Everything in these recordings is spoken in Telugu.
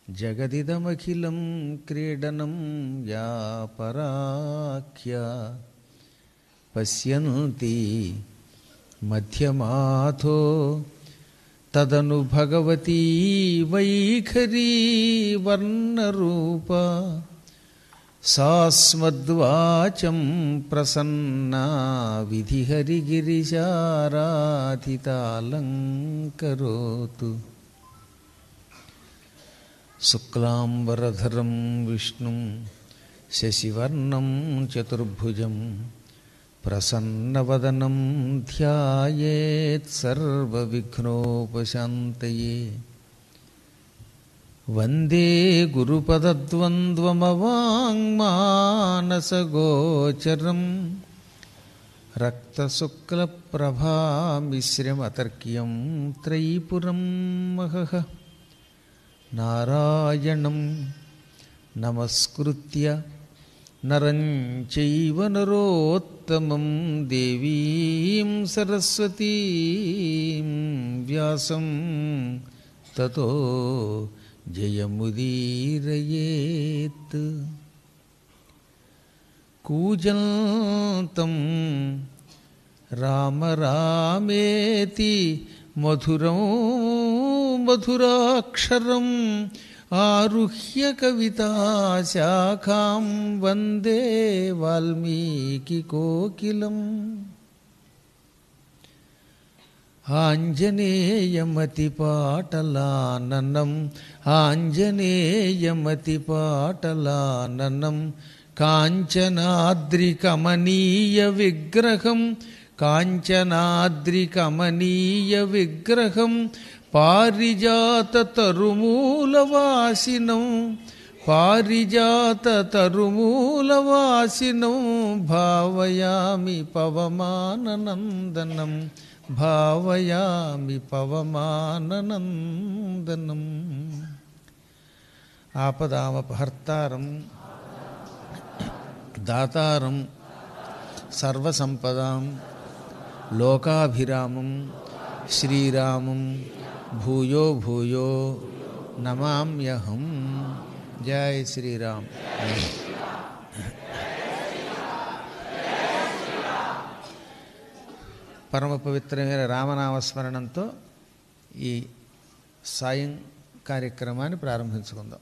జగదిదమఖిలం క్రీడనం యా పరాఖ్య పశ్యంతి మధ్యమాథో తదను భగవతీ వైఖరీ వర్ణరూప సాస్మద్వాచం ప్రసన్నా విధిహరిగిరిశారాధితాలంకరోతు శుక్లాంబరధరం విష్ణుం శశివర్ణం చతుర్భుజం ప్రసన్నవదనం ధ్యాయేత్ సర్వవిఘ్నోపశాంతయే వందే గురుపదద్వంద్వమవాङ्మానసగోచరం రక్తశుక్లప్రభామిశ్రమతర్క్యం త్రైపురం మహః నారాయణం నమస్కృత్య నరం చైవ నరోత్తమం దేవీం సరస్వతీం వ్యాసం తతో జయముదీరయేత్ కూజంతం రామ రామేతి మధురం మధురాక్షరం ఆరుహ్య కవితాశాఖాం వందే వాల్మీకి కోకిలం ఆంజనేయమతిపాటలాననం ఆంజనేయమతిపాటలాననం కాంచనాద్రికమనీయ విగ్రహం కాంచనాద్రికమనీయ విగ్రహం పారిజాతతరుమూలవాసినం పారిజాతతరుమూలవాసినం భావయామి పవమాననందనం భావయామి పవమాననందనం ఆపదామపహర్తారం దాతారం సర్వసంపదాం లోకాభిరామం శ్రీరామం భూయో భూయో నమామ్యహం జై శ్రీరామ్ పరమ పవిత్రమైన రామనామస్మరణంతో ఈ సాయం కార్యక్రమాన్ని ప్రారంభించుకుందాం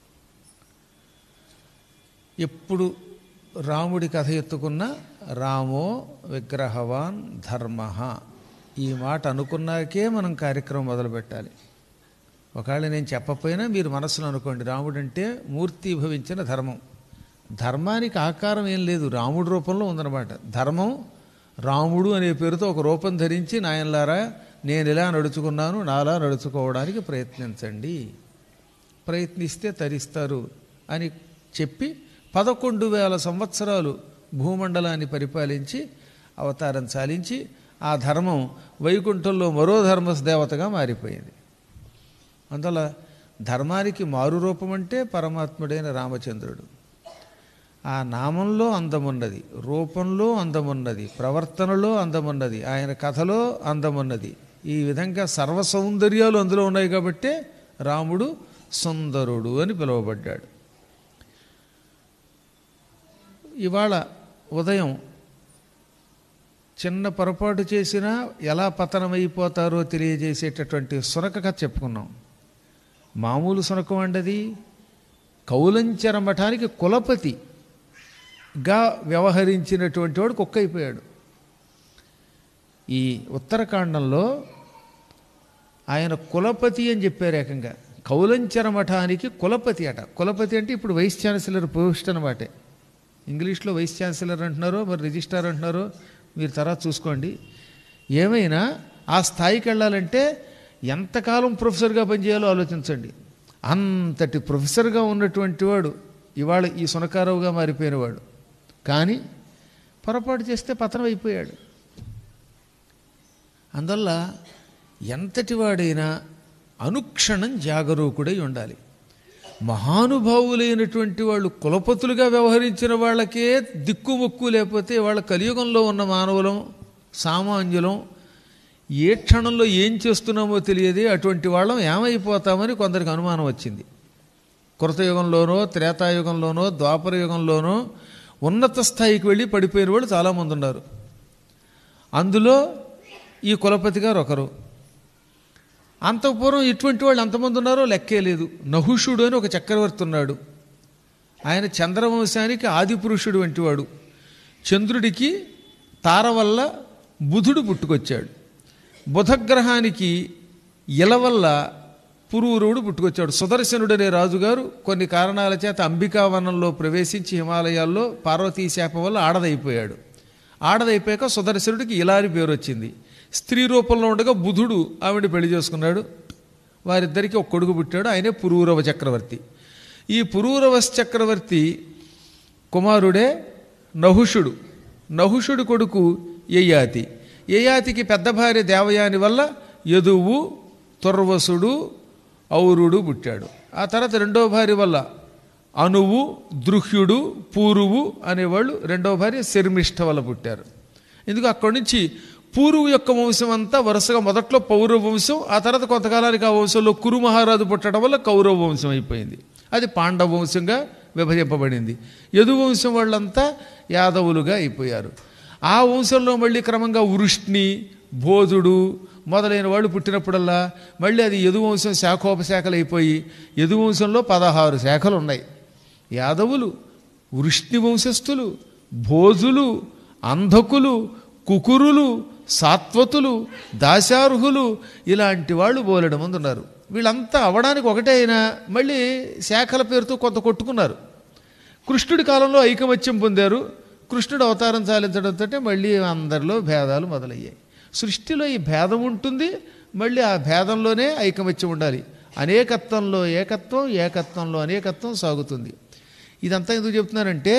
ఎప్పుడు రాముడి కథ ఎత్తుకున్న రామో విగ్రహవాన్ ధర్మ ఈ మాట అనుకున్నాకే మనం కార్యక్రమం మొదలుపెట్టాలి ఒకవేళ నేను చెప్పకపోయినా మీరు మనస్సులో అనుకోండి రాముడు అంటే మూర్తి భవించిన ధర్మం ధర్మానికి ఆకారం ఏం లేదు రాముడి రూపంలో ఉందన్నమాట ధర్మం రాముడు అనే పేరుతో ఒక రూపం ధరించి నాయనలారా నేను ఇలా నడుచుకున్నాను నాలా నడుచుకోవడానికి ప్రయత్నించండి ప్రయత్నిస్తే తరిస్తారు అని చెప్పి పదకొండు వేల సంవత్సరాలు భూమండలాన్ని పరిపాలించి అవతారం చాలించి ఆ ధర్మం వైకుంఠంలో మరో ధర్మ దేవతగా మారిపోయింది అందువల్ల ధర్మానికి మారు రూపం అంటే పరమాత్ముడైన రామచంద్రుడు ఆ నామంలో అందమున్నది రూపంలో అందమున్నది ప్రవర్తనలో అందమున్నది ఆయన కథలో అందమున్నది ఈ విధంగా సర్వ సౌందర్యాలు అందులో ఉన్నాయి కాబట్టే రాముడు సుందరుడు అని పిలువబడ్డాడు ఇవాళ ఉదయం చిన్న పొరపాటు చేసినా ఎలా పతనమైపోతారో తెలియజేసేటటువంటి సునక కథ చెప్పుకున్నాం మామూలు సునకం అండది కౌలంచర మఠానికి కులపతిగా వ్యవహరించినటువంటి వాడు కుక్క అయిపోయాడు ఈ ఉత్తరాఖండంలో ఆయన కులపతి అని చెప్పారు ఏకంగా కౌలంచర మఠానికి కులపతి అట కులపతి అంటే ఇప్పుడు వైస్ ఛాన్సలర్ పోస్ట్ అనమాటే ఇంగ్లీష్లో వైస్ ఛాన్సలర్ అంటున్నారో మరి రిజిస్ట్రార్ అంటున్నారో మీరు తర్వాత చూసుకోండి ఏమైనా ఆ స్థాయికి వెళ్ళాలంటే ఎంతకాలం ప్రొఫెసర్గా పనిచేయాలో ఆలోచించండి అంతటి ప్రొఫెసర్గా ఉన్నటువంటి వాడు ఇవాళ ఈ సునకారావుగా మారిపోయినవాడు కానీ పొరపాటు చేస్తే పతనం అయిపోయాడు అందువల్ల ఎంతటి వాడైనా అనుక్షణం జాగరూకుడై ఉండాలి మహానుభావులైనటువంటి వాళ్ళు కులపతులుగా వ్యవహరించిన వాళ్ళకే దిక్కుమొక్కు లేకపోతే వాళ్ళ కలియుగంలో ఉన్న మానవులం సామాన్యులం ఏ క్షణంలో ఏం చేస్తున్నామో తెలియదు అటువంటి వాళ్ళం ఏమైపోతామని కొందరికి అనుమానం వచ్చింది కృతయుగంలోనో త్రేతాయుగంలోనో ద్వాపర యుగంలోనో ఉన్నత స్థాయికి వెళ్ళి పడిపోయిన వాళ్ళు చాలామంది ఉన్నారు అందులో ఈ కులపతి గారు ఒకరు అంతఃపూర్వం ఇటువంటి వాళ్ళు ఎంతమంది ఉన్నారో లెక్కే లేదు నహుషుడు అని ఒక చక్రవర్తి ఉన్నాడు ఆయన చంద్రవంశానికి ఆదిపురుషుడు వంటివాడు చంద్రుడికి తార వల్ల బుధుడు పుట్టుకొచ్చాడు బుధగ్రహానికి ఇల వల్ల పురూరుడు పుట్టుకొచ్చాడు సుదర్శనుడు అనే రాజుగారు కొన్ని కారణాల చేత అంబికావనంలో ప్రవేశించి హిమాలయాల్లో పార్వతీ శాపం వల్ల ఆడదైపోయాడు ఆడదైపోయాక సుదర్శనుడికి ఇలాని పేరు వచ్చింది స్త్రీ రూపంలో ఉండగా బుధుడు ఆవిడ పెళ్లి చేసుకున్నాడు వారిద్దరికీ ఒక కొడుకు పుట్టాడు ఆయనే పురూరవ చక్రవర్తి ఈ పురూరవ చక్రవర్తి కుమారుడే నహుషుడు నహుషుడు కొడుకు యయాతి యయాతికి పెద్ద భార్య దేవయాని వల్ల యదువు తుర్వసుడు ఔరుడు పుట్టాడు ఆ తర్వాత రెండో భార్య వల్ల అనువు దృహ్యుడు పూరువు అనేవాళ్ళు రెండవ భార్య శర్మిష్ఠ వల్ల పుట్టారు ఎందుకు అక్కడి నుంచి పూర్వు యొక్క వంశం అంతా వరుసగా మొదట్లో పౌరవ వంశం ఆ తర్వాత కొంతకాలానికి ఆ వంశంలో కురు మహారాజు పుట్టడం వల్ల కౌరవ వంశం అయిపోయింది అది పాండవ వంశంగా విభజింపబడింది యదు వంశం వాళ్ళంతా యాదవులుగా అయిపోయారు ఆ వంశంలో మళ్ళీ క్రమంగా వృష్ణి బోధుడు మొదలైన వాళ్ళు పుట్టినప్పుడల్లా మళ్ళీ అది యదువంశం శాఖోపశాఖలు అయిపోయి యదువంశంలో పదహారు శాఖలు ఉన్నాయి యాదవులు వృష్ణి వంశస్థులు భోజులు అంధకులు కుకురులు సాత్వతులు దాశార్హులు ఇలాంటి వాళ్ళు బోలెడు మంది ఉన్నారు వీళ్ళంతా అవడానికి ఒకటే అయినా మళ్ళీ శాఖల పేరుతో కొంత కొట్టుకున్నారు కృష్ణుడి కాలంలో ఐకమత్యం పొందారు కృష్ణుడు అవతారం చాలించడంతో మళ్ళీ అందరిలో భేదాలు మొదలయ్యాయి సృష్టిలో ఈ భేదం ఉంటుంది మళ్ళీ ఆ భేదంలోనే ఐకమత్యం ఉండాలి అనేకత్వంలో ఏకత్వం ఏకత్వంలో అనేకత్వం సాగుతుంది ఇదంతా ఎందుకు చెప్తున్నానంటే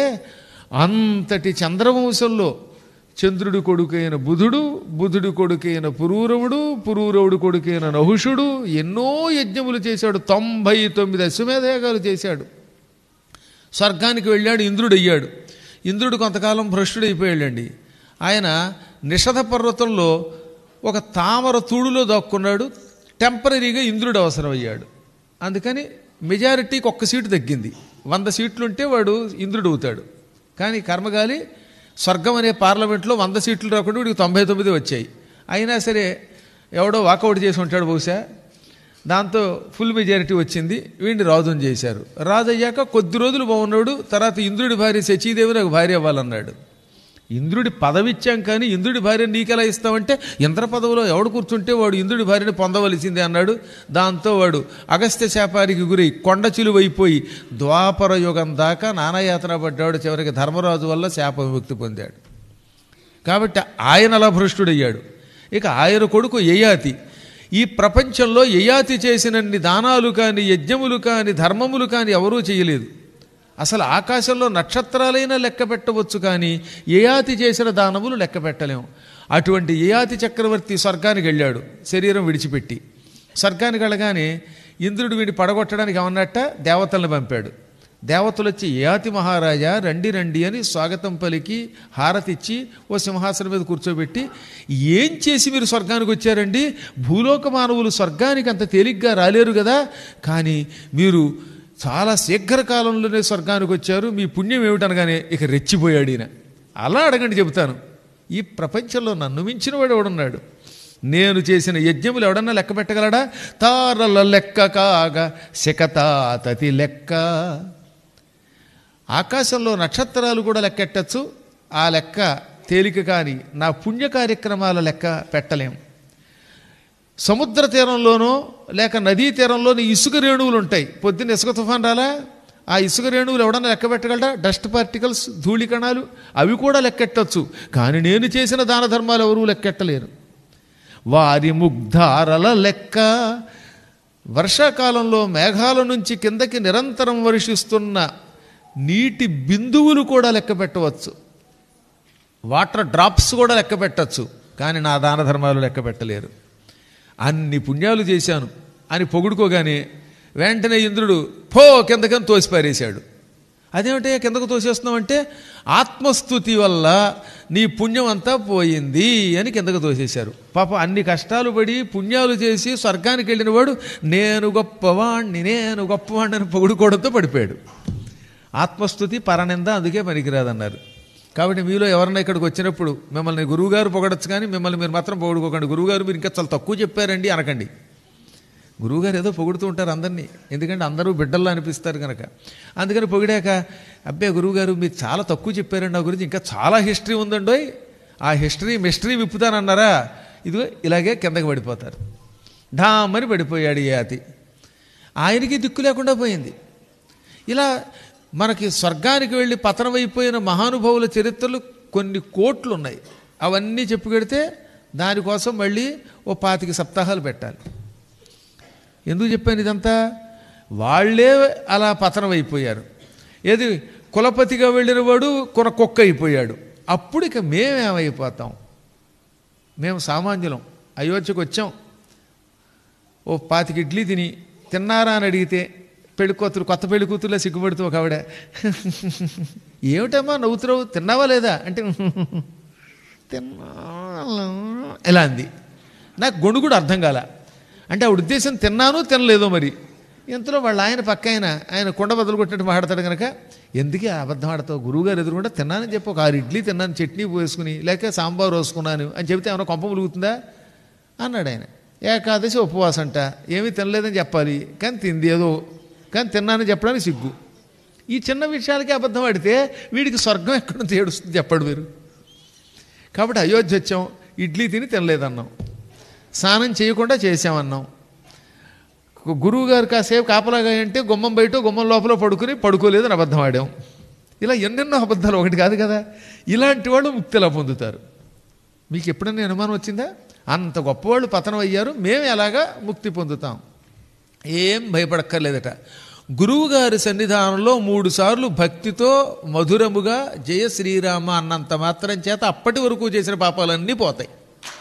అంతటి చంద్రవంశంలో చంద్రుడి కొడుకైన బుధుడు బుధుడి కొడుకైన పురూరవుడు పురూరవుడు కొడుకైన నహుషుడు ఎన్నో యజ్ఞములు చేశాడు తొంభై తొమ్మిది అశ్వమేధయాగాలు చేశాడు స్వర్గానికి వెళ్ళాడు ఇంద్రుడు అయ్యాడు ఇంద్రుడు కొంతకాలం భ్రష్టుడైపోయాడండి ఆయన నిషధ పర్వతంలో ఒక తామర తూడులో దాక్కున్నాడు టెంపరీగా ఇంద్రుడు అవసరమయ్యాడు అందుకని మెజారిటీకి ఒక్క సీటు తగ్గింది వంద సీట్లుంటే వాడు ఇంద్రుడు అవుతాడు కానీ కర్మగాలి స్వర్గం అనే పార్లమెంట్లో వంద సీట్లు రాకుండా వీడికి తొంభై తొమ్మిది వచ్చాయి అయినా సరే ఎవడో వాకౌట్ చేసి ఉంటాడు బహుశా దాంతో ఫుల్ మెజారిటీ వచ్చింది వీడిని రాజుని చేశారు రాజు అయ్యాక కొద్ది రోజులు బాగున్నాడు తర్వాత ఇంద్రుడి భార్య శచీదేవి నాకు భార్య అవ్వాలన్నాడు ఇంద్రుడి పదవి ఇచ్చాం కానీ ఇంద్రుడి భార్య నీకెలా ఇస్తామంటే ఇంద్ర పదవిలో ఎవడు కూర్చుంటే వాడు ఇంద్రుడి భార్యని పొందవలసిందే అన్నాడు దాంతో వాడు అగస్త్య శాపానికి గురై కొండ చిలువైపోయి ద్వాపర యుగం దాకా నానాయాతన పడ్డాడు చివరికి ధర్మరాజు వల్ల శాప విముక్తి పొందాడు కాబట్టి ఆయన అలా భ్రష్టుడయ్యాడు ఇక ఆయన కొడుకు యయాతి ఈ ప్రపంచంలో యయాతి చేసినన్ని దానాలు కానీ యజ్ఞములు కానీ ధర్మములు కానీ ఎవరూ చేయలేదు అసలు ఆకాశంలో నక్షత్రాలైనా లెక్క పెట్టవచ్చు కానీ యయాతి చేసిన దానములు లెక్క పెట్టలేము అటువంటి యయాతి చక్రవర్తి స్వర్గానికి వెళ్ళాడు శరీరం విడిచిపెట్టి స్వర్గానికి వెళ్ళగానే ఇంద్రుడు వీడిని పడగొట్టడానికి ఏమన్నట్ట దేవతలను పంపాడు దేవతలు వచ్చి యయాతి మహారాజా రండి రండి అని స్వాగతం పలికి హారతిచ్చి ఓ సింహాసనం మీద కూర్చోబెట్టి ఏం చేసి మీరు స్వర్గానికి వచ్చారండి భూలోక మానవులు స్వర్గానికి అంత తేలిగ్గా రాలేరు కదా కానీ మీరు చాలా శీఘ్రకాలంలోనే స్వర్గానికి వచ్చారు మీ పుణ్యం ఏమిటనగానే ఇక రెచ్చిపోయాడు ఈయన అలా అడగండి చెబుతాను ఈ ప్రపంచంలో నన్ను మించిన వాడు ఎవడున్నాడు నేను చేసిన యజ్ఞములు ఎవడన్నా లెక్క పెట్టగలడా తారల లెక్క కాగా శకతాతతి లెక్క ఆకాశంలో నక్షత్రాలు కూడా లెక్కెట్టచ్చు ఆ లెక్క తేలిక కానీ నా పుణ్య కార్యక్రమాల లెక్క పెట్టలేం సముద్ర తీరంలోనో లేక నదీ తీరంలోని ఇసుక రేణువులు ఉంటాయి పొద్దున్న ఇసుక తుఫాన్ రాలా ఆ ఇసుక రేణువులు ఎవడన్నా లెక్క పెట్టగలడా డస్ట్ పార్టికల్స్ ధూళికణాలు అవి కూడా లెక్కెట్టచ్చు కానీ నేను చేసిన దాన ధర్మాలు ఎవరూ లెక్కెట్టలేరు వారి ముగ్ధారల లెక్క వర్షాకాలంలో మేఘాల నుంచి కిందకి నిరంతరం వర్షిస్తున్న నీటి బిందువులు కూడా లెక్క పెట్టవచ్చు వాటర్ డ్రాప్స్ కూడా లెక్క పెట్టచ్చు కానీ నా దాన ధర్మాలు లెక్క పెట్టలేరు అన్ని పుణ్యాలు చేశాను అని పొగుడుకోగానే వెంటనే ఇంద్రుడు పో కిందకని తోసిపారేశాడు అదేమిటే కిందకు తోసేస్తున్నావు అంటే ఆత్మస్థుతి వల్ల నీ పుణ్యం అంతా పోయింది అని కిందకు తోసేశారు పాప అన్ని కష్టాలు పడి పుణ్యాలు చేసి స్వర్గానికి వెళ్ళిన వాడు నేను గొప్పవాణ్ణి నేను గొప్పవాణ్ణి అని పొగుడుకోవడంతో పడిపోయాడు ఆత్మస్థుతి పరనింద అందుకే పనికిరాదన్నారు కాబట్టి మీలో ఎవరైనా ఇక్కడికి వచ్చినప్పుడు మిమ్మల్ని గురువుగారు పొగడచ్చు కానీ మిమ్మల్ని మీరు మాత్రం పొగుడుకోకండి గురువుగారు మీరు ఇంకా చాలా తక్కువ చెప్పారండి అనకండి గురువుగారు ఏదో పొగుడుతూ ఉంటారు అందరినీ ఎందుకంటే అందరూ బిడ్డల్లో అనిపిస్తారు కనుక అందుకని పొగిడాక అబ్బే గురువుగారు మీరు చాలా తక్కువ చెప్పారండి నా గురించి ఇంకా చాలా హిస్టరీ ఉందండోయ్ ఆ హిస్టరీ మిస్టరీ విప్పుతానన్నారా ఇదిగో ఇలాగే కిందకి పడిపోతారు ఢామని పడిపోయాడు ఈ యాతి ఆయనకి దిక్కు లేకుండా పోయింది ఇలా మనకి స్వర్గానికి వెళ్ళి పతనమైపోయిన మహానుభావుల చరిత్రలు కొన్ని కోట్లు ఉన్నాయి అవన్నీ చెప్పుకెడితే దానికోసం మళ్ళీ ఓ పాతిక సప్తాహాలు పెట్టాలి ఎందుకు చెప్పాను ఇదంతా వాళ్ళే అలా పతనం అయిపోయారు ఏది కులపతిగా వెళ్ళిన వాడు కొన కుక్క అయిపోయాడు అప్పుడు ఇక మేమేమైపోతాం మేము సామాన్యులం అయోధ్యకు వచ్చాం ఓ పాతిక ఇడ్లీ తిని తిన్నారా అని అడిగితే పెళ్లి కూతురు కొత్త పెళ్లి కూతురులో సిగ్గుపడుతూ ఒక ఆవిడ ఏమిటమ్మా నవ్వుతున్నావు తిన్నావా లేదా అంటే తిన్నా ఇలా అంది నాకు గొండు కూడా అర్థం కాల అంటే ఆవిడ ఉద్దేశం తిన్నాను తినలేదో మరి ఇంతలో వాళ్ళ ఆయన పక్క ఆయన ఆయన కొండ బదులు కొట్టినట్టు మాట్లాడతాడు కనుక ఎందుకే అబద్ధం ఆడతావు గురువుగారు ఎదురుకుండా తిన్నానని చెప్పి ఒక ఆరు ఇడ్లీ తిన్నాను చట్నీ వేసుకుని లేక సాంబార్ వేసుకున్నాను అని చెబితే ఏమైనా కొంప ములుగుతుందా అన్నాడు ఆయన ఏకాదశి ఉపవాసం అంట ఏమీ తినలేదని చెప్పాలి కానీ తింది ఏదో కానీ తిన్నానని చెప్పడానికి సిగ్గు ఈ చిన్న విషయాలకి అబద్ధం ఆడితే వీడికి స్వర్గం ఎక్కడ ఏడుస్తుంది చెప్పడు మీరు కాబట్టి అయోధ్య వచ్చాం ఇడ్లీ తిని తినలేదన్నాం స్నానం చేయకుండా చేసామన్నాం గురువు గారు కాసేపు కాపలాగా అంటే గుమ్మం బయట గుమ్మం లోపల పడుకుని పడుకోలేదని అబద్ధం ఆడాం ఇలా ఎన్నెన్నో అబద్ధాలు ఒకటి కాదు కదా ఇలాంటి వాళ్ళు ముక్తిలా పొందుతారు మీకు ఎప్పుడైనా అనుమానం వచ్చిందా అంత గొప్పవాళ్ళు పతనం అయ్యారు మేము ఎలాగా ముక్తి పొందుతాం ఏం భయపడక్కర్లేదట గురువుగారి సన్నిధానంలో మూడు సార్లు భక్తితో మధురముగా జయ శ్రీరామ అన్నంత మాత్రం చేత అప్పటి వరకు చేసిన పాపాలన్నీ పోతాయి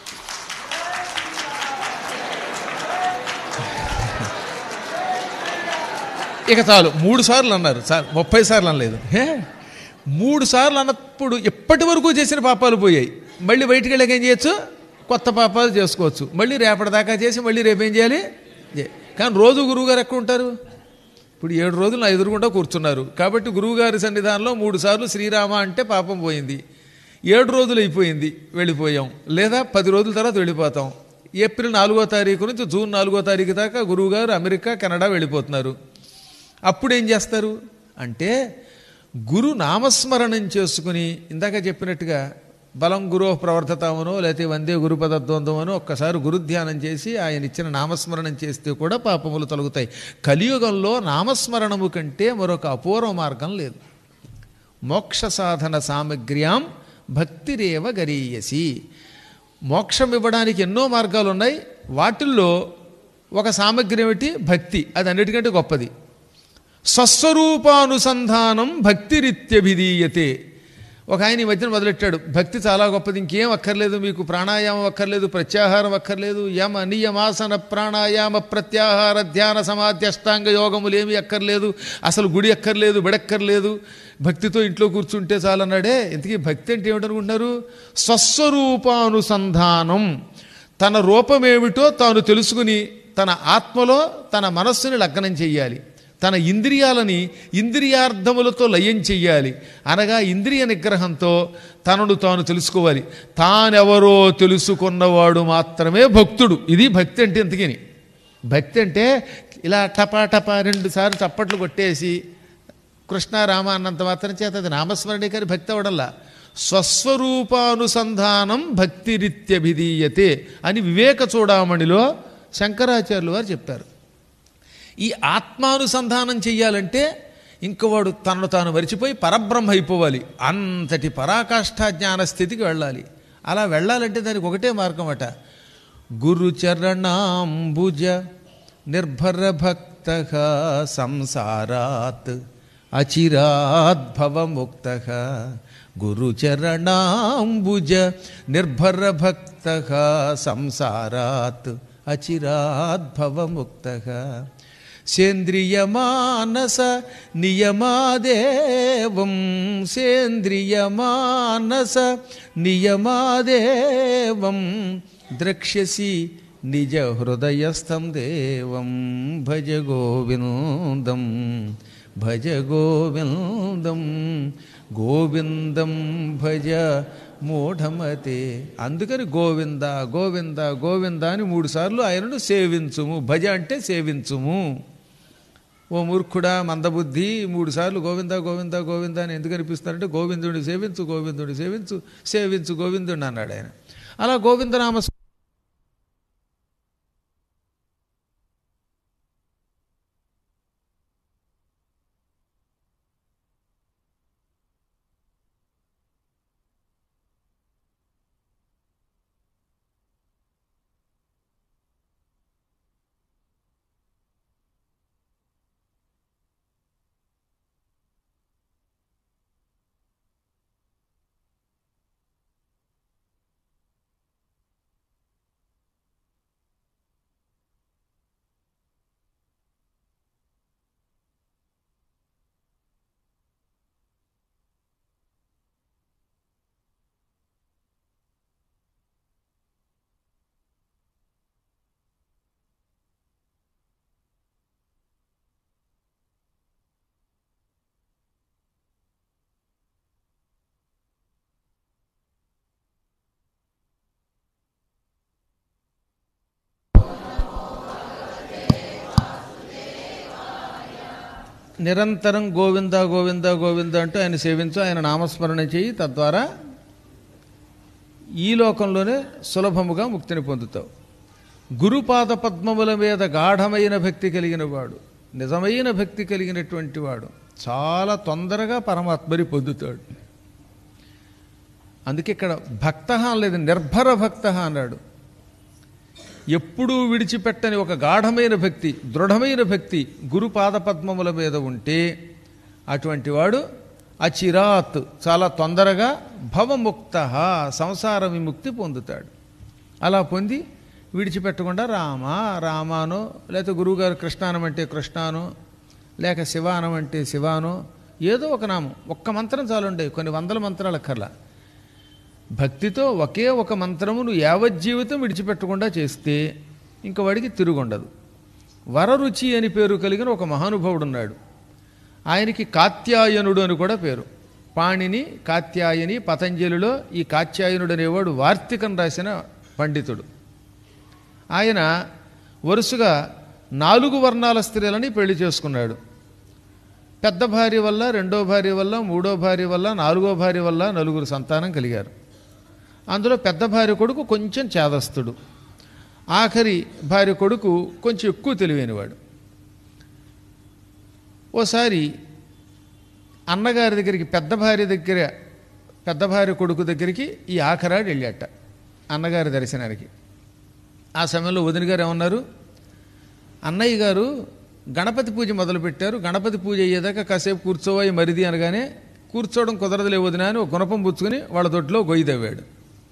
ఇక చాలు మూడు సార్లు అన్నారు సార్ ముప్పై సార్లు అనలేదు హే మూడు సార్లు అన్నప్పుడు ఎప్పటి వరకు చేసిన పాపాలు పోయాయి మళ్ళీ బయటికి వెళ్ళాక ఏం చేయొచ్చు కొత్త పాపాలు చేసుకోవచ్చు మళ్ళీ రేపటిదాకా చేసి మళ్ళీ రేపేం చేయాలి చే- కానీ రోజు గురువుగారు ఎక్కడ ఉంటారు ఇప్పుడు ఏడు రోజులు నా ఎదురుగుండా కూర్చున్నారు కాబట్టి గురువుగారి సన్నిధానంలో మూడు సార్లు శ్రీరామ అంటే పాపం పోయింది ఏడు రోజులు అయిపోయింది వెళ్ళిపోయాం లేదా పది రోజుల తర్వాత వెళ్ళిపోతాం ఏప్రిల్ నాలుగో తారీఖు నుంచి జూన్ నాలుగో తారీఖు దాకా గురువుగారు అమెరికా కెనడా వెళ్ళిపోతున్నారు అప్పుడు ఏం చేస్తారు అంటే గురు నామస్మరణం చేసుకుని ఇందాక చెప్పినట్టుగా బలం గురో ప్రవర్తతామనో లేకపోతే వందే గురు పదద్వందమనో ఒక్కసారి గురుధ్యానం చేసి ఆయన ఇచ్చిన నామస్మరణం చేస్తే కూడా పాపములు తొలగుతాయి కలియుగంలో నామస్మరణము కంటే మరొక అపూర్వ మార్గం లేదు మోక్ష సాధన సామగ్ర్యాం భక్తిరేవ గరీయసి మోక్షం ఇవ్వడానికి ఎన్నో మార్గాలు ఉన్నాయి వాటిల్లో ఒక సామగ్రి ఏమిటి భక్తి అది అన్నిటికంటే గొప్పది స్వస్వరూపానుసంధానం భక్తిరిత్యభిధీయతే ఒక ఆయన ఈ మధ్యన మొదలెట్టాడు భక్తి చాలా గొప్పది ఇంకేం అక్కర్లేదు మీకు ప్రాణాయామం అక్కర్లేదు ప్రత్యాహారం అక్కర్లేదు యమ నియమాసన ప్రాణాయామ ప్రత్యాహార ధ్యాన సమాధి అష్టాంగ యోగములు ఏమీ అక్కర్లేదు అసలు గుడి అక్కర్లేదు బెడక్కర్లేదు భక్తితో ఇంట్లో కూర్చుంటే చాలన్నాడే ఇంతకీ భక్తి అంటే ఏమిటనుకుంటున్నారు స్వస్వరూపానుసంధానం తన రూపమేమిటో తాను తెలుసుకుని తన ఆత్మలో తన మనస్సుని లగ్నం చెయ్యాలి తన ఇంద్రియాలని ఇంద్రియార్థములతో లయం చెయ్యాలి అనగా ఇంద్రియ నిగ్రహంతో తనను తాను తెలుసుకోవాలి తానెవరో తెలుసుకున్నవాడు మాత్రమే భక్తుడు ఇది భక్తి అంటే ఎంతకని భక్తి అంటే ఇలా టపా టపా రెండు సార్లు చప్పట్లు కొట్టేసి కృష్ణ రామ అన్నంత మాత్రం చేత అది నామస్మరణే కానీ భక్తి అవడల్లా స్వస్వరూపానుసంధానం భక్తిరిత్యభిధీయతే అని వివేక చూడామణిలో శంకరాచార్యులు వారు చెప్పారు ఈ ఆత్మానుసంధానం చెయ్యాలంటే ఇంక వాడు తనను తాను మరిచిపోయి పరబ్రహ్మ అయిపోవాలి అంతటి పరాకాష్ఠా జ్ఞాన స్థితికి వెళ్ళాలి అలా వెళ్ళాలంటే దానికి ఒకటే మార్గం అట గురుచరణాంబుజ నిర్భర భక్త సంసారాత్ అచిరాద్భవముక్త గురుచరణాంబుజ నిర్భర భక్త సంసారాత్ అచిరాద్భవముక్త సేంద్రియమానస నియమాదేవం సేంద్రియమానస నియమాదేవం ద్రక్ష్యసి నిజ హృదయస్థం దేవం భజ గోవిందం భజ గోవిందం గోవిందం భజ మూఢమతే అందుకని గోవింద గోవింద గోవింద అని మూడు సార్లు ఆయనను సేవించుము భజ అంటే సేవించుము ఓ మూర్ఖుడా మందబుద్ధి మూడు సార్లు గోవింద గోవింద గోవింద అని ఎందుకు అనిపిస్తారంటే గోవిందుడిని సేవించు గోవిందుడిని సేవించు సేవించు గోవిందుడిని అన్నాడు ఆయన అలా గోవిందనామ నిరంతరం గోవింద గోవింద గోవింద అంటూ ఆయన సేవించు ఆయన నామస్మరణ చేయి తద్వారా ఈ లోకంలోనే సులభముగా ముక్తిని పొందుతావు గురుపాద పద్మముల మీద గాఢమైన భక్తి కలిగిన వాడు నిజమైన భక్తి కలిగినటువంటి వాడు చాలా తొందరగా పరమాత్మని పొందుతాడు అందుకే ఇక్కడ భక్త లేదు నిర్భర భక్త అన్నాడు ఎప్పుడూ విడిచిపెట్టని ఒక గాఢమైన భక్తి దృఢమైన భక్తి గురు పాదపద్మముల మీద ఉంటే అటువంటి వాడు అచిరాత్ చాలా తొందరగా భవముక్త సంసార విముక్తి పొందుతాడు అలా పొంది విడిచిపెట్టకుండా రామ రామానో లేకపోతే గురువుగారు కృష్ణానం అంటే కృష్ణానో లేక శివానం అంటే శివానో ఏదో ఒక నామం ఒక్క మంత్రం చాలుండే కొన్ని వందల మంత్రాలు అక్కర్లా భక్తితో ఒకే ఒక మంత్రమును యావజ్జీవితం విడిచిపెట్టకుండా చేస్తే ఇంక వాడికి తిరుగుండదు వరరుచి అని పేరు కలిగిన ఒక మహానుభావుడు ఉన్నాడు ఆయనకి కాత్యాయనుడు అని కూడా పేరు పాణిని కాత్యాయని పతంజలిలో ఈ కాత్యాయనుడు అనేవాడు వార్తికం రాసిన పండితుడు ఆయన వరుసగా నాలుగు వర్ణాల స్త్రీలని పెళ్లి చేసుకున్నాడు పెద్ద భార్య వల్ల రెండో భార్య వల్ల మూడో భార్య వల్ల నాలుగో భార్య వల్ల నలుగురు సంతానం కలిగారు అందులో పెద్ద భార్య కొడుకు కొంచెం చేదస్తుడు ఆఖరి భార్య కొడుకు కొంచెం ఎక్కువ తెలివైనవాడు ఓసారి అన్నగారి దగ్గరికి పెద్ద భార్య దగ్గర పెద్ద భార్య కొడుకు దగ్గరికి ఈ ఆఖరాడు వెళ్ళాట అన్నగారి దర్శనానికి ఆ సమయంలో వదిన గారు ఏమన్నారు అన్నయ్య గారు గణపతి పూజ మొదలుపెట్టారు గణపతి పూజ అయ్యేదాకా కాసేపు కూర్చోవాయి మరిది అనగానే కూర్చోవడం కుదరదులే వదిన అని ఒక గుణపం పుచ్చుకుని వాళ్ళ దొడ్లో గొయ్యి తవ్వాడు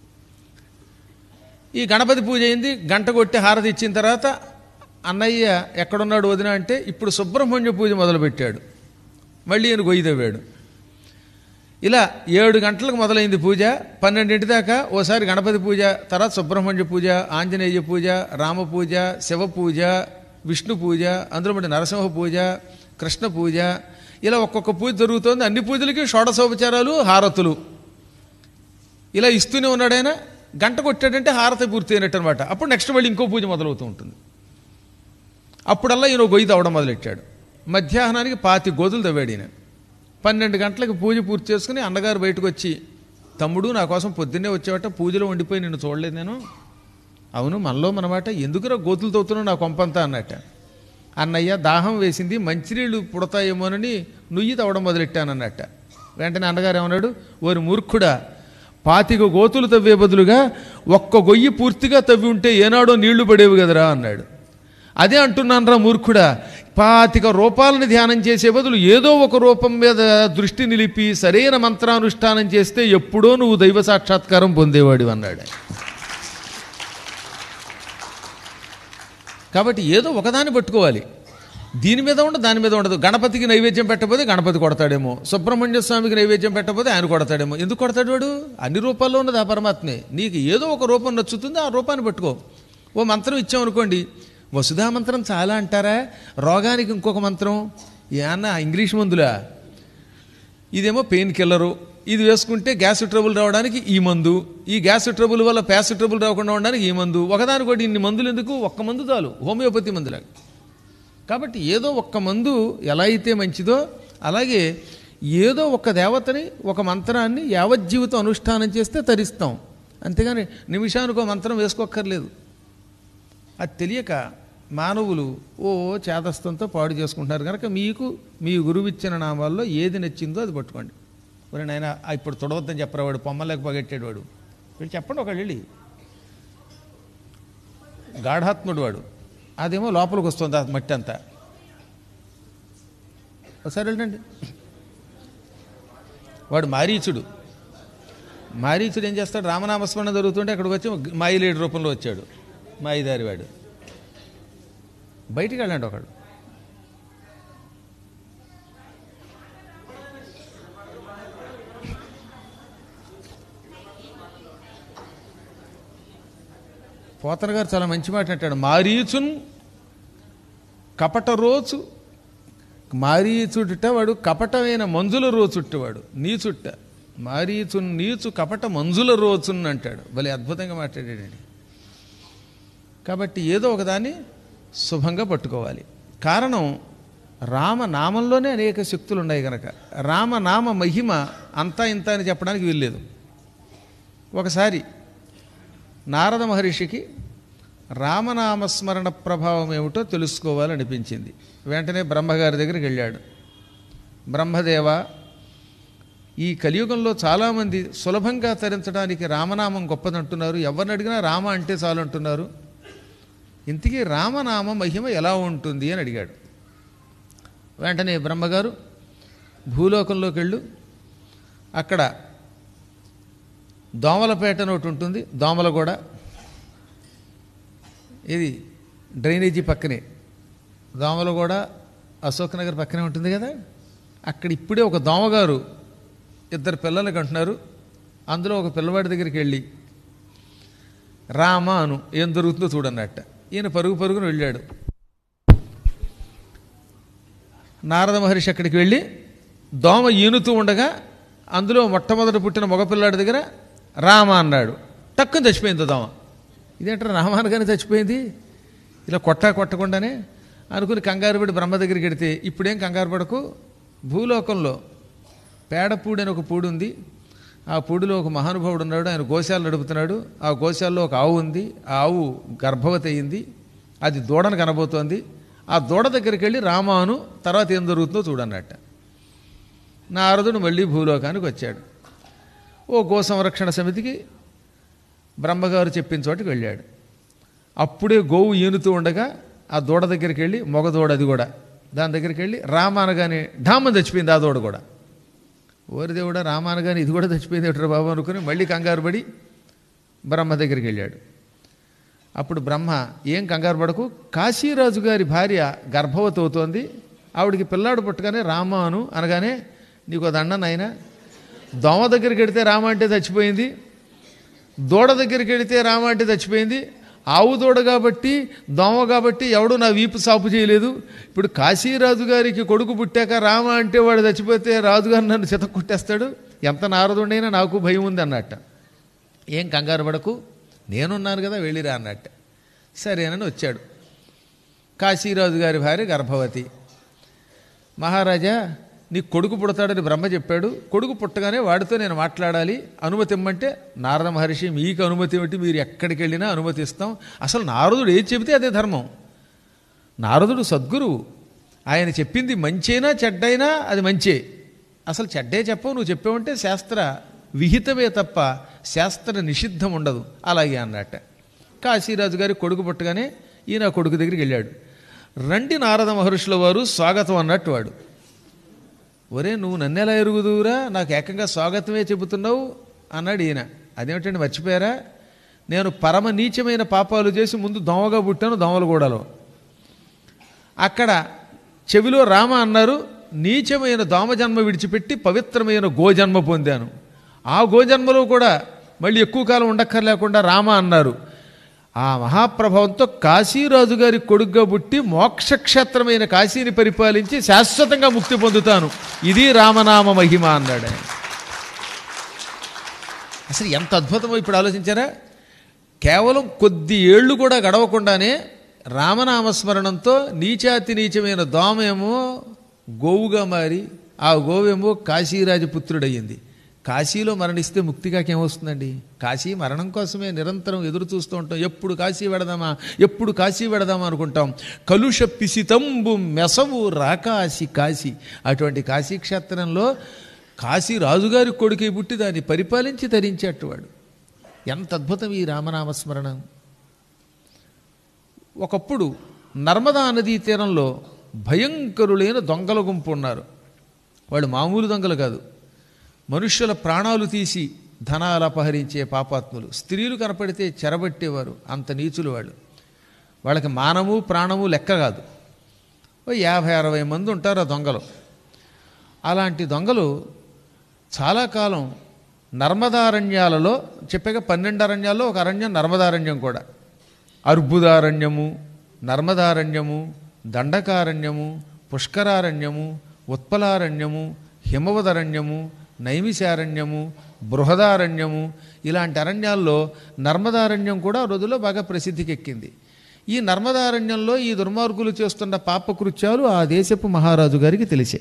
ఈ గణపతి పూజ అయింది గంట కొట్టి హారతి ఇచ్చిన తర్వాత అన్నయ్య ఎక్కడున్నాడు వదిన అంటే ఇప్పుడు సుబ్రహ్మణ్య పూజ మొదలుపెట్టాడు మళ్ళీ ఈయన గొయ్యి తవ్వాడు ఇలా ఏడు గంటలకు మొదలైంది పూజ పన్నెండింటి దాకా ఓసారి గణపతి పూజ తర్వాత సుబ్రహ్మణ్య పూజ ఆంజనేయ పూజ రామ పూజ శివ పూజ విష్ణు పూజ అందులో మళ్ళీ నరసింహ పూజ కృష్ణ పూజ ఇలా ఒక్కొక్క పూజ జరుగుతోంది అన్ని పూజలకి షోడశోపచారాలు హారతులు ఇలా ఇస్తూనే ఉన్నాడైనా గంట కొట్టాడంటే హారతి పూర్తి అయినట్టు అనమాట అప్పుడు నెక్స్ట్ మళ్ళీ ఇంకో పూజ మొదలవుతూ ఉంటుంది అప్పుడల్లా ఈయన గొయ్యి తవ్వడం మొదలెట్టాడు మధ్యాహ్నానికి పాతి గోధులు తవ్వాడు ఈయన పన్నెండు గంటలకు పూజ పూర్తి చేసుకుని అన్నగారు బయటకు వచ్చి తమ్ముడు నా కోసం పొద్దున్నే వచ్చేవట పూజలో ఉండిపోయి నిన్ను చూడలేదు నేను అవును మనలో మనమాట ఎందుకురా గోతులు తవ్వుతున్నావు నా కొంపంతా అన్నట్ట అన్నయ్య దాహం వేసింది మంచినీళ్ళు పుడతాయేమోనని నుయ్యి తవ్వడం మొదలెట్టానన్నట్ట వెంటనే అన్నగారు ఏమన్నాడు ఓరి మూర్ఖుడా పాతిక గోతులు తవ్వే బదులుగా ఒక్క గొయ్యి పూర్తిగా తవ్వి ఉంటే ఏనాడో నీళ్లు పడేవి కదరా అన్నాడు అదే అంటున్నాను రా మూర్ఖుడా పాతిక రూపాలని ధ్యానం చేసే బదులు ఏదో ఒక రూపం మీద దృష్టి నిలిపి సరైన మంత్రానుష్ఠానం చేస్తే ఎప్పుడో నువ్వు దైవ సాక్షాత్కారం పొందేవాడు అన్నాడు కాబట్టి ఏదో ఒకదాన్ని పట్టుకోవాలి దీని మీద ఉండదు దాని మీద ఉండదు గణపతికి నైవేద్యం పెట్టకపోతే గణపతి కొడతాడేమో సుబ్రహ్మణ్య స్వామికి నైవేద్యం పెట్టకపోతే ఆయన కొడతాడేమో ఎందుకు కొడతాడు వాడు అన్ని రూపాల్లో ఉన్నది ఆ పరమాత్మే నీకు ఏదో ఒక రూపం నచ్చుతుంది ఆ రూపాన్ని పెట్టుకో ఓ మంత్రం ఇచ్చామనుకోండి వసుధా మంత్రం చాలా అంటారా రోగానికి ఇంకొక మంత్రం ఏమన్నా ఇంగ్లీష్ మందులా ఇదేమో పెయిన్ కిల్లరు ఇది వేసుకుంటే గ్యాస్ ట్రబుల్ రావడానికి ఈ మందు ఈ గ్యాస్ ట్రబుల్ వల్ల ప్యాస్ ట్రబుల్ రాకుండా ఉండడానికి ఈ మందు ఒకదానికి ఒకటి ఇన్ని మందులు ఎందుకు ఒక్క మందు చాలు హోమియోపతి మందులాగా కాబట్టి ఏదో ఒక్క మందు ఎలా అయితే మంచిదో అలాగే ఏదో ఒక దేవతని ఒక మంత్రాన్ని యావజ్జీవితం అనుష్ఠానం చేస్తే తరిస్తాం అంతేగాని నిమిషానికి ఒక మంత్రం వేసుకోక్కర్లేదు అది తెలియక మానవులు ఓ చేతస్థంతో పాడు చేసుకుంటున్నారు కనుక మీకు మీ గురువు ఇచ్చిన నామాల్లో ఏది నచ్చిందో అది పట్టుకోండి మరి నాయన ఇప్పుడు తొడవద్దని చెప్పరా వాడు పొమ్మలేక పగెట్టాడు వాడు వీళ్ళు చెప్పండి ఒకళ్ళు వెళ్ళి గాఢాత్ముడు వాడు అదేమో లోపలికి వస్తుంది ఆ మట్టి అంతా ఒకసారి వెళ్ళండి వాడు మారీచుడు మారీచుడు ఏం చేస్తాడు రామనామస్మరణ జరుగుతుంటే అక్కడికి వచ్చి మాయిలేడు రూపంలో వచ్చాడు మాయిదారి వాడు బయటికి వెళ్ళండి ఒకడు పోతన గారు చాలా మంచి మాట అంటాడు మారీచున్ కపట రోచు మారీచుడుట వాడు కపటమైన మంజుల రోచుట్టవాడు నీచుట్ట మారీచున్ నీచు కపట మంజుల రోచున్ అంటాడు భలే అద్భుతంగా మాట్లాడాడండి కాబట్టి ఏదో ఒకదాన్ని శుభంగా పట్టుకోవాలి కారణం రామనామంలోనే అనేక శక్తులు ఉన్నాయి కనుక రామనామ మహిమ అంతా ఇంత అని చెప్పడానికి వీల్లేదు ఒకసారి నారద మహర్షికి రామనామస్మరణ ప్రభావం ఏమిటో తెలుసుకోవాలనిపించింది వెంటనే బ్రహ్మగారి దగ్గరికి వెళ్ళాడు బ్రహ్మదేవ ఈ కలియుగంలో చాలామంది సులభంగా తరించడానికి రామనామం గొప్పదంటున్నారు ఎవరిని అడిగినా రామ అంటే చాలు అంటున్నారు ఇంతకీ రామనామ మహిమ ఎలా ఉంటుంది అని అడిగాడు వెంటనే బ్రహ్మగారు భూలోకంలోకి వెళ్ళు అక్కడ దోమలపేట అని ఒకటి ఉంటుంది దోమల కూడా ఇది డ్రైనేజీ పక్కనే దోమల కూడా అశోక్ నగర్ పక్కనే ఉంటుంది కదా అక్కడ ఇప్పుడే ఒక దోమగారు ఇద్దరు పిల్లలకి అంటున్నారు అందులో ఒక పిల్లవాడి దగ్గరికి వెళ్ళి రామ అను ఏం దొరుకుతుందో చూడన్నట్ట ఈయన పరుగు పరుగున వెళ్ళాడు నారద మహర్షి అక్కడికి వెళ్ళి దోమ ఈనుతూ ఉండగా అందులో మొట్టమొదట పుట్టిన మగపిల్లాడి దగ్గర రామ అన్నాడు టక్కుని చచ్చిపోయింది దోమ ఇదేంటారు రామానగానే చచ్చిపోయింది ఇలా కొట్టా కొట్టకుండానే అనుకుని కంగారు పడి బ్రహ్మ దగ్గరికి వెడితే ఇప్పుడేం కంగారు పడకు భూలోకంలో పేడపూడి అని ఒక పూడి ఉంది ఆ పూడిలో ఒక మహానుభావుడు ఉన్నాడు ఆయన గోశాల నడుపుతున్నాడు ఆ గోశాలలో ఒక ఆవు ఉంది ఆ ఆవు గర్భవతి అయింది అది దూడను కనబోతోంది ఆ దూడ దగ్గరికి వెళ్ళి రామాను తర్వాత ఏం జరుగుతుందో చూడన్నట్ట నారదుడు మళ్ళీ భూలోకానికి వచ్చాడు ఓ గో సంరక్షణ సమితికి బ్రహ్మగారు చెప్పిన చోటికి వెళ్ళాడు అప్పుడే గోవు ఈనుతూ ఉండగా ఆ దూడ దగ్గరికి వెళ్ళి మగ దూడ అది కూడా దాని దగ్గరికి వెళ్ళి రామ అనగానే ఢామని చచ్చిపోయింది ఆ దూడ కూడా ఓరి దేవుడా రామ అనగానే ఇది కూడా చచ్చిపోయింది ఏమిట్రా బాబు అనుకుని మళ్ళీ కంగారు పడి బ్రహ్మ దగ్గరికి వెళ్ళాడు అప్పుడు బ్రహ్మ ఏం కంగారు పడకు కాశీరాజు గారి భార్య గర్భవతి అవుతోంది ఆవిడికి పిల్లాడు పుట్టగానే రామ అను అనగానే నీకు దండ నాయన దోమ దగ్గరికి వెడితే రామ అంటే చచ్చిపోయింది దూడ దగ్గరికి వెడితే రామ అంటే చచ్చిపోయింది ఆవు దూడ కాబట్టి దోమ కాబట్టి ఎవడు నా వీపు సాపు చేయలేదు ఇప్పుడు కాశీరాజు గారికి కొడుకు పుట్టాక రామ అంటే వాడు చచ్చిపోతే రాజుగారు నన్ను చిత కుట్టేస్తాడు ఎంత నారదుండైనా నాకు భయం ఉంది అన్నట్ట ఏం కంగారు పడకు నేనున్నాను కదా వెళ్ళిరా అన్నట్ట సరేనని వచ్చాడు కాశీరాజు గారి భార్య గర్భవతి మహారాజా నీకు కొడుకు పుడతాడని బ్రహ్మ చెప్పాడు కొడుకు పుట్టగానే వాడితో నేను మాట్లాడాలి అనుమతి ఇమ్మంటే నారద మహర్షి మీకు అనుమతి ఇవ్వటి మీరు ఎక్కడికి వెళ్ళినా అనుమతి ఇస్తాం అసలు నారదుడు ఏది చెబితే అదే ధర్మం నారదుడు సద్గురువు ఆయన చెప్పింది మంచైనా చెడ్డైనా అది మంచే అసలు చెడ్డే చెప్పవు నువ్వు చెప్పావంటే శాస్త్ర విహితమే తప్ప శాస్త్ర నిషిద్ధం ఉండదు అలాగే అన్నట్ట కాశీరాజు గారి కొడుకు పుట్టగానే ఈయన కొడుకు దగ్గరికి వెళ్ళాడు రండి నారద మహర్షుల వారు స్వాగతం అన్నట్టు వాడు ఒరే నువ్వు నన్నెలా ఎరుగుదువురా నాకు ఏకంగా స్వాగతమే చెబుతున్నావు అన్నాడు ఈయన అదేమిటండి మర్చిపోయారా నేను పరమ నీచమైన పాపాలు చేసి ముందు దోమగా పుట్టాను దోమలగూడలో అక్కడ చెవిలో రామ అన్నారు నీచమైన దోమజన్మ విడిచిపెట్టి పవిత్రమైన గోజన్మ పొందాను ఆ గోజన్మలో కూడా మళ్ళీ ఎక్కువ కాలం ఉండక్కర్లేకుండా రామ అన్నారు ఆ మహాప్రభావంతో కాశీరాజు గారి కొడుగ్గా పుట్టి మోక్షక్షేత్రమైన కాశీని పరిపాలించి శాశ్వతంగా ముక్తి పొందుతాను ఇది రామనామ మహిమ అన్నాడు ఆయన అసలు ఎంత అద్భుతమో ఇప్పుడు ఆలోచించారా కేవలం కొద్ది ఏళ్ళు కూడా గడవకుండానే రామనామస్మరణంతో నీచాతి నీచమైన దోమేమో గోవుగా మారి ఆ గోవేమో కాశీరాజపుత్రుడయ్యింది కాశీలో మరణిస్తే ముక్తిగాకి ఏమొస్తుందండి కాశీ మరణం కోసమే నిరంతరం ఎదురు చూస్తూ ఉంటాం ఎప్పుడు కాశీ వెడదామా ఎప్పుడు కాశీ వెడదామా అనుకుంటాం కలుష పిసితంబు మెసవు రాకాశి కాశీ అటువంటి కాశీ క్షేత్రంలో కాశీ రాజుగారి కొడుకై పుట్టి దాన్ని పరిపాలించి ధరించేటవాడు ఎంత అద్భుతం ఈ రామనామస్మరణ ఒకప్పుడు నర్మదా నదీ తీరంలో భయంకరులైన దొంగల గుంపు ఉన్నారు వాళ్ళు మామూలు దొంగలు కాదు మనుష్యుల ప్రాణాలు తీసి ధనాలు అపహరించే పాపాత్ములు స్త్రీలు కనపడితే చెరబట్టేవారు అంత నీచులు వాళ్ళు వాళ్ళకి మానము ప్రాణము లెక్క కాదు ఓ యాభై అరవై మంది ఉంటారు ఆ దొంగలు అలాంటి దొంగలు చాలా కాలం నర్మదారణ్యాలలో చెప్పాక పన్నెండు అరణ్యాల్లో ఒక అరణ్యం నర్మదారణ్యం కూడా అర్బుదారణ్యము నర్మదారణ్యము దండకారణ్యము పుష్కరారణ్యము ఉత్పలారణ్యము హిమవదరణ్యము నైమిషారణ్యము బృహదారణ్యము ఇలాంటి అరణ్యాల్లో నర్మదారణ్యం కూడా ఆ రోజుల్లో బాగా ప్రసిద్ధికి ఎక్కింది ఈ నర్మదారణ్యంలో ఈ దుర్మార్గులు చేస్తున్న పాపకృత్యాలు ఆ దేశపు మహారాజు గారికి తెలిసే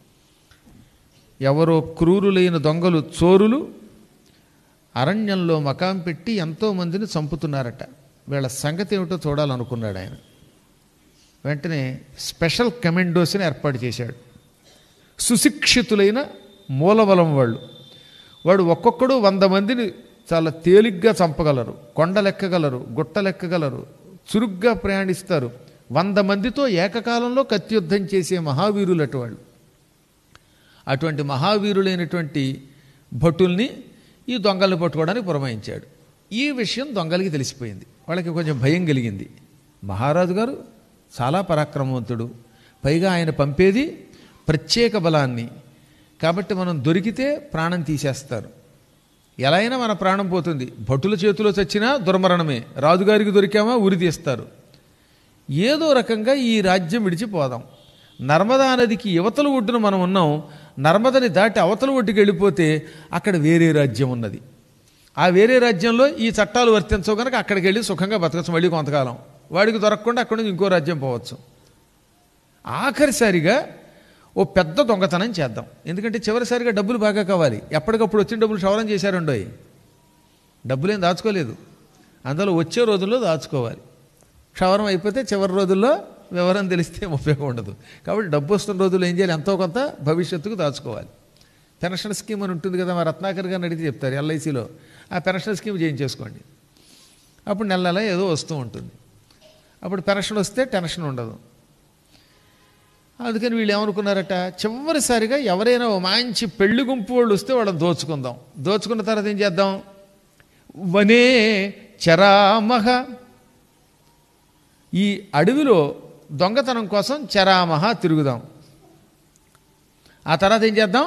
ఎవరో క్రూరులైన దొంగలు చోరులు అరణ్యంలో మకాం పెట్టి ఎంతోమందిని చంపుతున్నారట వీళ్ళ సంగతి ఏమిటో చూడాలనుకున్నాడు ఆయన వెంటనే స్పెషల్ కమెండోస్ని ఏర్పాటు చేశాడు సుశిక్షితులైన మూలబలం వాళ్ళు వాడు ఒక్కొక్కడు వంద మందిని చాలా తేలిగ్గా చంపగలరు కొండలెక్కగలరు గుట్టలెక్కగలరు చురుగ్గా ప్రయాణిస్తారు వంద మందితో ఏకకాలంలో కత్యుద్ధం చేసే మహావీరులటు వాళ్ళు అటువంటి మహావీరులైనటువంటి భటుల్ని ఈ దొంగల్ని పట్టుకోవడానికి పురమాయించాడు ఈ విషయం దొంగలకి తెలిసిపోయింది వాళ్ళకి కొంచెం భయం కలిగింది మహారాజు గారు చాలా పరాక్రమవంతుడు పైగా ఆయన పంపేది ప్రత్యేక బలాన్ని కాబట్టి మనం దొరికితే ప్రాణం తీసేస్తారు ఎలా అయినా మన ప్రాణం పోతుంది భటుల చేతిలో చచ్చినా దుర్మరణమే రాజుగారికి దొరికామా ఉరి తీస్తారు ఏదో రకంగా ఈ రాజ్యం విడిచిపోదాం నర్మదా నదికి యువతల ఒడ్డున మనం ఉన్నాం నర్మదని దాటి అవతల ఒడ్డుకి వెళ్ళిపోతే అక్కడ వేరే రాజ్యం ఉన్నది ఆ వేరే రాజ్యంలో ఈ చట్టాలు వర్తించవు కనుక అక్కడికి వెళ్ళి సుఖంగా బతకచ్చు మళ్ళీ కొంతకాలం వాడికి దొరకకుండా అక్కడి నుంచి ఇంకో రాజ్యం పోవచ్చు ఆఖరిసారిగా ఓ పెద్ద దొంగతనం చేద్దాం ఎందుకంటే చివరిసారిగా డబ్బులు బాగా కావాలి ఎప్పటికప్పుడు వచ్చిన డబ్బులు క్షవరం చేశారండోయ్ డబ్బులేం దాచుకోలేదు అందులో వచ్చే రోజుల్లో దాచుకోవాలి క్షవరం అయిపోతే చివరి రోజుల్లో వివరం తెలిస్తే ఉపయోగం ఉండదు కాబట్టి డబ్బు వస్తున్న రోజుల్లో ఏం చేయాలి ఎంతో కొంత భవిష్యత్తుకు దాచుకోవాలి పెన్షన్ స్కీమ్ అని ఉంటుంది కదా మా రత్నాకర్ గారిని అడిగితే చెప్తారు ఎల్ఐసిలో ఆ పెన్షన్ స్కీమ్ చేయించేసుకోండి అప్పుడు నెల నెల ఏదో వస్తూ ఉంటుంది అప్పుడు పెన్షన్ వస్తే టెన్షన్ ఉండదు అందుకని వీళ్ళు ఏమనుకున్నారట చివరిసారిగా ఎవరైనా ఓ మంచి పెళ్లి గుంపు వాళ్ళు వస్తే వాళ్ళని దోచుకుందాం దోచుకున్న తర్వాత ఏం చేద్దాం వనే చరామహ ఈ అడవిలో దొంగతనం కోసం చరామహ తిరుగుదాం ఆ తర్వాత ఏం చేద్దాం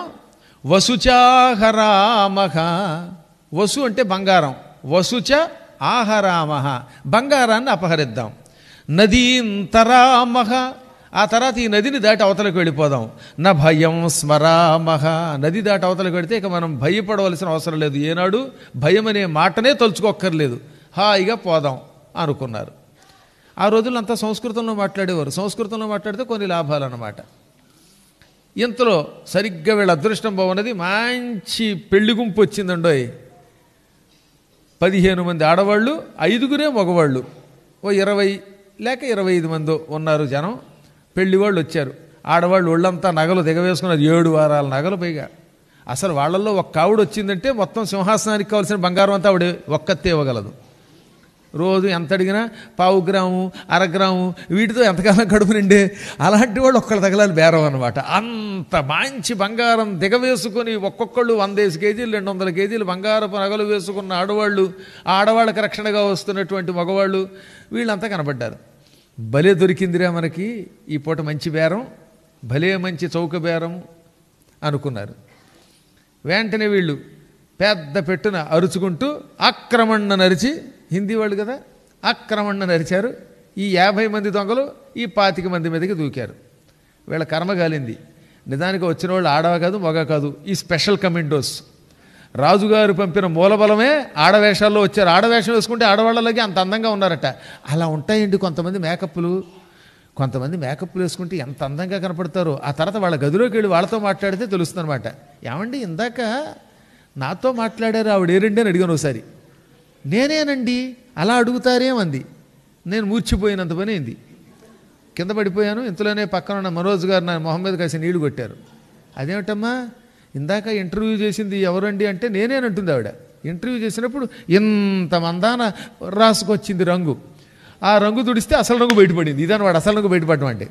వసుచాహరామహ వసు అంటే బంగారం వసుచ ఆహరామహ బంగారాన్ని అపహరిద్దాం నదీంతరామహ ఆ తర్వాత ఈ నదిని దాటి అవతలకు వెళ్ళిపోదాం నా భయం స్మరామహ నది దాటి అవతలకు వెళితే ఇక మనం భయపడవలసిన అవసరం లేదు ఏనాడు భయం అనే మాటనే తలుచుకోక్కర్లేదు హాయిగా పోదాం అనుకున్నారు ఆ రోజుల్లో అంతా సంస్కృతంలో మాట్లాడేవారు సంస్కృతంలో మాట్లాడితే కొన్ని లాభాలు అన్నమాట ఇంతలో సరిగ్గా వీళ్ళ అదృష్టం బాగున్నది మంచి పెళ్లి గుంపు వచ్చిందండోయ్ పదిహేను మంది ఆడవాళ్ళు ఐదుగురే మగవాళ్ళు ఓ ఇరవై లేక ఇరవై ఐదు మంది ఉన్నారు జనం పెళ్లి వాళ్ళు వచ్చారు ఆడవాళ్ళు ఒళ్ళంతా నగలు దిగవేసుకున్నారు ఏడు వారాల నగలు పైగా అసలు వాళ్ళల్లో ఒక్క ఆవిడ వచ్చిందంటే మొత్తం సింహాసనానికి కావాల్సిన బంగారం అంతా ఆవిడ ఒక్కతే ఇవ్వగలదు రోజు ఎంత అడిగినా పావు గ్రాము అరగ్రాము వీటితో ఎంతకాలం కడుపు నిండే అలాంటి వాళ్ళు ఒక్కళ్ళ తగలాలి బేరం అనమాట అంత మంచి బంగారం దిగవేసుకొని ఒక్కొక్కళ్ళు వందేసి కేజీలు రెండు వందల కేజీలు బంగారపు నగలు వేసుకున్న ఆడవాళ్ళు ఆ ఆడవాళ్ళకి రక్షణగా వస్తున్నటువంటి మగవాళ్ళు వీళ్ళంతా కనబడ్డారు భలే దొరికిందిరా మనకి ఈ పూట మంచి బేరం భలే మంచి చౌక బేరం అనుకున్నారు వెంటనే వీళ్ళు పెద్ద పెట్టున అరుచుకుంటూ ఆక్రమణ నరిచి హిందీ వాళ్ళు కదా ఆక్రమణ నరిచారు ఈ యాభై మంది దొంగలు ఈ పాతిక మంది మీదకి దూకారు వీళ్ళ కర్మ కాలింది నిజానికి వచ్చిన వాళ్ళు ఆడవ కాదు మగ కాదు ఈ స్పెషల్ కమెండోస్ రాజుగారు పంపిన మూలబలమే ఆడవేషాల్లో వచ్చారు ఆడవేషం వేసుకుంటే ఆడవాళ్ళలాగే అంత అందంగా ఉన్నారట అలా ఉంటాయండి కొంతమంది మేకప్లు కొంతమంది మేకప్లు వేసుకుంటే ఎంత అందంగా కనపడతారో ఆ తర్వాత వాళ్ళ గదిలోకి వెళ్ళి వాళ్ళతో మాట్లాడితే తెలుస్తుందన్నమాట ఏమండి ఇందాక నాతో మాట్లాడారు ఆవిడ ఏరండి అని అడిగాను ఒకసారి నేనేనండి అలా అడుగుతారేమంది నేను మూర్చిపోయినంత పని అయింది కింద పడిపోయాను ఇంతలోనే పక్కన ఉన్న మనోజ్ గారు నా మొహం మీద కాసి నీళ్లు కొట్టారు అదేమిటమ్మా ఇందాక ఇంటర్వ్యూ చేసింది ఎవరండి అంటే నేనేనంటుంది ఆవిడ ఇంటర్వ్యూ చేసినప్పుడు ఇంత మందాన రాసుకొచ్చింది రంగు ఆ రంగు తుడిస్తే అసలు రంగు బయటపడింది ఇదన్నమాట అసలు రంగు బయటపడటం అంటే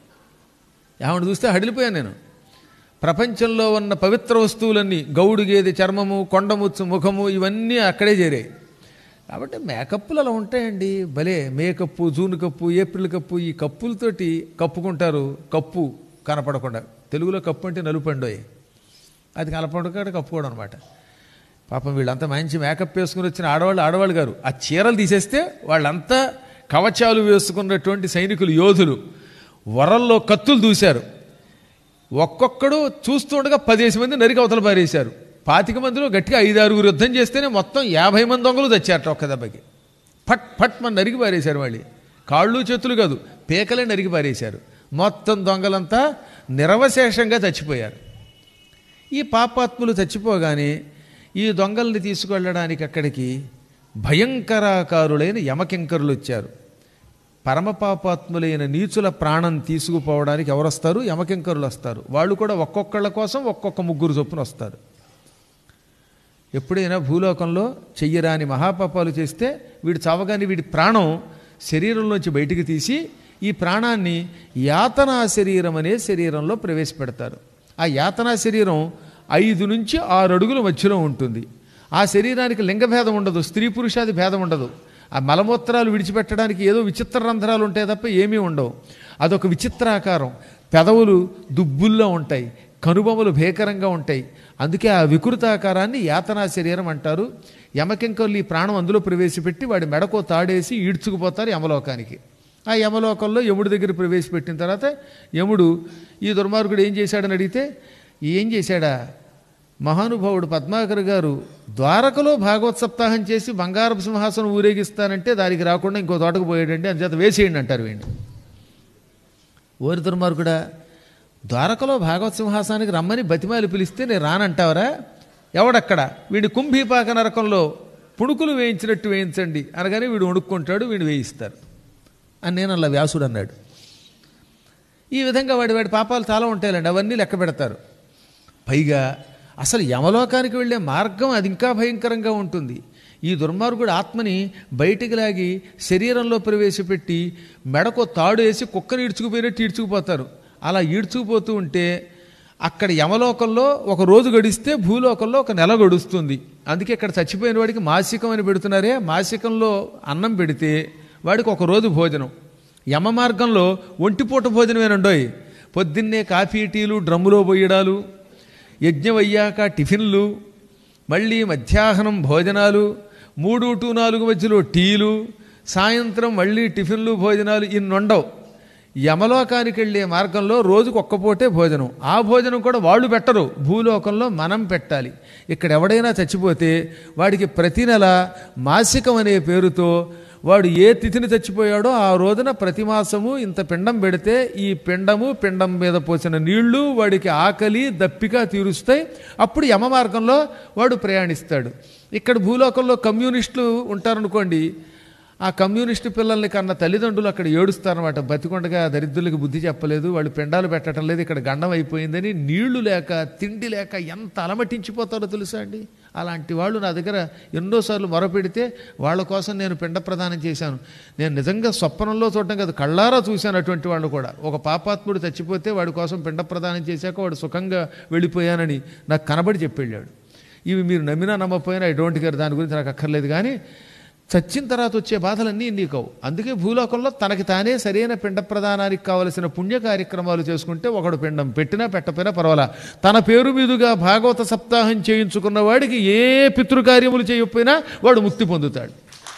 ఆవిడ చూస్తే హడిలిపోయాను నేను ప్రపంచంలో ఉన్న పవిత్ర వస్తువులన్నీ గౌడు గేదె చర్మము కొండముచ్చు ముఖము ఇవన్నీ అక్కడే చేరాయి కాబట్టి మేకప్పులు అలా ఉంటాయండి భలే makeup June cup April cup ఈ కప్పులతోటి కప్పుకుంటారు కప్పు కనపడకుండా తెలుగులో కప్పు అంటే నలుపండోయ్ అది కనపడకుండా కప్పుకోవడం అనమాట పాపం వీళ్ళంతా మంచి మేకప్ వేసుకుని వచ్చిన ఆడవాళ్ళు ఆడవాళ్ళు గారు ఆ చీరలు తీసేస్తే వాళ్ళంతా కవచాలు వేసుకున్నటువంటి సైనికులు యోధులు వరల్లో కత్తులు దూశారు ఒక్కొక్కడు చూస్తుండగా పదేసి మంది నరికి అవతల పారేశారు పాతిక మందిలో గట్టిగా ఐదు ఆరుగురు యుద్ధం చేస్తేనే మొత్తం యాభై మంది దొంగలు తెచ్చారట ఒక్క దెబ్బకి ఫట్ ఫట్ మన నరికి పారేశారు వాళ్ళు కాళ్ళు చేతులు కాదు పేకలే నరికి పారేశారు మొత్తం దొంగలంతా నిరవశేషంగా చచ్చిపోయారు ఈ పాపాత్ములు చచ్చిపోగానే ఈ దొంగల్ని తీసుకెళ్ళడానికి అక్కడికి భయంకరాకారులైన యమకింకరులు వచ్చారు పరమపాపాత్ములైన నీచుల ప్రాణం తీసుకుపోవడానికి ఎవరు వస్తారు యమకింకరులు వస్తారు వాళ్ళు కూడా ఒక్కొక్కళ్ళ కోసం ఒక్కొక్క ముగ్గురు చొప్పున వస్తారు ఎప్పుడైనా భూలోకంలో చెయ్యరాని మహాపాపాలు చేస్తే వీడు చావగానే వీడి ప్రాణం శరీరంలోంచి బయటికి తీసి ఈ ప్రాణాన్ని యాతనా శరీరం అనే శరీరంలో ప్రవేశపెడతారు ఆ యాతనా శరీరం ఐదు నుంచి ఆరు అడుగుల మధ్యలో ఉంటుంది ఆ శరీరానికి లింగభేదం ఉండదు స్త్రీ పురుషాది భేదం ఉండదు ఆ మలమూత్రాలు విడిచిపెట్టడానికి ఏదో విచిత్ర రంధ్రాలు ఉంటాయి తప్ప ఏమీ ఉండవు అదొక విచిత్రాకారం పెదవులు దుబ్బుల్లో ఉంటాయి కనుబొమ్మలు భీకరంగా ఉంటాయి అందుకే ఆ వికృతాకారాన్ని యాతనా శరీరం అంటారు యమకింకర్లు ఈ ప్రాణం అందులో ప్రవేశపెట్టి వాడి మెడకో తాడేసి ఈడ్చుకుపోతారు యమలోకానికి ఆ యమలోకంలో యముడి దగ్గర ప్రవేశపెట్టిన తర్వాత యముడు ఈ దుర్మార్గుడు ఏం చేశాడని అడిగితే ఏం చేశాడా మహానుభావుడు పద్మాకర్ గారు ద్వారకలో భాగవత్ సప్తాహం చేసి బంగారపు సింహాసనం ఊరేగిస్తానంటే దానికి రాకుండా ఇంకో తోటకు పోయాడండి అంచేత వేసేయండి అంటారు వీడిని ఓరి దుర్మార్గుడా ద్వారకలో భాగవత్ సింహాసనానికి రమ్మని బతిమాలి పిలిస్తే నేను రానంటావరా ఎవడక్కడ వీడి కుంభీపాక నరకంలో పుణుకులు వేయించినట్టు వేయించండి అనగానే వీడు వణుక్కుంటాడు వీడు వేయిస్తారు అని నేను అలా వ్యాసుడు అన్నాడు ఈ విధంగా వాడి వాడి పాపాలు చాలా ఉంటాయండి అవన్నీ లెక్క పెడతారు పైగా అసలు యమలోకానికి వెళ్ళే మార్గం అది ఇంకా భయంకరంగా ఉంటుంది ఈ దుర్మార్గుడు ఆత్మని బయటికి లాగి శరీరంలో ప్రవేశపెట్టి మెడకో తాడు వేసి కుక్కని ఈడ్చుకుపోయినట్టు ఈడ్చుకుపోతారు అలా ఈడ్చుకుపోతూ ఉంటే అక్కడ యమలోకంలో ఒక రోజు గడిస్తే భూలోకంలో ఒక నెల గడుస్తుంది అందుకే ఇక్కడ చచ్చిపోయిన వాడికి మాసికం అని పెడుతున్నారే మాసికంలో అన్నం పెడితే వాడికి ఒక రోజు భోజనం యమ మార్గంలో ఒంటిపూట భోజనమేనండోయ్ పొద్దున్నే కాఫీ టీలు డ్రమ్ములో పోయడాలు యజ్ఞం అయ్యాక టిఫిన్లు మళ్ళీ మధ్యాహ్నం భోజనాలు మూడు టు నాలుగు మధ్యలో టీలు సాయంత్రం మళ్ళీ టిఫిన్లు భోజనాలు ఇన్నుండవు యమలోకానికి వెళ్ళే మార్గంలో రోజుకు ఒక్క పూటే భోజనం ఆ భోజనం కూడా వాళ్ళు పెట్టరు భూలోకంలో మనం పెట్టాలి ఇక్కడ ఎవడైనా చచ్చిపోతే వాడికి ప్రతి నెల మాసికం అనే పేరుతో వాడు ఏ తిథిని చచ్చిపోయాడో ఆ రోజున ప్రతి మాసము ఇంత పిండం పెడితే ఈ పిండము పిండం మీద పోసిన నీళ్లు వాడికి ఆకలి దప్పిక తీరుస్తాయి అప్పుడు యమ మార్గంలో వాడు ప్రయాణిస్తాడు ఇక్కడ భూలోకంలో కమ్యూనిస్టులు ఉంటారనుకోండి ఆ కమ్యూనిస్టు పిల్లల్ని కన్న తల్లిదండ్రులు అక్కడ ఏడుస్తారనమాట బతికొండగా దరిద్రులకు బుద్ధి చెప్పలేదు వాళ్ళు పిండాలు పెట్టడం లేదు ఇక్కడ గండం అయిపోయిందని నీళ్లు లేక తిండి లేక ఎంత అలమటించిపోతారో తెలుసా అండి అలాంటి వాళ్ళు నా దగ్గర ఎన్నోసార్లు మొరపెడితే వాళ్ళ కోసం నేను పిండ ప్రదానం చేశాను నేను నిజంగా స్వప్నంలో చూడటం కాదు కళ్ళారా చూశాను అటువంటి వాళ్ళు కూడా ఒక పాపాత్ముడు చచ్చిపోతే వాడి కోసం పిండ ప్రదానం చేశాక వాడు సుఖంగా వెళ్ళిపోయానని నాకు కనబడి చెప్పెళ్ళాడు ఇవి మీరు నమ్మినా నమ్మకపోయినా ఐ డోంట్ కేర్ దాని గురించి నాకు అక్కర్లేదు కానీ చచ్చిన తర్వాత వచ్చే బాధలన్నీ నీకవు అందుకే భూలోకంలో తనకి తానే సరైన పిండ ప్రదానానికి కావలసిన పుణ్య కార్యక్రమాలు చేసుకుంటే ఒకడు పిండం పెట్టినా పెట్టపోయినా పర్వాలా తన పేరు మీదుగా భాగవత సప్తాహం చేయించుకున్న వాడికి ఏ పితృకార్యములు చేయకపోయినా వాడు ముక్తి పొందుతాడు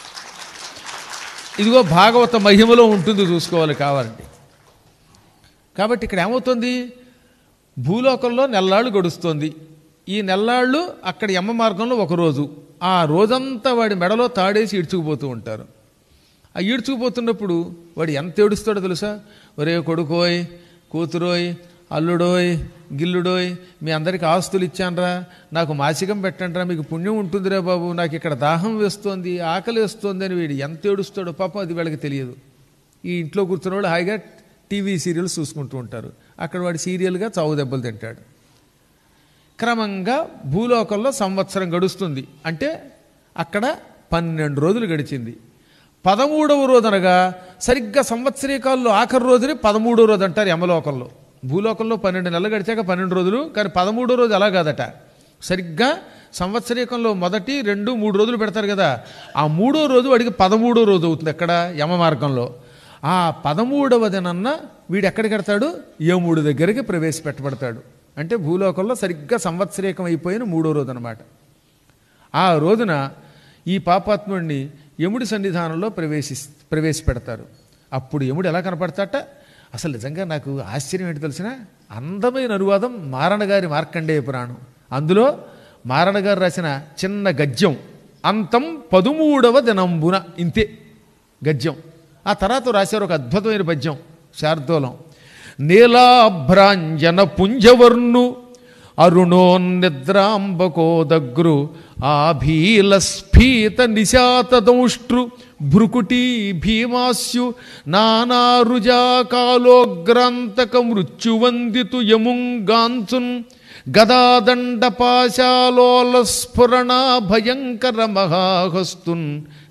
ఇదిగో భాగవత మహిమలో ఉంటుంది చూసుకోవాలి కావాలండి కాబట్టి ఇక్కడ ఏమవుతుంది భూలోకంలో నెల్లాళ్ళు గడుస్తోంది ఈ నెల్లాళ్ళు అక్కడ యమ్మ మార్గంలో ఒక రోజు ఆ రోజంతా వాడి మెడలో తాడేసి ఈడ్చుకుపోతూ ఉంటారు ఆ ఈడ్చుకుపోతున్నప్పుడు వాడు ఎంత ఏడుస్తాడో తెలుసా ఒరే కొడుకోయ్ కూతురోయ్ అల్లుడోయ్ గిల్లుడోయ్ మీ అందరికి ఆస్తులు ఇచ్చానరా నాకు మాసికం పెట్టండిరా మీకు పుణ్యం ఉంటుందిరా బాబు నాకు ఇక్కడ దాహం వేస్తోంది ఆకలి వేస్తోంది అని వీడు ఎంత ఏడుస్తాడో పాపం అది వీళ్ళకి తెలియదు ఈ ఇంట్లో కూర్చున్న వాళ్ళు హాయిగా టీవీ సీరియల్స్ చూసుకుంటూ ఉంటారు అక్కడ వాడు సీరియల్గా చావు దెబ్బలు తింటాడు క్రమంగా భూలోకంలో సంవత్సరం గడుస్తుంది అంటే అక్కడ పన్నెండు రోజులు గడిచింది పదమూడవ రోజు అనగా సరిగ్గా సంవత్సరీకాల్లో ఆఖరి రోజుని పదమూడవ రోజు అంటారు యమలోకంలో భూలోకంలో పన్నెండు నెలలు గడిచాక పన్నెండు రోజులు కానీ పదమూడో రోజు అలా కాదట సరిగ్గా సంవత్సరీకంలో మొదటి రెండు మూడు రోజులు పెడతారు కదా ఆ మూడో రోజు వాడికి పదమూడో రోజు అవుతుంది ఎక్కడ యమ మార్గంలో ఆ పదమూడవ దినన్న వీడు ఎక్కడికి వెడతాడు యముడు దగ్గరికి ప్రవేశపెట్టబడతాడు అంటే భూలోకంలో సరిగ్గా సంవత్సరీకం అయిపోయిన మూడో రోజు అనమాట ఆ రోజున ఈ పాపాత్ముడిని యముడి సన్నిధానంలో ప్రవేశి ప్రవేశపెడతారు అప్పుడు యముడు ఎలా కనపడతాట అసలు నిజంగా నాకు ఆశ్చర్యం ఏంటి తెలిసిన అందమైన అనువాదం మారణగారి మార్కండేయ పురాణం అందులో మారణగారు రాసిన చిన్న గద్యం అంతం పదుమూడవ దినంబున ఇంతే గద్యం ఆ తర్వాత రాశారు ఒక అద్భుతమైన పద్యం శార్దూలం నీలాభ్రాంజన పుంజవర్ణు అరుణోన్నిద్రాంబకోదగ్రు ఆభీల స్ఫీత నిశాతదౌష్ట్రు భ్రుకుటీ భీమాస్యు నానారుజాకాలోగ్రాంతక మృత్యువందితు యముంగాంచున్ గదాదండ పాశాలోల స్ఫురణ భయంకర మహాహస్తున్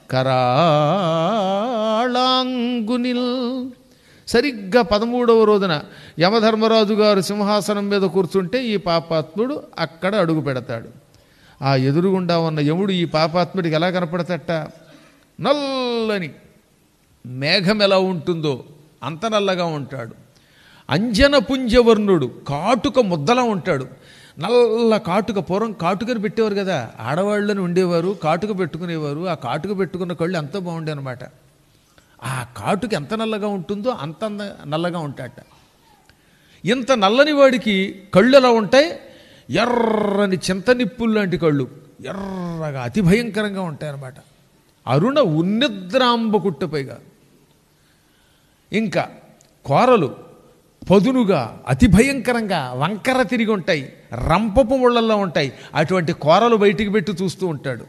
కరాళాంగునిల్ సరిగ్గా పదమూడవ రోజున యమధర్మరాజు గారు సింహాసనం మీద కూర్చుంటే ఈ పాపాత్ముడు అక్కడ అడుగు పెడతాడు ఆ ఎదురుగుండా ఉన్న యముడు ఈ పాపాత్ముడికి ఎలా కనపడతట నల్లని మేఘం ఎలా ఉంటుందో అంత నల్లగా ఉంటాడు అంజన పుంజవర్ణుడు కాటుక ముద్దలా ఉంటాడు నల్ల కాటుక పూర్వం కాటుకని పెట్టేవారు కదా ఆడవాళ్ళని ఉండేవారు కాటుక పెట్టుకునేవారు ఆ కాటుక పెట్టుకున్న కళ్ళు ఎంతో బాగుండే అనమాట ఆ కాటుక ఎంత నల్లగా ఉంటుందో అంత అంద- నల్లగా ఉంటాడట ఇంత నల్లని వాడికి కళ్ళు ఎలా ఉంటాయి ఎర్రని చింతనిప్పులు లాంటి కళ్ళు ఎర్రగా అతి భయంకరంగా ఉంటాయన్నమాట అరుణ ఉన్నిద్రాంబ కుట్టపైగా ఇంకా కోరలు పదునుగా అతి భయంకరంగా వంకర తిరిగి ఉంటాయి రంపపు ముళ్ళల్లో ఉంటాయి అటువంటి కోరలు బయటికి పెట్టి చూస్తూ ఉంటాడు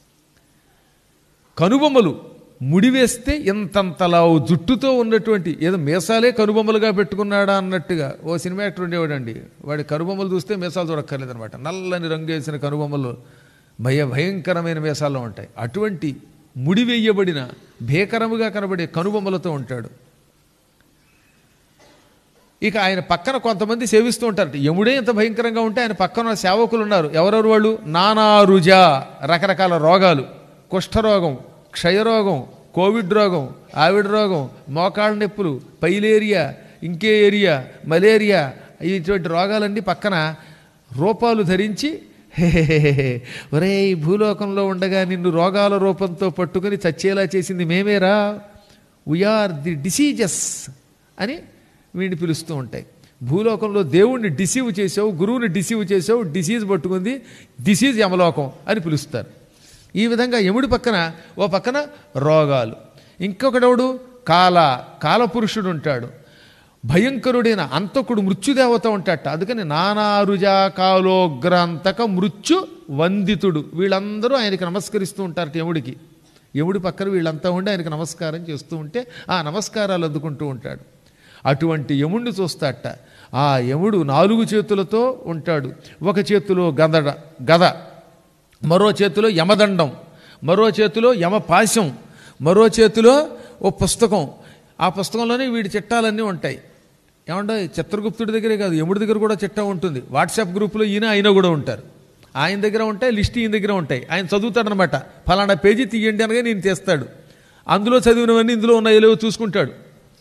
కనుబొమ్మలు ముడివేస్తే ఇంతంతలా ఓ జుట్టుతో ఉన్నటువంటి ఏదో మీసాలే కనుబొమ్మలుగా పెట్టుకున్నాడా అన్నట్టుగా ఓ సినిమా యాక్టర్ ఉండేవాడండి వాడి కనుబొమ్మలు చూస్తే మీసాలు చూడక్కర్లేదనమాట నల్లని రంగు వేసిన కనుబొమ్మలు భయ భయంకరమైన మీసాల్లో ఉంటాయి అటువంటి ముడివేయబడిన భీకరముగా కనబడే కనుబొమ్మలతో ఉంటాడు ఇక ఆయన పక్కన కొంతమంది సేవిస్తూ ఉంటారు యముడే ఇంత భయంకరంగా ఉంటే ఆయన పక్కన సేవకులు ఉన్నారు ఎవరెవరు వాళ్ళు నానారుజ రకరకాల రోగాలు కుష్ఠరోగం క్షయరోగం కోవిడ్ రోగం ఆవిడ రోగం మోకాళ్ళ నొప్పులు పైలేరియా ఇంకే ఏరియా మలేరియా ఇటువంటి రోగాలన్నీ పక్కన రూపాలు ధరించి "హెహెహెహె, ఒరేయ్ భూలోకంలో ఉండగా నిన్ను రోగాల రూపంతో పట్టుకుని చచ్చేలా చేసింది మేమేరా వీఆర్ ది డిసీజెస్ అని వీడిని పిలుస్తూ ఉంటాయి భూలోకంలో దేవుణ్ణి డిసీవ్ చేసావు గురువుని డిసీవ్ చేసావు డిసీజ్ పట్టుకుంది డిసీజ్ యమలోకం అని పిలుస్తారు ఈ విధంగా యముడి పక్కన ఓ పక్కన రోగాలు ఇంకొకడవుడు కాల కాలపురుషుడు ఉంటాడు భయంకరుడైన అంతకుడు మృత్యుదేవత ఉంటాడట అందుకని నానారుజా కాలోగ్రాంతక మృత్యు వందితుడు వీళ్ళందరూ ఆయనకి నమస్కరిస్తూ ఉంటారట యముడికి యముడి పక్కన వీళ్ళంతా ఉండి ఆయనకి నమస్కారం చేస్తూ ఉంటే ఆ నమస్కారాలు అందుకుంటూ ఉంటాడు అటువంటి యముడిని చూస్తాడట ఆ యముడు నాలుగు చేతులతో ఉంటాడు ఒక చేతిలో గదడ గద మరో చేతిలో యమదండం మరో చేతిలో యమపాశం మరో చేతిలో ఓ పుస్తకం ఆ పుస్తకంలోనే వీడి చిట్టాలన్నీ ఉంటాయి ఏమంటే చిత్రగుప్తుడి దగ్గరే కాదు యముడి దగ్గర కూడా చిట్టా ఉంటుంది వాట్సాప్ గ్రూపులో ఈయన ఆయన కూడా ఉంటారు ఆయన దగ్గర ఉంటాయి లిస్ట్ ఈయన దగ్గర ఉంటాయి ఆయన చదువుతాడనమాట ఫలానా పేజీ తీయండి అనగా నేను తెస్తాడు అందులో చదివినవన్నీ ఇందులో ఉన్నాయో లేవో చూసుకుంటాడు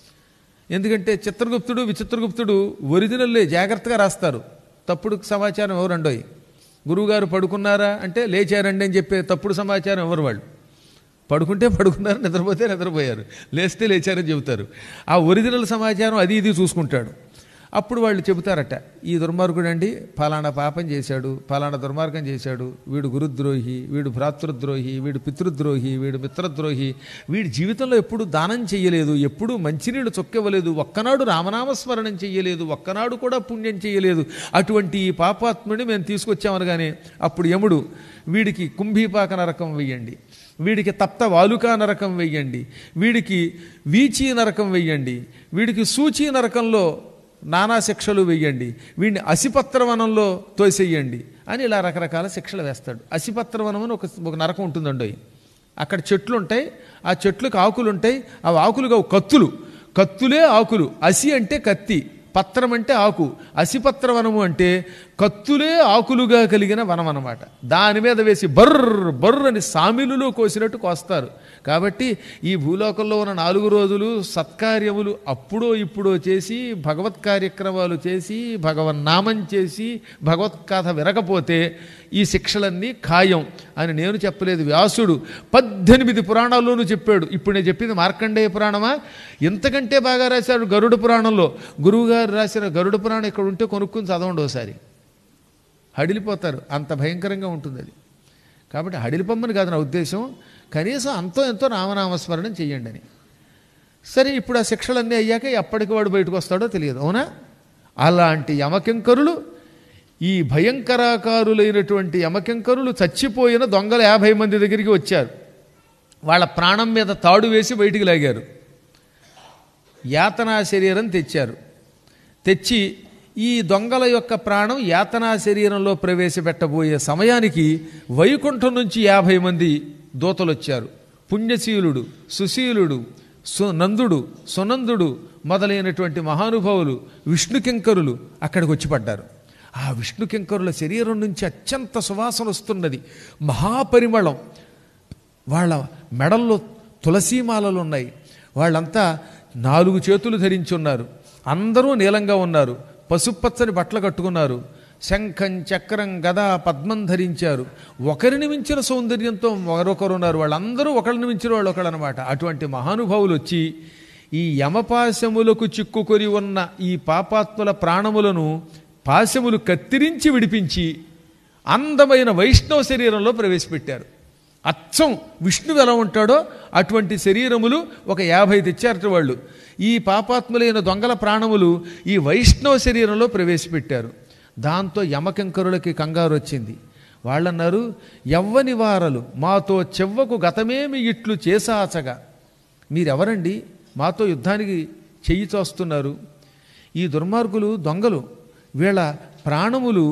ఎందుకంటే చిత్రగుప్తుడు విచిత్రగుప్తుడు ఒరిజినల్లే జాగ్రత్తగా రాస్తారు తప్పుడు సమాచారం ఎవరండోయి గురువుగారు పడుకున్నారా అంటే లేచారండి అని చెప్పే తప్పుడు సమాచారం ఎవరు వాళ్ళు పడుకుంటే పడుకున్నారు నిద్రపోతే నిద్రపోయారు లేస్తే లేచారని చెబుతారు ఆ ఒరిజినల్ సమాచారం అది ఇది చూసుకుంటాడు అప్పుడు వాళ్ళు చెబుతారట ఈ దుర్మార్గుడు అండి ఫలానా పాపం చేశాడు ఫలానా దుర్మార్గం చేశాడు వీడు గురుద్రోహి వీడు భ్రాతృద్రోహి వీడు పితృద్రోహి వీడు మిత్రద్రోహి వీడి జీవితంలో ఎప్పుడు దానం చెయ్యలేదు ఎప్పుడు మంచినీళ్ళు చొక్కివ్వలేదు ఒక్కనాడు రామనామస్మరణం చెయ్యలేదు ఒక్కనాడు కూడా పుణ్యం చెయ్యలేదు అటువంటి ఈ పాపాత్ముడిని మేము తీసుకొచ్చామనగానే అప్పుడు యముడు వీడికి కుంభీపాక నరకం వెయ్యండి వీడికి తప్త వాలుకా నరకం వెయ్యండి వీడికి వీచీ నరకం వెయ్యండి వీడికి సూచీ నరకంలో నానా శిక్షలు వెయ్యండి వీడిని అసిపత్రవనంలో తోసేయండి అని ఇలా రకరకాల శిక్షలు వేస్తాడు అసిపత్రవనం అని ఒక ఒక నరకం ఉంటుందండి అక్కడ చెట్లు ఉంటాయి ఆ చెట్లకు ఆకులు ఉంటాయి ఆ ఆకులుగా కత్తులు కత్తులే ఆకులు అసి అంటే కత్తి పత్రం అంటే ఆకు అసిపత్ర వనము అంటే కత్తులే ఆకులుగా కలిగిన వనం అన్నమాట దాని మీద వేసి బర్ర బర్ర అని సామిలులో కోసినట్టు కోస్తారు కాబట్టి ఈ భూలోకంలో ఉన్న నాలుగు రోజులు సత్కార్యములు అప్పుడో ఇప్పుడో చేసి భగవత్ కార్యక్రమాలు చేసి భగవన్నామం చేసి భగవత్కథ వినకపోతే ఈ శిక్షలన్నీ ఖాయం అని నేను చెప్పలేదు వ్యాసుడు పద్దెనిమిది పురాణాల్లోనూ చెప్పాడు ఇప్పుడు నేను చెప్పింది మార్కండేయ పురాణమా ఇంతకంటే బాగా రాశాడు గరుడ పురాణంలో గురువుగారు రాసిన గరుడ పురాణం ఇక్కడ ఉంటే కొనుక్కుని చదవండి ఒకసారి హడిలిపోతారు అంత భయంకరంగా ఉంటుంది అది కాబట్టి హడిలిపమ్మని కాదు నా ఉద్దేశం కనీసం అంతో ఎంతో రామనామస్మరణం చెయ్యండి అని సరే ఇప్పుడు ఆ శిక్షలన్నీ అయ్యాక ఎప్పటికి వాడు బయటకు వస్తాడో తెలియదు అవునా అలాంటి యమకింకరులు ఈ భయంకరాకారులైనటువంటి యమకింకరులు చచ్చిపోయిన దొంగల యాభై మంది దగ్గరికి వచ్చారు వాళ్ళ ప్రాణం మీద తాడు వేసి బయటికి లాగారు యాతనా శరీరం తెచ్చారు తెచ్చి ఈ దొంగల యొక్క ప్రాణం యాతనా శరీరంలో ప్రవేశపెట్టబోయే సమయానికి వైకుంఠం నుంచి యాభై మంది దూతలు వచ్చారు పుణ్యశీలుడు సుశీలుడు సు నందుడు సునందుడు మొదలైనటువంటి మహానుభావులు విష్ణుకింకరులు అక్కడికి వచ్చి పడ్డారు ఆ విష్ణుకింకరుల శరీరం నుంచి అత్యంత సువాసన వస్తున్నది మహాపరిమళం వాళ్ళ మెడల్లో తులసీమాలలు ఉన్నాయి వాళ్ళంతా నాలుగు చేతులు ధరించి ఉన్నారు అందరూ నీలంగా ఉన్నారు పసుపచ్చని బట్టలు కట్టుకున్నారు శంఖం చక్రం గద పద్మం ధరించారు ఒకరిని మించిన సౌందర్యంతో మరొకరు ఉన్నారు వాళ్ళందరూ ఒకరిని మించిన వాళ్ళు ఒకళ్ళు అనమాట అటువంటి మహానుభావులు వచ్చి ఈ యమపాశములకు చిక్కుకొని ఉన్న ఈ పాపాత్ముల ప్రాణములను పాశములు కత్తిరించి విడిపించి అందమైన వైష్ణవ శరీరంలో ప్రవేశపెట్టారు అచ్చం విష్ణువు ఎలా ఉంటాడో అటువంటి శరీరములు ఒక యాభై తెచ్చారట వాళ్ళు ఈ పాపాత్ములైన దొంగల ప్రాణములు ఈ వైష్ణవ శరీరంలో ప్రవేశపెట్టారు దాంతో యమకింకరులకి కంగారు వచ్చింది వాళ్ళన్నారు ఎవ్వని వారలు మాతో చెవ్వకు గతమేమి ఇట్లు చేసాచగా మీరెవరండి మాతో యుద్ధానికి చెయ్యి చోస్తున్నారు ఈ దుర్మార్గులు దొంగలు వీళ్ళ ప్రాణములు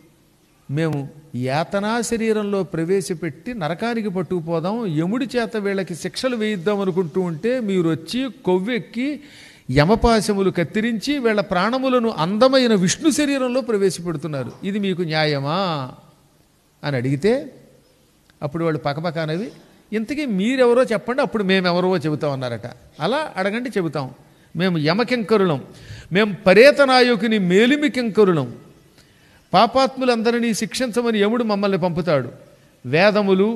మేము యాతనా శరీరంలో ప్రవేశపెట్టి నరకానికి పట్టుకుపోదాం యముడి చేత వీళ్ళకి శిక్షలు వేయిద్దాం అనుకుంటూ ఉంటే మీరు వచ్చి కొవ్వెక్కి యమపాశములు కత్తిరించి వీళ్ళ ప్రాణములను అందమైన విష్ణు శరీరంలో ప్రవేశపెడుతున్నారు ఇది మీకు న్యాయమా అని అడిగితే అప్పుడు వాళ్ళు పకపకానవి ఇంతకీ మీరెవరో చెప్పండి అప్పుడు మేమెవరో చెబుతాం అన్నారట అలా అడగండి చెబుతాం మేము యమకింకరులం మేము పరేతనాయకుని మేలిమి కింకరులం పాపాత్ములందరినీ శిక్షించమని యముడు మమ్మల్ని పంపుతాడు వేదములు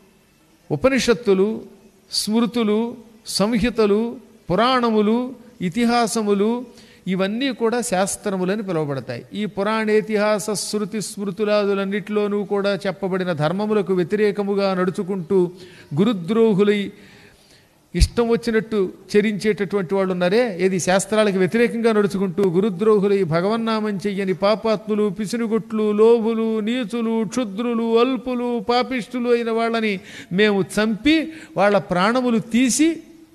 ఉపనిషత్తులు స్మృతులు సంహితలు పురాణములు ఇతిహాసములు ఇవన్నీ కూడా శాస్త్రములని పిలువబడతాయి ఈ పురాణేతిహాస శృతి స్మృతులాదులన్నిటిలోనూ కూడా చెప్పబడిన ధర్మములకు వ్యతిరేకముగా నడుచుకుంటూ గురుద్రోహులై ఇష్టం వచ్చినట్టు చరించేటటువంటి వాళ్ళు ఉన్నారే ఏది శాస్త్రాలకు వ్యతిరేకంగా నడుచుకుంటూ గురుద్రోహులై భగవన్నామం చెయ్యని పాపాత్ములు పిసినుగుట్లు లోభులు నీచులు క్షుద్రులు అల్పులు పాపిష్టులు అయిన వాళ్ళని మేము చంపి వాళ్ళ ప్రాణములు తీసి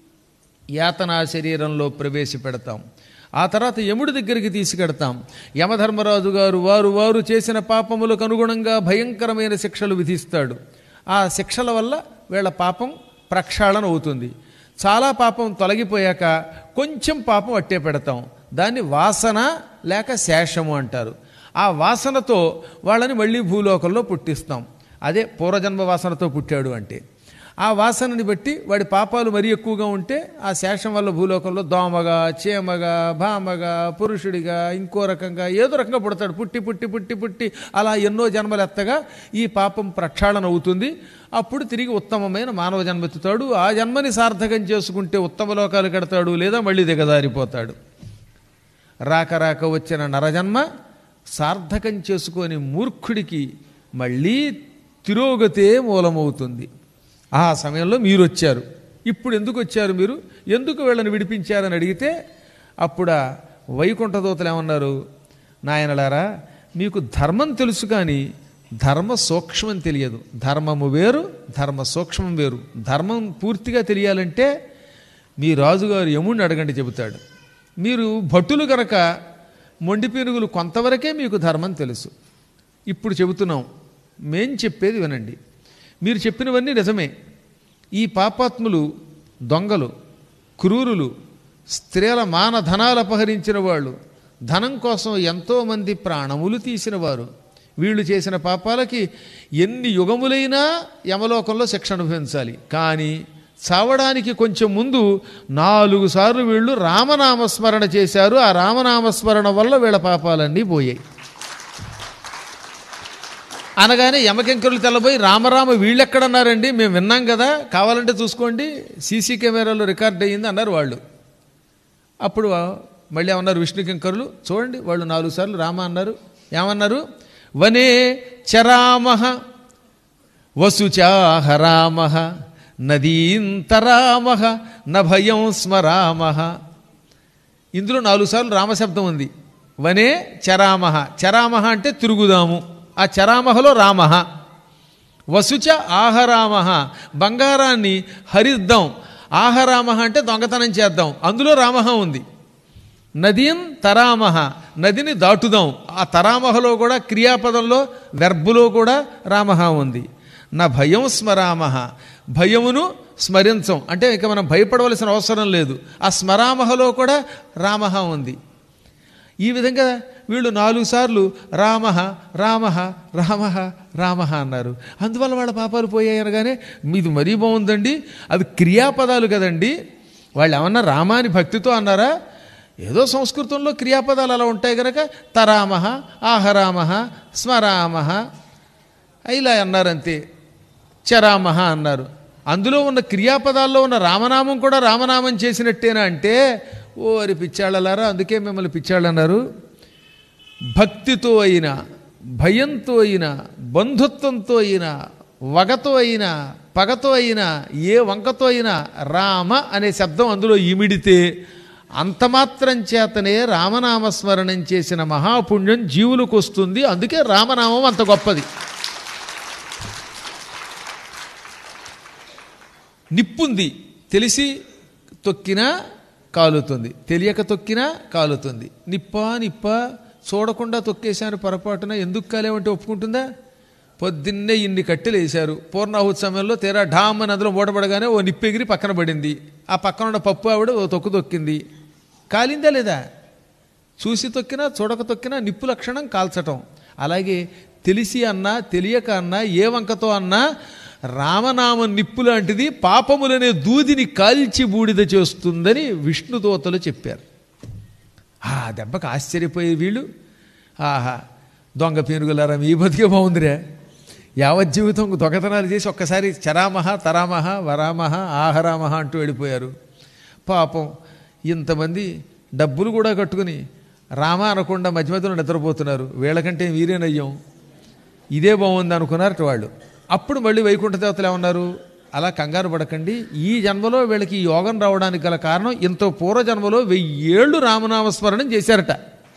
యాతనా శరీరంలో ప్రవేశపెడతాం ఆ తర్వాత యముడి దగ్గరికి తీసుకెడతాం యమధర్మరాజు గారు వారు వారు చేసిన పాపములకు అనుగుణంగా భయంకరమైన శిక్షలు విధిస్తాడు ఆ శిక్షల వల్ల వీళ్ళ పాపం ప్రక్షాళన అవుతుంది చాలా పాపం తొలగిపోయాక కొంచెం పాపం అట్టే పెడతాం దాన్ని వాసన లేక శేషము అంటారు ఆ వాసనతో వాళ్ళని మళ్ళీ భూలోకంలో పుట్టిస్తాం అదే పూర్వజన్మ వాసనతో పుట్టాడు అంటే ఆ వాసనని బట్టి వాడి పాపాలు మరీ ఎక్కువగా ఉంటే ఆ శేషం వల్ల భూలోకంలో దోమగా చీమగా భామగా పురుషుడిగా ఇంకో రకంగా ఏదో రకంగా పుడతాడు పుట్టి పుట్టి పుట్టి పుట్టి అలా ఎన్నో జన్మలు ఎత్తగా ఈ పాపం ప్రక్షాళన అవుతుంది అప్పుడు తిరిగి ఉత్తమమైన మానవ జన్మెత్తుతాడు ఆ జన్మని సార్థకం చేసుకుంటే ఉత్తమ లోకాలు కడతాడు లేదా మళ్ళీ దిగజారిపోతాడు రాక రాక వచ్చిన నరజన్మ సార్థకం చేసుకొని మూర్ఖుడికి మళ్ళీ తిరోగతే మూలమవుతుంది ఆ సమయంలో మీరు వచ్చారు ఇప్పుడు ఎందుకు వచ్చారు మీరు ఎందుకు వీళ్ళని విడిపించారని అడిగితే అప్పుడు ఆ వైకుంఠ దూతలు ఏమన్నారు నాయనలారా మీకు ధర్మం తెలుసు కానీ ధర్మ సూక్ష్మం తెలియదు ధర్మము వేరు ధర్మ సూక్ష్మం వేరు ధర్మం పూర్తిగా తెలియాలంటే మీ రాజుగారు యముడిని అడగండి చెబుతాడు మీరు భట్టులు గనక మొండి పీనుగులు కొంతవరకే మీకు ధర్మం తెలుసు ఇప్పుడు చెబుతున్నాం మేం చెప్పేది వినండి మీరు చెప్పినవన్నీ నిజమే ఈ పాపాత్ములు దొంగలు క్రూరులు స్త్రీల మాన ధనాలు అపహరించిన వాళ్ళు ధనం కోసం ఎంతోమంది ప్రాణములు తీసిన వారు వీళ్ళు చేసిన పాపాలకి ఎన్ని యుగములైనా యమలోకంలో శిక్ష అనుభవించాలి కానీ చావడానికి కొంచెం ముందు నాలుగు సార్లు వీళ్ళు రామనామస్మరణ చేశారు ఆ రామనామస్మరణ వల్ల వీళ్ళ పాపాలన్నీ పోయాయి అనగానే యమకెంకరులు తెల్లబోయి రామరామ వీళ్ళెక్కడన్నారండి మేము విన్నాం కదా కావాలంటే చూసుకోండి సీసీ కెమెరాలో రికార్డ్ అయ్యింది అన్నారు వాళ్ళు అప్పుడు మళ్ళీ ఏమన్నారు విష్ణుకింకరులు చూడండి వాళ్ళు నాలుగు సార్లు రామ అన్నారు ఏమన్నారు వనే చరామహ వసుచాహ రామ నదీంతరామహ నభయం స్మరామహ ఇందులో నాలుగు సార్లు రామశబ్దం ఉంది వనే చరామహ చరామహ అంటే తిరుగుదాము ఆ చరామహలో రామహ వసుచ ఆహరామహ బంగారాన్ని హరిద్దాం ఆహరామహ అంటే దొంగతనం చేద్దాం అందులో రామహ ఉంది నదీన్ తరామహ నదిని దాటుదాం ఆ తరామహలో కూడా క్రియాపదంలో వెర్బులో కూడా రామహ ఉంది నా భయం స్మరామహ భయమును స్మరించం అంటే ఇక మనం భయపడవలసిన అవసరం లేదు ఆ స్మరామహలో కూడా రామహ ఉంది ఈ విధంగా వీళ్ళు నాలుగు సార్లు రామ రామ రామ రామ అన్నారు అందువల్ల వాళ్ళ పాపాలు పోయాయి అనగానే మీది మరీ బాగుందండి అవి క్రియాపదాలు కదండి వాళ్ళు ఏమన్నా రామాని భక్తితో అన్నారా ఏదో సంస్కృతంలో క్రియాపదాలు అలా ఉంటాయి కనుక తరామ ఆహరామ స్మరామ ఇలా అన్నారంతే చరామహ అన్నారు అందులో ఉన్న క్రియాపదాల్లో ఉన్న రామనామం కూడా రామనామం చేసినట్టేనా అంటే ఓరి పిచ్చాళ్ళలారా అందుకే మిమ్మల్ని పిచ్చాళ్ళన్నారు భక్తితో అయినా భయంతో అయినా బంధుత్వంతో అయినా వగతో అయినా పగతో అయినా ఏ వంకతో అయినా రామ అనే శబ్దం అందులో ఇమిడితే అంతమాత్రం చేతనే రామనామస్మరణం చేసిన మహాపుణ్యం జీవులకు వస్తుంది అందుకే రామనామం అంత గొప్పది నిప్పుంది తెలిసి తొక్కినా కాలుతుంది తెలియక తొక్కినా కాలుతుంది నిప్ప నిప్ప చూడకుండా తొక్కేశాను పొరపాటున ఎందుకు కాలేమంటే ఒప్పుకుంటుందా పొద్దున్నే ఇన్ని కట్టెలు వేశారు పూర్ణాహుతి సమయంలో తీరా ఢామ్ అని అందులో మూటపడగానే ఓ నిప్పు ఎగిరి పక్కన పడింది ఆ పక్కన ఉన్న పప్పు ఆవిడ ఓ తొక్కు తొక్కింది కాలిందా లేదా చూసి తొక్కినా చూడక తొక్కినా నిప్పు లక్షణం కాల్చటం అలాగే తెలిసి అన్నా తెలియక అన్నా ఏ వంకతో అన్నా రామనామ నిప్పు లాంటిది పాపములనే దూదిని కాల్చి బూడిద చేస్తుందని విష్ణుదోతలు చెప్పారు ఆ దెబ్బకు ఆశ్చర్యపోయే వీళ్ళు ఆహా దొంగ పీనుగులారా మీ బతికే బాగుందిరే యావత్ జీవితం దొంగతనాలు చేసి ఒక్కసారి చరామహ తరామహ వరామహ ఆహరామహ అంటూ వెళ్ళిపోయారు పాపం ఇంతమంది డబ్బులు కూడా కట్టుకుని రామ అనకుండా మధ్య మధ్యలో నిద్రపోతున్నారు వీళ్ళకంటే వీరేనయ్యం ఇదే బాగుంది అనుకున్నారు వాళ్ళు అప్పుడు మళ్ళీ వైకుంఠ దేవతలు ఏమన్నారు అలా కంగారు పడకండి ఈ జన్మలో వీళ్ళకి ఈ యోగం రావడానికి గల కారణం ఇంత పూర్వ జన్మలో వెయ్యేళ్ళు రామనామస్మరణం చేశారట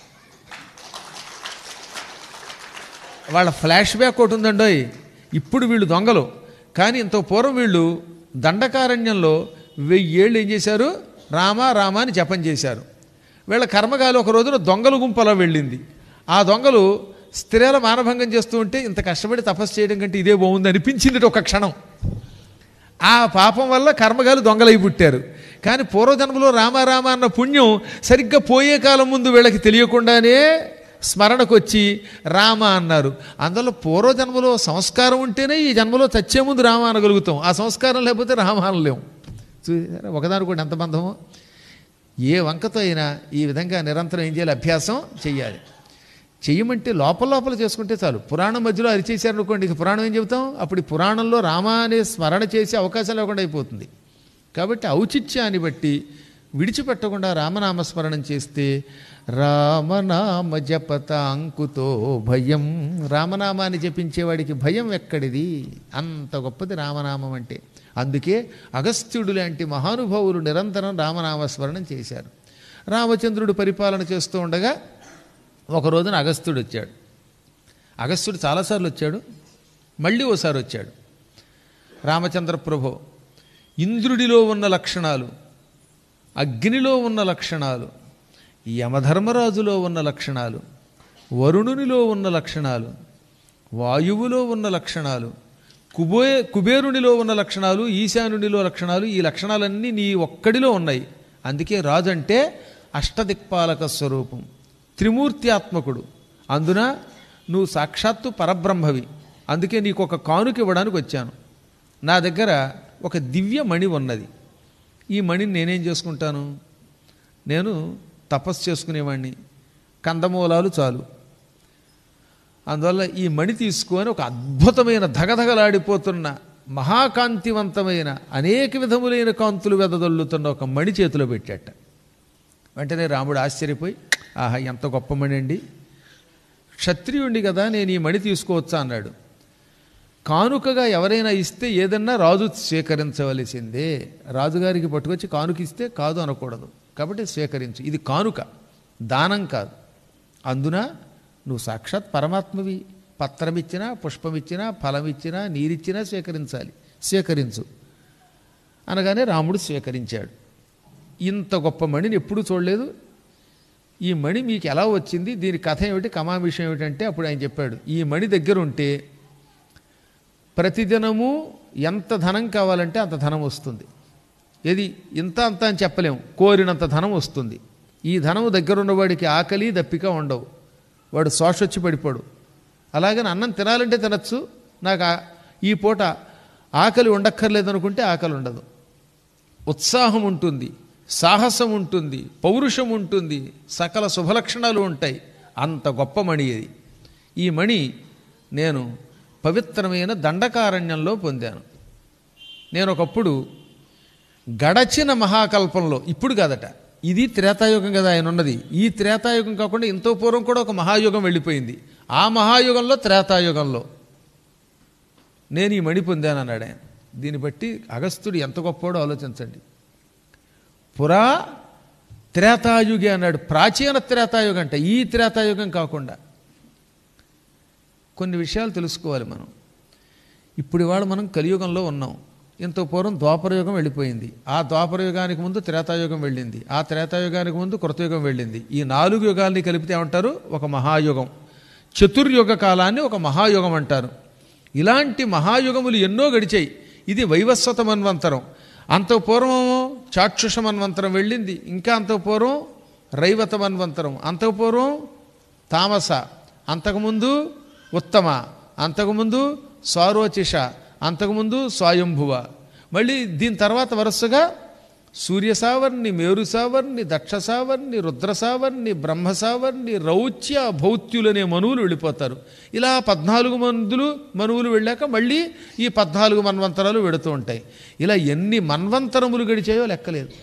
వాళ్ళ ఫ్లాష్ బ్యాక్ ఒకటి ఉందండోయ్ ఇప్పుడు వీళ్ళు దొంగలు కానీ ఇంత పూర్వం వీళ్ళు దండకారణ్యంలో వెయ్యేళ్ళు ఏం చేశారు రామ రామ అని జపం చేశారు వీళ్ళ కర్మగాలి ఒక రోజున దొంగల గుంపు అలా వెళ్ళింది ఆ దొంగలు స్త్రీల మానభంగం చేస్తూ ఉంటే ఇంత కష్టపడి తపస్సు చేయడం కంటే ఇదే బాగుంది అనిపించింది ఒక క్షణం ఆ పాపం వల్ల కర్మగాలు దొంగలై పుట్టారు కానీ పూర్వజన్మలో రామ రామ అన్న పుణ్యం సరిగ్గా పోయే కాలం ముందు వీళ్ళకి తెలియకుండానే స్మరణకు వచ్చి రామ అన్నారు అందులో పూర్వజన్మలో సంస్కారం ఉంటేనే ఈ జన్మలో చచ్చే ముందు రామ అనగలుగుతాం ఆ సంస్కారం లేకపోతే రామ అనలేం చూసారా ఒకదాని కూడా ఎంత బంధమో ఏ వంకతో అయినా ఈ విధంగా నిరంతరం ఏం చేయాలి అభ్యాసం చెయ్యాలి చెయ్యమంటే లోపల లోపల చేసుకుంటే చాలు పురాణం మధ్యలో అరిచేశారనుకోండి ఇక పురాణం ఏం చెబుతాం అప్పుడు ఈ పురాణంలో రామ అనే స్మరణ చేసే అవకాశం లేకుండా అయిపోతుంది కాబట్టి ఔచిత్యాన్ని బట్టి విడిచిపెట్టకుండా రామనామస్మరణం చేస్తే రామనామ జపత అంకుతో భయం రామనామాన్ని జపించేవాడికి భయం ఎక్కడిది అంత గొప్పది రామనామం అంటే అందుకే అగస్త్యుడు లాంటి మహానుభావులు నిరంతరం రామనామస్మరణం చేశారు రామచంద్రుడు పరిపాలన చేస్తూ ఉండగా ఒక రోజున అగస్త్యుడు వచ్చాడు అగస్త్యుడు చాలాసార్లు వచ్చాడు మళ్ళీ ఓసారి వచ్చాడు రామచంద్ర ప్రభో ఇంద్రుడిలో ఉన్న లక్షణాలు అగ్నిలో ఉన్న లక్షణాలు యమధర్మరాజులో ఉన్న లక్షణాలు వరుణునిలో ఉన్న లక్షణాలు వాయువులో ఉన్న లక్షణాలు కుబే కుబేరునిలో ఉన్న లక్షణాలు ఈశానునిలో లక్షణాలు ఈ లక్షణాలన్నీ నీ ఒక్కడిలో ఉన్నాయి అందుకే రాజు అంటే అష్టదిక్పాలక స్వరూపం త్రిమూర్త్యాత్మకుడు అందున నువ్వు సాక్షాత్తు పరబ్రహ్మవి అందుకే నీకు ఒక కానుక ఇవ్వడానికి వచ్చాను నా దగ్గర ఒక దివ్య మణి ఉన్నది ఈ మణిని నేనేం చేసుకుంటాను నేను తపస్సు చేసుకునేవాడిని కందమూలాలు చాలు అందువల్ల ఈ మణి తీసుకొని ఒక అద్భుతమైన ధగధగలాడిపోతున్న మహాకాంతివంతమైన అనేక విధములైన కాంతులు వెదదొల్లుతున్న ఒక మణి చేతిలో పెట్టాట వెంటనే రాముడు ఆశ్చర్యపోయి ఆహా ఎంత గొప్ప మణి అండి క్షత్రియుణ్ణి కదా నేను ఈ మణి తీసుకోవచ్చా అన్నాడు కానుకగా ఎవరైనా ఇస్తే ఏదన్నా రాజు స్వీకరించవలసిందే రాజుగారికి పట్టుకొచ్చి కానుక ఇస్తే కాదు అనకూడదు కాబట్టి స్వీకరించు ఇది కానుక దానం కాదు అందున నువ్వు సాక్షాత్ పరమాత్మవి పత్రమిచ్చినా పుష్పమిచ్చినా ఫలమిచ్చినా నీరిచ్చినా స్వీకరించాలి స్వీకరించు అనగానే రాముడు స్వీకరించాడు ఇంత గొప్ప మణిని ఎప్పుడూ చూడలేదు ఈ మణి మీకు ఎలా వచ్చింది దీని కథ ఏమిటి కమామిషం ఏమిటంటే అప్పుడు ఆయన చెప్పాడు ఈ మణి దగ్గర ఉంటే ప్రతిదినము ఎంత ధనం కావాలంటే అంత ధనం వస్తుంది ఏది ఇంత అంత అని చెప్పలేం కోరినంత ధనం వస్తుంది ఈ ధనము దగ్గర ఉన్నవాడికి ఆకలి దప్పిక ఉండవు వాడు శోషొచ్చి పడిపోడు అలాగని అన్నం తినాలంటే తినచ్చు నాకు ఆ- ఈ పూట ఆకలి ఉండక్కర్లేదు అనుకుంటే ఆకలి ఉండదు ఉత్సాహం ఉంటుంది సాహసం ఉంటుంది పౌరుషం ఉంటుంది సకల శుభలక్షణాలు ఉంటాయి అంత గొప్ప మణి ఇది ఈ మణి నేను పవిత్రమైన దండకారణ్యంలో పొందాను నేను ఒకప్పుడు గడచిన మహాకల్పంలో ఇప్పుడు కాదట ఇది త్రేతాయుగం కదా ఆయన ఉన్నది ఈ త్రేతాయుగం కాకుండా ఇంతో పూర్వం కూడా ఒక మహాయుగం వెళ్ళిపోయింది ఆ మహాయుగంలో త్రేతాయుగంలో నేను ఈ మణి పొందాను అన్నాడు ఆయన దీన్ని బట్టి అగస్త్యుడు ఎంత గొప్పోడో ఆలోచించండి పురా త్రేతాయుగి అన్నాడు ప్రాచీన త్రేతాయుగం అంట ఈ త్రేతాయుగం కాకుండా కొన్ని విషయాలు తెలుసుకోవాలి మనం ఇప్పుడు ఇవాళ మనం కలియుగంలో ఉన్నాం ఇంత పూర్వం ద్వాపరయుగం వెళ్ళిపోయింది ఆ ద్వాపరయుగానికి ముందు త్రేతాయుగం వెళ్ళింది ఆ త్రేతాయుగానికి ముందు కృతయుగం వెళ్ళింది ఈ నాలుగు యుగాల్ని కలిపితే ఏమంటారు ఒక మహాయుగం చతుర్యుగ కాలాన్ని ఒక మహాయుగం అంటారు ఇలాంటి మహాయుగములు ఎన్నో గడిచాయి ఇది వైవస్వత మన్వంతరం అంత పూర్వం చాక్షుష మన్వంతరం వెళ్ళింది ఇంకా అంత పూర్వం రైవత మన్వంతరం అంత పూర్వం తామస అంతకుముందు ఉత్తమ అంతకుముందు స్వారోచిష అంతకుముందు స్వయంభువ మళ్ళీ దీని తర్వాత వరుసగా సూర్యసావర్ణి మేరుసావర్ణి దక్షసావర్ణి రుద్రసావర్ణి బ్రహ్మసావర్ణి రౌచ్య భౌత్యులనే మనువులు వెళ్ళిపోతారు ఇలా పద్నాలుగు మందులు మనువులు వెళ్ళాక మళ్ళీ ఈ పద్నాలుగు మన్వంతరాలు వెడుతూ ఉంటాయి ఇలా ఎన్ని మన్వంతరములు గడిచాయో లెక్కలేదు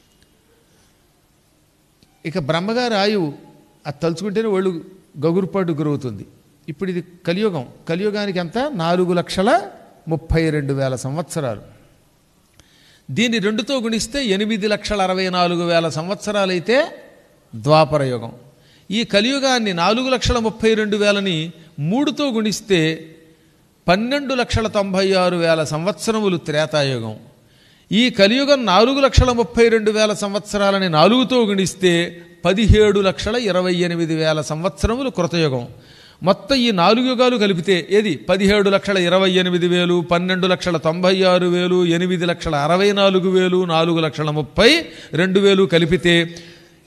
ఇక బ్రహ్మగారి ఆయువు అది తలుచుకుంటేనే ఒళ్ళు గగురుపాటు గురవుతుంది ఇప్పుడు ఇది కలియుగం కలియుగానికి ఎంత నాలుగు లక్షల ముప్పై రెండు వేల సంవత్సరాలు దీన్ని రెండుతో గుణిస్తే ఎనిమిది లక్షల అరవై నాలుగు వేల సంవత్సరాలైతే ద్వాపర యుగం ఈ కలియుగాన్ని నాలుగు లక్షల ముప్పై రెండు వేలని మూడుతో గుణిస్తే పన్నెండు లక్షల తొంభై ఆరు వేల సంవత్సరములు త్రేతాయుగం ఈ కలియుగం నాలుగు లక్షల ముప్పై రెండు వేల సంవత్సరాలని నాలుగుతో గుణిస్తే పదిహేడు లక్షల ఇరవై ఎనిమిది వేల సంవత్సరములు కృతయుగం మొత్తం ఈ నాలుగు యుగాలు కలిపితే ఏది పదిహేడు లక్షల ఇరవై ఎనిమిది వేలు పన్నెండు లక్షల తొంభై ఆరు వేలు ఎనిమిది లక్షల అరవై నాలుగు వేలు నాలుగు లక్షల ముప్పై రెండు వేలు కలిపితే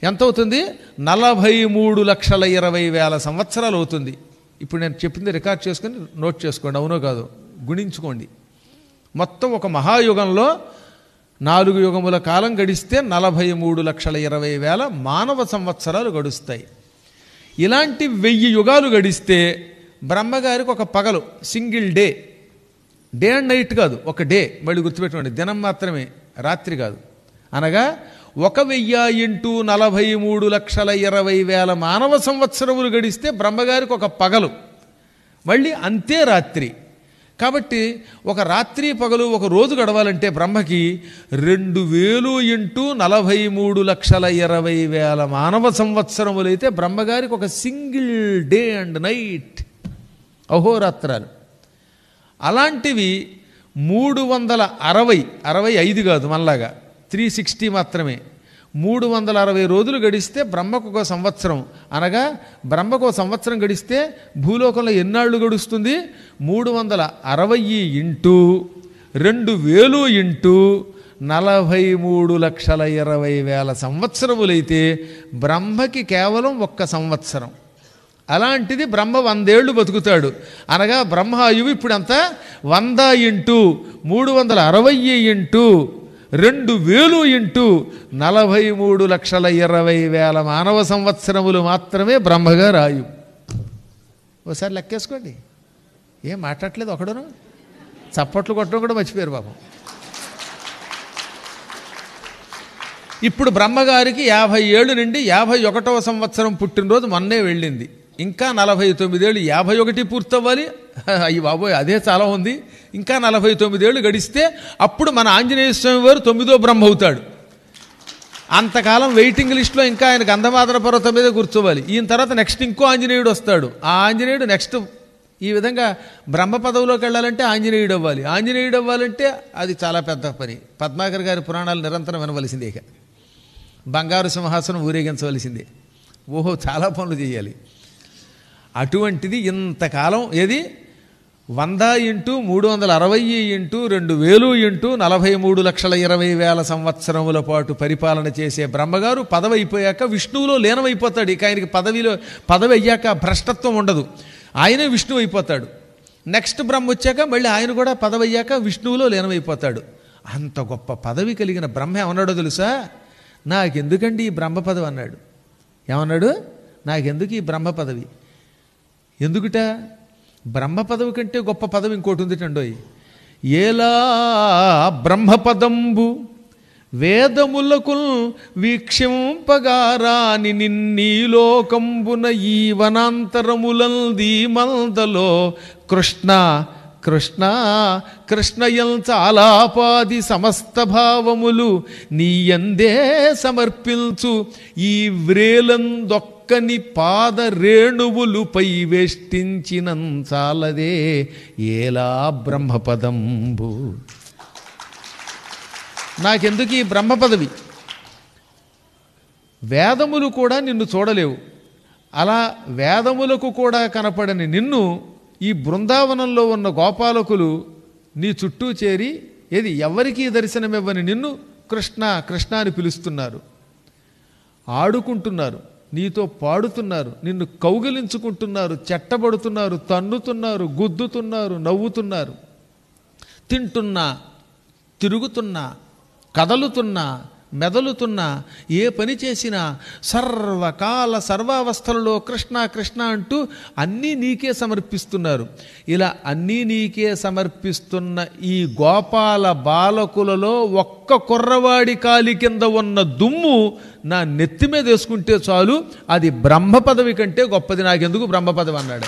ఎంత అవుతుంది నలభై మూడు లక్షల ఇరవై వేల సంవత్సరాలు అవుతుంది ఇప్పుడు నేను చెప్పింది రికార్డ్ చేసుకొని నోట్ చేసుకోండి అవునో కాదు గుణించుకోండి మొత్తం ఒక మహాయుగంలో నాలుగు యుగముల కాలం గడిస్తే నలభై మూడు లక్షల ఇరవై వేల మానవ సంవత్సరాలు గడుస్తాయి ఇలాంటి వెయ్యి యుగాలు గడిస్తే బ్రహ్మగారికి ఒక పగలు single day day and night కాదు ఒక డే మళ్ళీ గుర్తుపెట్టుకోండి దినం మాత్రమే రాత్రి కాదు అనగా ఒక వెయ్యి ఇంటూ నలభై మూడు లక్షల ఇరవై వేల మానవ సంవత్సరములు గడిస్తే బ్రహ్మగారికి ఒక పగలు మళ్ళీ అంతే రాత్రి కాబట్టి ఒక రాత్రి పగలు ఒక రోజు గడవాలంటే బ్రహ్మకి రెండు వేలు ఇంటూ నలభై మూడు లక్షల ఇరవై వేల మానవ సంవత్సరములైతే బ్రహ్మగారికి ఒక సింగిల్ డే అండ్ నైట్ అహోరాత్రాలు అలాంటివి మూడు వందల అరవై అరవై ఐదు కాదు మనలాగా త్రీ సిక్స్టీ మాత్రమే మూడు వందల అరవై రోజులు గడిస్తే బ్రహ్మకు ఒక సంవత్సరం అనగా బ్రహ్మకు ఒక సంవత్సరం గడిస్తే భూలోకంలో ఎన్నాళ్ళు గడుస్తుంది మూడు వందల అరవై ఇంటూ రెండు వేలు ఇంటూ నలభై మూడు లక్షల ఇరవై వేల సంవత్సరములైతే బ్రహ్మకి కేవలం ఒక్క సంవత్సరం అలాంటిది బ్రహ్మ వందేళ్లు బతుకుతాడు అనగా బ్రహ్మ ఆయువు ఇప్పుడు అంతా వంద ఇంటూ మూడు వందల అరవై ఇంటూ రెండు వేలు ఇంటూ నలభై మూడు లక్షల ఇరవై వేల మానవ సంవత్సరములు మాత్రమే బ్రహ్మగారు ఆయువు ఒకసారి లెక్కేసుకోండి ఏం మాట్లాడలేదు ఒకడును చప్పట్లు కొట్టడం కూడా మర్చిపోయారు పాపం ఇప్పుడు బ్రహ్మగారికి యాభై ఏళ్ళు నుండి యాభై ఒకటవ సంవత్సరం పుట్టినరోజు మొన్నే వెళ్ళింది ఇంకా నలభై తొమ్మిదేళ్ళు యాభై ఒకటి పూర్తవ్వాలి అయ్యి బాబోయ్ అదే చాలా ఉంది ఇంకా నలభై తొమ్మిదేళ్ళు గడిస్తే అప్పుడు మన ఆంజనేయ స్వామి వారు తొమ్మిదో బ్రహ్మ అవుతాడు అంతకాలం వెయిటింగ్ లిస్ట్లో ఇంకా ఆయన గంధమాదన పర్వతం మీద కూర్చోవాలి ఈయన తర్వాత నెక్స్ట్ ఇంకో ఆంజనేయుడు వస్తాడు ఆ ఆంజనేయుడు నెక్స్ట్ ఈ విధంగా బ్రహ్మ పదవిలోకి వెళ్ళాలంటే ఆంజనేయుడు అవ్వాలి ఆంజనేయుడు అవ్వాలంటే అది చాలా పెద్ద పని పద్మాకర్ గారి పురాణాలు నిరంతరం వినవలసిందే ఇక బంగారు సింహాసనం ఊరేగించవలసిందే ఓహో చాలా పనులు చేయాలి అటువంటిది ఇంతకాలం ఏది వంద ఇంటూ మూడు వందల అరవై ఇంటూ రెండు వేలు ఇంటూ నలభై మూడు లక్షల ఇరవై వేల సంవత్సరముల పాటు పరిపాలన చేసే బ్రహ్మగారు పదవి అయిపోయాక విష్ణువులో లీనమైపోతాడు ఇక ఆయనకి పదవిలో పదవి అయ్యాక భ్రష్టత్వం ఉండదు ఆయనే విష్ణువు అయిపోతాడు నెక్స్ట్ బ్రహ్మ వచ్చాక మళ్ళీ ఆయన కూడా పదవి అయ్యాక విష్ణువులో లీనమైపోతాడు అంత గొప్ప పదవి కలిగిన బ్రహ్మ ఏమన్నాడో తెలుసా నాకెందుకండి ఈ బ్రహ్మ పదవి అన్నాడు ఏమన్నాడు నాకెందుకు ఈ బ్రహ్మ పదవి ఎందుకుట బ్రహ్మ పదవి కంటే గొప్ప పదవి ఇంకోటి ఉంది టండోయ్ ఏలా బ్రహ్మపదంబు వేదములకు వీక్షింపగారాని నిన్నీలోకంబున ఈ వనాంతరములంది మందలో కృష్ణ కృష్ణ కృష్ణయం చాలాపాది సమస్త భావములు నీయందే సమర్పించు ఈ వ్రేలందొక్కని పాద రేణువులుపై వేష్టించినం చాలదే ఏలా బ్రహ్మపదంబు నాకెందుకు ఈ బ్రహ్మ పదవి వేదములు కూడా నిన్ను చూడలేవు అలా వేదములకు కూడా కనపడని నిన్ను ఈ బృందావనంలో ఉన్న గోపాలకులు నీ చుట్టూ చేరి ఏది ఎవరికీ దర్శనమివ్వని నిన్ను కృష్ణ కృష్ణ అని పిలుస్తున్నారు ఆడుకుంటున్నారు నీతో పాడుతున్నారు నిన్ను కౌగిలించుకుంటున్నారు చెట్టబడుతున్నారు తన్నుతున్నారు గుద్దుతున్నారు నవ్వుతున్నారు తింటున్నా తిరుగుతున్నా కదలుతున్నా మెదలుతున్నా ఏ పని చేసినా సర్వకాల సర్వావస్థలలో కృష్ణ కృష్ణ అంటూ అన్నీ నీకే సమర్పిస్తున్నారు ఇలా అన్నీ నీకే సమర్పిస్తున్న ఈ గోపాల బాలకులలో ఒక్క కుర్రవాడి కాలి కింద ఉన్న దుమ్ము నా నెత్తి మీద వేసుకుంటే చాలు అది బ్రహ్మ పదవి కంటే గొప్పది నాకెందుకు బ్రహ్మ పదవి అన్నాడు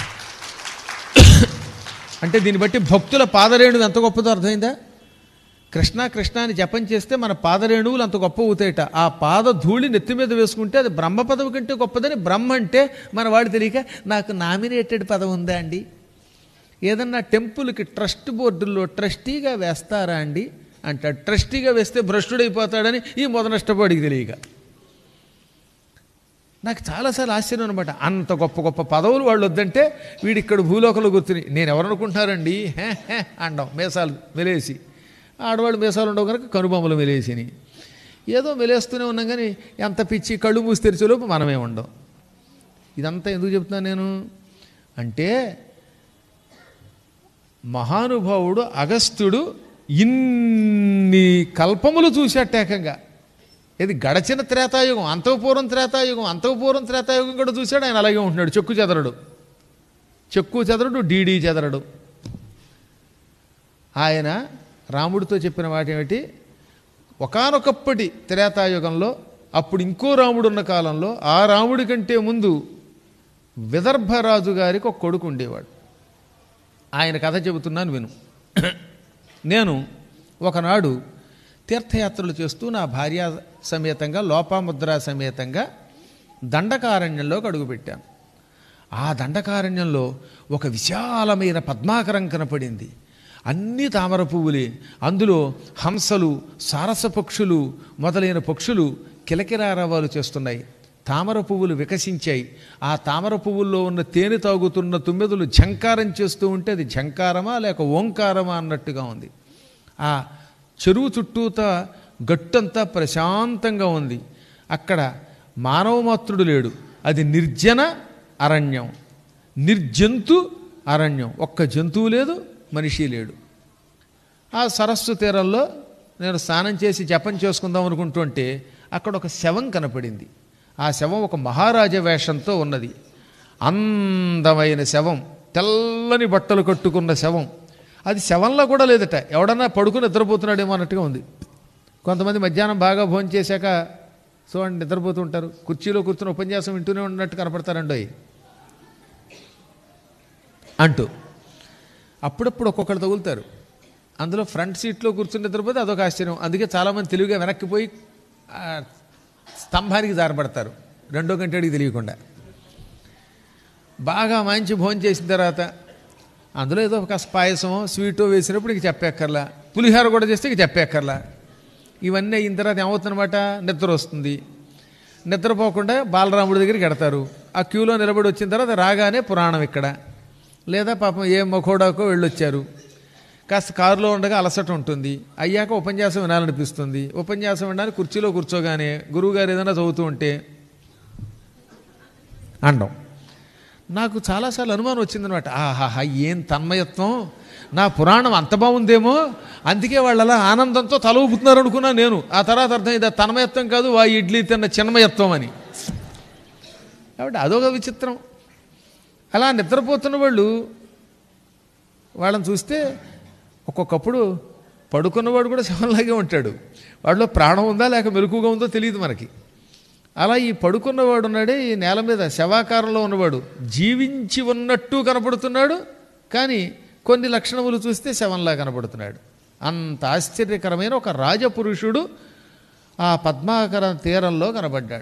అంటే దీన్ని బట్టి భక్తుల పాదరేణువు ఎంత గొప్పదో అర్థమైందా కృష్ణ కృష్ణ అని జపం చేస్తే మన పాదరేణువులు అంత గొప్ప అవుతాయట ఆ పాద ధూళి నెత్తి మీద వేసుకుంటే అది బ్రహ్మ పదవి కంటే గొప్పదని బ్రహ్మ అంటే మన వాడు తెలియక నాకు నామినేటెడ్ పదవి ఉందా అండి ఏదన్నా టెంపుల్కి ట్రస్ట్ బోర్డుల్లో ట్రస్టీగా వేస్తారా అండి అంటాడు ట్రస్టీగా వేస్తే భ్రష్టుడైపోతాడని ఈ మొదనష్టపోడికి తెలియక నాకు చాలాసార్లు ఆశ్చర్యం అనమాట అంత గొప్ప గొప్ప పదవులు వాళ్ళు వద్దంటే వీడు ఇక్కడ భూలోకంలో గుర్తుని నేను ఎవరనుకుంటున్నారండి హే హే అండం మేసాలు మెలేసి ఆడవాళ్ళు మీసాలు ఉండవు కనుక కనుబొమ్మలు మెలేసిని ఏదో మెలేస్తూనే ఉన్నాం కానీ ఎంత పిచ్చి కళ్ళు మూసి తెరిచేలోపు మనమే ఉండం ఇదంతా ఎందుకు చెప్తున్నాను నేను అంటే మహానుభావుడు అగస్త్యుడు ఇన్ని కల్పములు చూశాట ఏకంగా ఇది గడచిన త్రేతాయుగం అంతఃపూర్వం త్రేతాయుగం అంతఃపూర్వం త్రేతాయుగం కూడా చూశాడు ఆయన అలాగే ఉంటున్నాడు చెక్కు చెదరడు చెక్కు చెదరడు డీడీ చెదరడు ఆయన రాముడితో చెప్పిన మాట ఏమిటి ఒకనొకప్పటి త్రేతాయుగంలో అప్పుడు ఇంకో రాముడు ఉన్న కాలంలో ఆ రాముడి కంటే ముందు విదర్భరాజు గారికి ఒక కొడుకు ఉండేవాడు ఆయన కథ చెబుతున్నాను విను నేను ఒకనాడు తీర్థయాత్రలు చేస్తూ నా భార్య సమేతంగా లోపాముద్ర సమేతంగా దండకారణ్యంలోకి అడుగుపెట్టాను ఆ దండకారణ్యంలో ఒక విశాలమైన పద్మాకరం కనపడింది అన్ని తామర పువ్వులే అందులో హంసలు సారస పక్షులు మొదలైన పక్షులు కిలకిరారవాలు చేస్తున్నాయి తామర పువ్వులు వికసించాయి ఆ తామర పువ్వుల్లో ఉన్న తేనె తాగుతున్న తుమ్మెదలు ఝంకారం చేస్తూ ఉంటే అది ఝంకారమా లేక ఓంకారమా అన్నట్టుగా ఉంది ఆ చెరువు చుట్టూత గట్టంతా ప్రశాంతంగా ఉంది అక్కడ మానవమాత్రుడు లేడు అది నిర్జన అరణ్యం నిర్జంతు అరణ్యం ఒక్క జంతువు లేదు మనిషి లేడు ఆ సరస్సు తీరంలో నేను స్నానం చేసి జపం చేసుకుందాం అనుకుంటుంటే అక్కడ ఒక శవం కనపడింది ఆ శవం ఒక మహారాజ వేషంతో ఉన్నది అందమైన శవం తెల్లని బట్టలు కట్టుకున్న శవం అది శవంలో కూడా లేదట ఎవడన్నా పడుకుని నిద్రపోతున్నాడేమో అన్నట్టుగా ఉంది కొంతమంది మధ్యాహ్నం బాగా భోజనం చేశాక చూడండి నిద్రపోతూ ఉంటారు కుర్చీలో కూర్చుని ఉపన్యాసం వింటూనే ఉన్నట్టు కనపడతారండి అంటూ అప్పుడప్పుడు ఒక్కొక్కరు తగులుతారు అందులో ఫ్రంట్ సీట్లో కూర్చుని నిద్రపోతే అదొక ఆశ్చర్యం అందుకే చాలామంది తెలివిగా వెనక్కిపోయి ఆ, స్తంభానికి జారపడతారు రెండో గంటడికి తెలియకుండా బాగా మంచి భోజనం చేసిన తర్వాత అందులో ఏదో ఒక పాయసమో స్వీటో వేసినప్పుడు ఇక చెప్పేక్కర్లా పులిహోర కూడా చేస్తే ఇక చెప్పేక్కర్లా ఇవన్నీ అయిన తర్వాత ఏమవుతుందన్నమాట నిద్ర వస్తుంది నిద్రపోకుండా బాలరాముడి దగ్గరికి ఎడతారు ఆ క్యూలో నిలబడి వచ్చిన తర్వాత రాగానే పురాణం ఇక్కడ లేదా పాపం ఏ మఖోడాకో వెళ్ళొచ్చారు కాస్త కారులో ఉండగా అలసట ఉంటుంది అయ్యాక ఉపన్యాసం వినాలనిపిస్తుంది ఉపన్యాసం వినడానికి కుర్చీలో కూర్చోగానే గురువుగారు ఏదైనా చదువుతూ ఉంటే అండం నాకు చాలాసార్లు అనుమానం వచ్చిందనమాట ఆహాహా ఏం తన్మయత్వం నా పురాణం అంత బాగుందేమో అందుకే వాళ్ళు అలా ఆనందంతో తల ఊపుతున్నారు అనుకున్నా నేను ఆ తర్వాత అర్థం ఇది తన్మయత్వం కాదు వా ఇడ్లీ తిన్న చిన్మయత్వం అని కాబట్టి అదొక విచిత్రం అలా నిద్రపోతున్న వాళ్ళు వాళ్ళని చూస్తే ఒక్కొక్కప్పుడు పడుకున్నవాడు కూడా శవంలాగే ఉంటాడు వాడిలో ప్రాణం ఉందా లేక మెలకుగా ఉందో తెలియదు మనకి అలా ఈ పడుకున్నవాడు ఉన్నాడే ఈ నేల మీద శవాకారంలో ఉన్నవాడు జీవించి ఉన్నట్టు కనపడుతున్నాడు కానీ కొన్ని లక్షణములు చూస్తే శవంలా కనపడుతున్నాడు అంత ఆశ్చర్యకరమైన ఒక రాజపురుషుడు ఆ పద్మాకర తీరంలో కనబడ్డాడు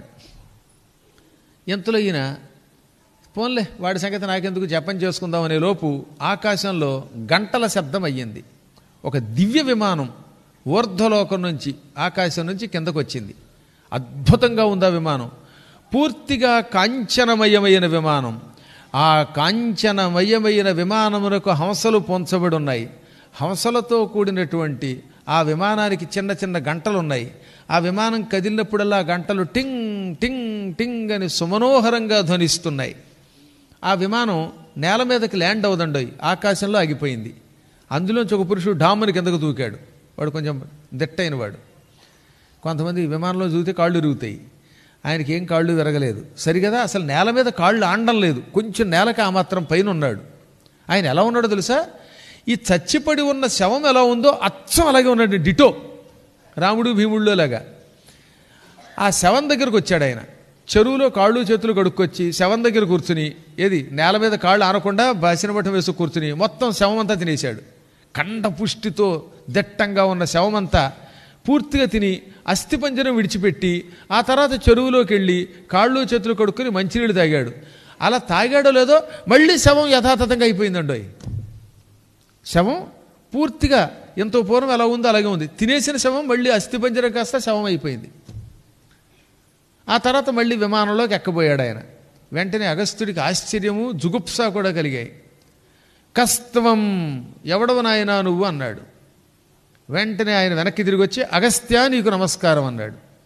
ఎంతలో ఈయన పోన్లే వాడి సంగతి నాకెందుకు జపం చేసుకుందాం అనే లోపు ఆకాశంలో గంటల శబ్దం అయ్యింది ఒక దివ్య విమానం ఊర్ధ్వలోకం నుంచి ఆకాశం నుంచి కిందకు వచ్చింది అద్భుతంగా ఉంది ఆ విమానం పూర్తిగా కాంచనమయమైన విమానం ఆ కాంచనమయమైన విమానమునకు హంసలు పొంచబడి ఉన్నాయి హంసలతో కూడినటువంటి ఆ విమానానికి చిన్న చిన్న గంటలు ఉన్నాయి ఆ విమానం కదిలినప్పుడల్లా ఆ గంటలు టింగ్ టింగ్ టింగ్ అని సుమనోహరంగా ధ్వనిస్తున్నాయి ఆ విమానం నేల మీదకి ల్యాండ్ అవుదండోయ్ ఆకాశంలో ఆగిపోయింది అందులోంచి ఒక పురుషుడు డామ్మని కిందకు దూకాడు వాడు కొంచెం దిట్టైన వాడు కొంతమంది విమానంలో చూస్తే కాళ్ళు ఇరుగుతాయి ఆయనకి ఏం కాళ్ళు విరగలేదు సరిగదా అసలు నేల మీద కాళ్ళు ఆడడం లేదు కొంచెం నేలకి ఆ మాత్రం పైన ఉన్నాడు ఆయన ఎలా ఉన్నాడో తెలుసా ఈ చచ్చిపడి ఉన్న శవం ఎలా ఉందో అచ్చం అలాగే ఉన్నాడు డిటో రాముడు భీముళ్ళో లాగా ఆ శవం దగ్గరకు వచ్చాడు ఆయన చెరువులో కాళ్ళు చేతులు కడుక్కొచ్చి శవం దగ్గర కూర్చుని ఏది నేల మీద కాళ్ళు ఆనకుండా బాసిన బట్టం వేసి కూర్చుని మొత్తం శవం అంతా తినేశాడు కండ పుష్టితో దట్టంగా ఉన్న శవమంతా పూర్తిగా తిని అస్థిపంజరం విడిచిపెట్టి ఆ తర్వాత చెరువులోకి వెళ్ళి కాళ్ళు చేతులు కడుక్కొని మంచినీళ్ళు తాగాడు అలా తాగాడో లేదో మళ్ళీ శవం యథాతథంగా అయిపోయిందండోయ్ శవం పూర్తిగా ఎంతో పూర్వం ఎలా ఉందో అలాగే ఉంది తినేసిన శవం మళ్ళీ అస్థిపంజరం కాస్త శవం అయిపోయింది ఆ తర్వాత మళ్ళీ విమానంలోకి ఎక్కబోయాడు ఆయన వెంటనే అగస్త్యుడికి ఆశ్చర్యము జుగుప్స కూడా కలిగాయి కస్త్వం ఎవడవ నాయనా నువ్వు అన్నాడు వెంటనే ఆయన వెనక్కి తిరిగి వచ్చి అగస్త్య నీకు నమస్కారం అన్నాడు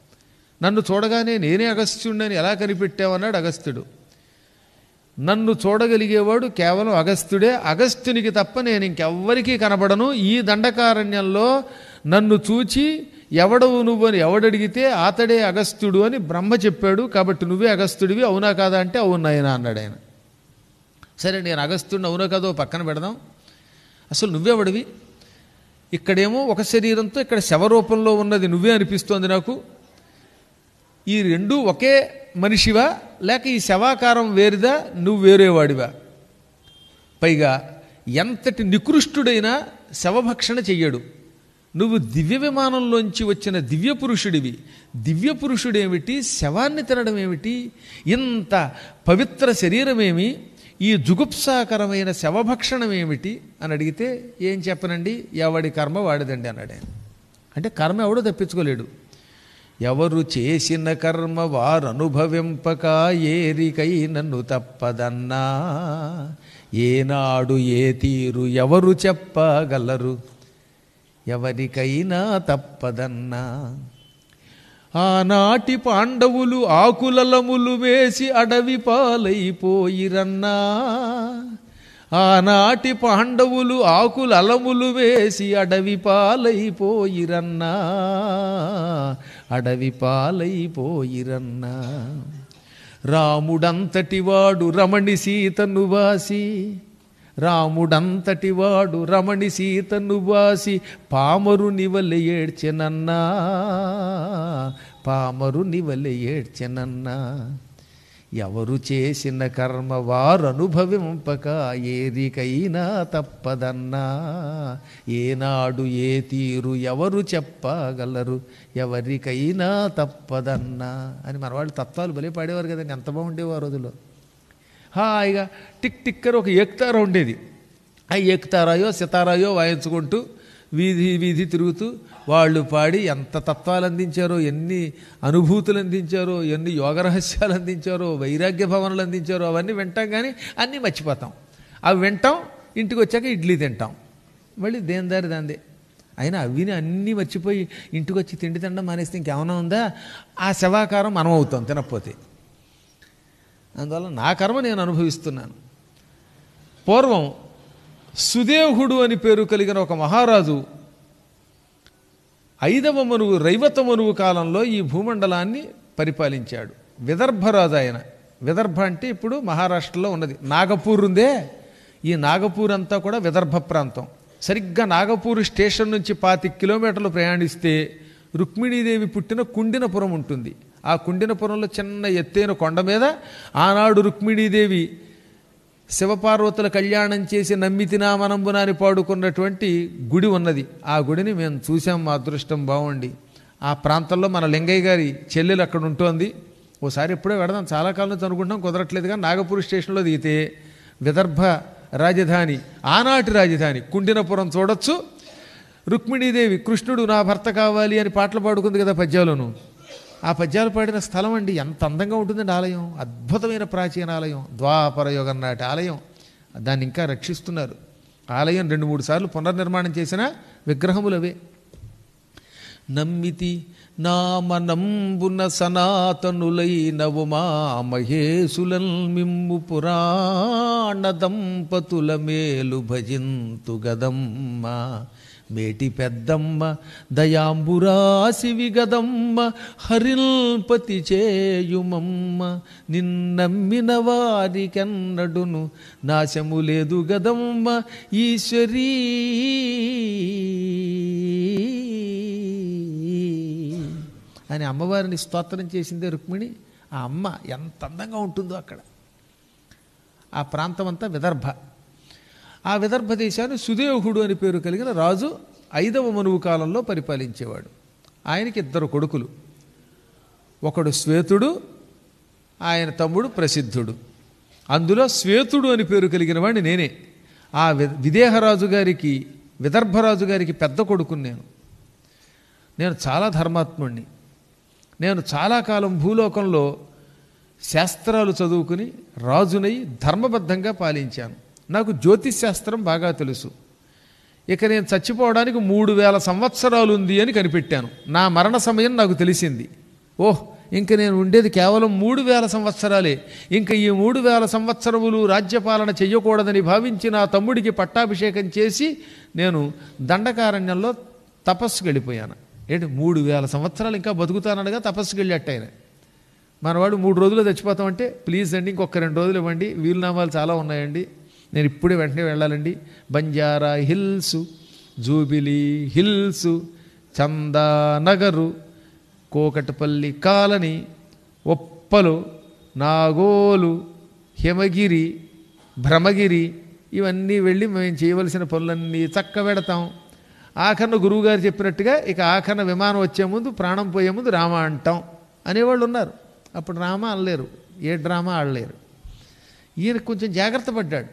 నన్ను చూడగానే నేనే అగస్త్యుడిని ఎలా కనిపెట్టావన్నాడు అగస్త్యుడు నన్ను చూడగలిగేవాడు కేవలం అగస్త్యుడే అగస్త్యునికి తప్ప నేను ఇంకెవ్వరికీ కనబడను ఈ దండకారణ్యంలో నన్ను చూచి ఎవడవు నువ్వు అని ఎవడడిగితే అతడే అగస్త్యుడు అని బ్రహ్మ చెప్పాడు కాబట్టి నువ్వే అగస్త్యుడివి అవునా కాదా అంటే అవునాయన అన్నాడు ఆయన సరే నేను అగస్త్యుడిని అవునా కాదో పక్కన పెడదాం అసలు నువ్వెవడివి ఇక్కడేమో ఒక శరీరంతో ఇక్కడ శవరూపంలో ఉన్నది నువ్వే అనిపిస్తోంది నాకు ఈ రెండు ఒకే మనిషివా లేక ఈ శవాకారం వేరుదా నువ్వు వేరేవాడివా పైగా ఎంతటి నికృష్టుడైన శవభక్షణ చెయ్యడు నువ్వు దివ్య విమానంలోంచి వచ్చిన దివ్య పురుషుడివి దివ్య పురుషుడేమిటి శవాన్ని తినడం ఏమిటి ఇంత పవిత్ర శరీరమేమి ఈ జుగుప్సాకరమైన శవభక్షణం ఏమిటి అని అడిగితే ఏం చెప్పనండి ఎవడి కర్మ వాడిదండి అన్నాడు ఆయన అంటే కర్మ ఎవడో తప్పించుకోలేడు ఎవరు చేసిన కర్మ వారు అనుభవింపక ఏరికై నన్ను తప్పదన్నా ఏనాడు ఏ తీరు ఎవరు చెప్పగలరు ఎవరికైనా తప్పదన్నా ఆనాటి పాండవులు ఆకులలములు వేసి అడవి పాలైపోయిరన్నా ఆనాటి పాండవులు ఆకులు అలములు వేసి అడవి పాలైపోయిరన్నా అడవి పాలైపోయిరన్నా రాముడంతటివాడు రమణి సీతను వాసి రాముడంతటివాడు రమణి సీతను వాసి పామరు నివలె ఏడ్చెనన్నా పామరు నివలె ఏడ్చెనన్నా ఎవరు చేసిన కర్మ వారు అనుభవింపక ఏరికైనా తప్పదన్నా ఏనాడు ఏ తీరు ఎవరు చెప్పగలరు ఎవరికైనా తప్పదన్నా అని మన వాళ్ళు తత్వాలు బలి పాడేవారు కదండి ఎంత బాగుండేవో ఆ రోజుల్లో హాయిగా టిక్ టిక్కర్ ఒక ఏక్తార ఉండేది ఆ ఏక్తారాయో సితారాయో వాయించుకుంటూ వీధి వీధి తిరుగుతూ వాళ్ళు పాడి ఎంత తత్వాలు అందించారో ఎన్ని అనుభూతులు అందించారో ఎన్ని యోగ రహస్యాలు అందించారో వైరాగ్య భవనాలు అందించారో అవన్నీ వింటాం కానీ అన్నీ మర్చిపోతాం అవి వింటాం ఇంటికి వచ్చాక ఇడ్లీ తింటాం మళ్ళీ దేని దారి దాందే అయినా అవిని అన్నీ మర్చిపోయి ఇంటికి వచ్చి తిండి తినడం మానేస్తే ఇంకేమైనా ఉందా ఆ శవాకారం మనం అవుతాం తినకపోతే అందువల్ల నా కర్మ నేను అనుభవిస్తున్నాను పూర్వం సుదేహుడు అని పేరు కలిగిన ఒక మహారాజు ఐదవ మనువు రైవత మనువు కాలంలో ఈ భూమండలాన్ని పరిపాలించాడు విదర్భరాజు ఆయన విదర్భ అంటే ఇప్పుడు మహారాష్ట్రలో ఉన్నది నాగపూర్ ఉందే ఈ నాగపూర్ అంతా కూడా విదర్భ ప్రాంతం సరిగ్గా నాగపూర్ స్టేషన్ నుంచి పాతి కిలోమీటర్లు ప్రయాణిస్తే రుక్మిణీదేవి పుట్టిన కుండినపురం ఉంటుంది ఆ కుండినపురంలో చిన్న ఎత్తైన కొండ మీద ఆనాడు రుక్మిణీదేవి శివపార్వతుల కళ్యాణం చేసి నమ్మితినా మనంబున అని పాడుకున్నటువంటి గుడి ఉన్నది ఆ గుడిని మేము చూసాం మా అదృష్టం బాగుండి ఆ ప్రాంతంలో మన లింగయ్య గారి చెల్లెలు అక్కడ ఉంటోంది ఓసారి ఎప్పుడో వెడదాం చాలా కాలం నుంచి అనుకుంటాం కుదరట్లేదుగా నాగపూర్ స్టేషన్లో దిగితే విదర్భ రాజధాని ఆనాటి రాజధాని కుండినపురం చూడొచ్చు రుక్మిణీదేవి కృష్ణుడు నా భర్త కావాలి అని పాటలు పాడుకుంది కదా పద్యాలను ఆ పద్యాలు పాడిన స్థలం అండి ఎంత అందంగా ఉంటుందండి ఆలయం అద్భుతమైన ప్రాచీన ఆలయం ద్వాపర యుగం నాటి ఆలయం దాన్ని ఇంకా రక్షిస్తున్నారు ఆలయం రెండు మూడు సార్లు పునర్నిర్మాణం చేసిన విగ్రహములు అవే నమ్మితి నామనంబున సనాతనులైన ఉమా మహేశులన్ మిమ్ము పురాణ దంపతుల మేలు భజింతు గదమ్మ మేటి పెద్దమ్మ దయాంబురాశివి గదమ్మ హరిల్పతి చేయుమమ్మ నిన్నమ్మిన వారికెన్నడును నాశము లేదు గదమ్మ ఈశ్వరీ అని అమ్మవారిని స్తోత్రం చేసిందే రుక్మిణి ఆ అమ్మ ఎంత అందంగా ఉంటుందో అక్కడ ఆ ప్రాంతం అంతా విదర్భ ఆ విదర్భ దేశాన్ని సుదేహుడు అని పేరు కలిగిన రాజు ఐదవ మనువు కాలంలో పరిపాలించేవాడు ఆయనకి ఇద్దరు కొడుకులు ఒకడు శ్వేతుడు ఆయన తమ్ముడు ప్రసిద్ధుడు అందులో శ్వేతుడు అని పేరు కలిగిన వాడిని నేనే ఆ వి- విదేహరాజు గారికి విదర్భరాజు గారికి పెద్ద కొడుకుని నేను నేను చాలా ధర్మాత్ముణ్ణి నేను చాలా కాలం భూలోకంలో శాస్త్రాలు చదువుకుని రాజునై ధర్మబద్ధంగా పాలించాను నాకు జ్యోతిష్ శాస్త్రం బాగా తెలుసు ఇక నేను చచ్చిపోవడానికి మూడు వేల సంవత్సరాలు ఉంది అని కనిపెట్టాను నా మరణ సమయం నాకు తెలిసింది ఓహ్ ఇంక నేను ఉండేది కేవలం మూడు వేల సంవత్సరాలే ఇంక ఈ మూడు వేల సంవత్సరములు రాజ్యపాలన చెయ్యకూడదని భావించి నా తమ్ముడికి పట్టాభిషేకం చేసి నేను దండకారణ్యంలో తపస్సుకి వెళ్ళిపోయాను ఏంటి మూడు వేల సంవత్సరాలు ఇంకా బతుకుతానడగా తపస్సుకి వెళ్ళేట ఆయన మనవాడు మూడు రోజులు చచ్చిపోతామంటే ప్లీజ్ అండి ఇంకొక రెండు రోజులు ఇవ్వండి వీలునామాలు చాలా ఉన్నాయండి నేను ఇప్పుడే వెంటనే వెళ్ళాలండి బంజారా హిల్స్ జూబిలీ హిల్స్ చందానగరు కోకటపల్లి కాలనీ ఒప్పలు నాగోలు హిమగిరి భ్రమగిరి ఇవన్నీ వెళ్ళి మేము చేయవలసిన పనులన్నీ చక్క పెడతాం ఆఖరణ గురువుగారు చెప్పినట్టుగా ఇక ఆఖరణ విమానం వచ్చే ముందు ప్రాణం పోయే ముందు రామ అంటాం అనేవాళ్ళు ఉన్నారు అప్పుడు రామ అనలేరు ఏ డ్రామా ఆడలేరు ఈయన కొంచెం జాగ్రత్త పడ్డాడు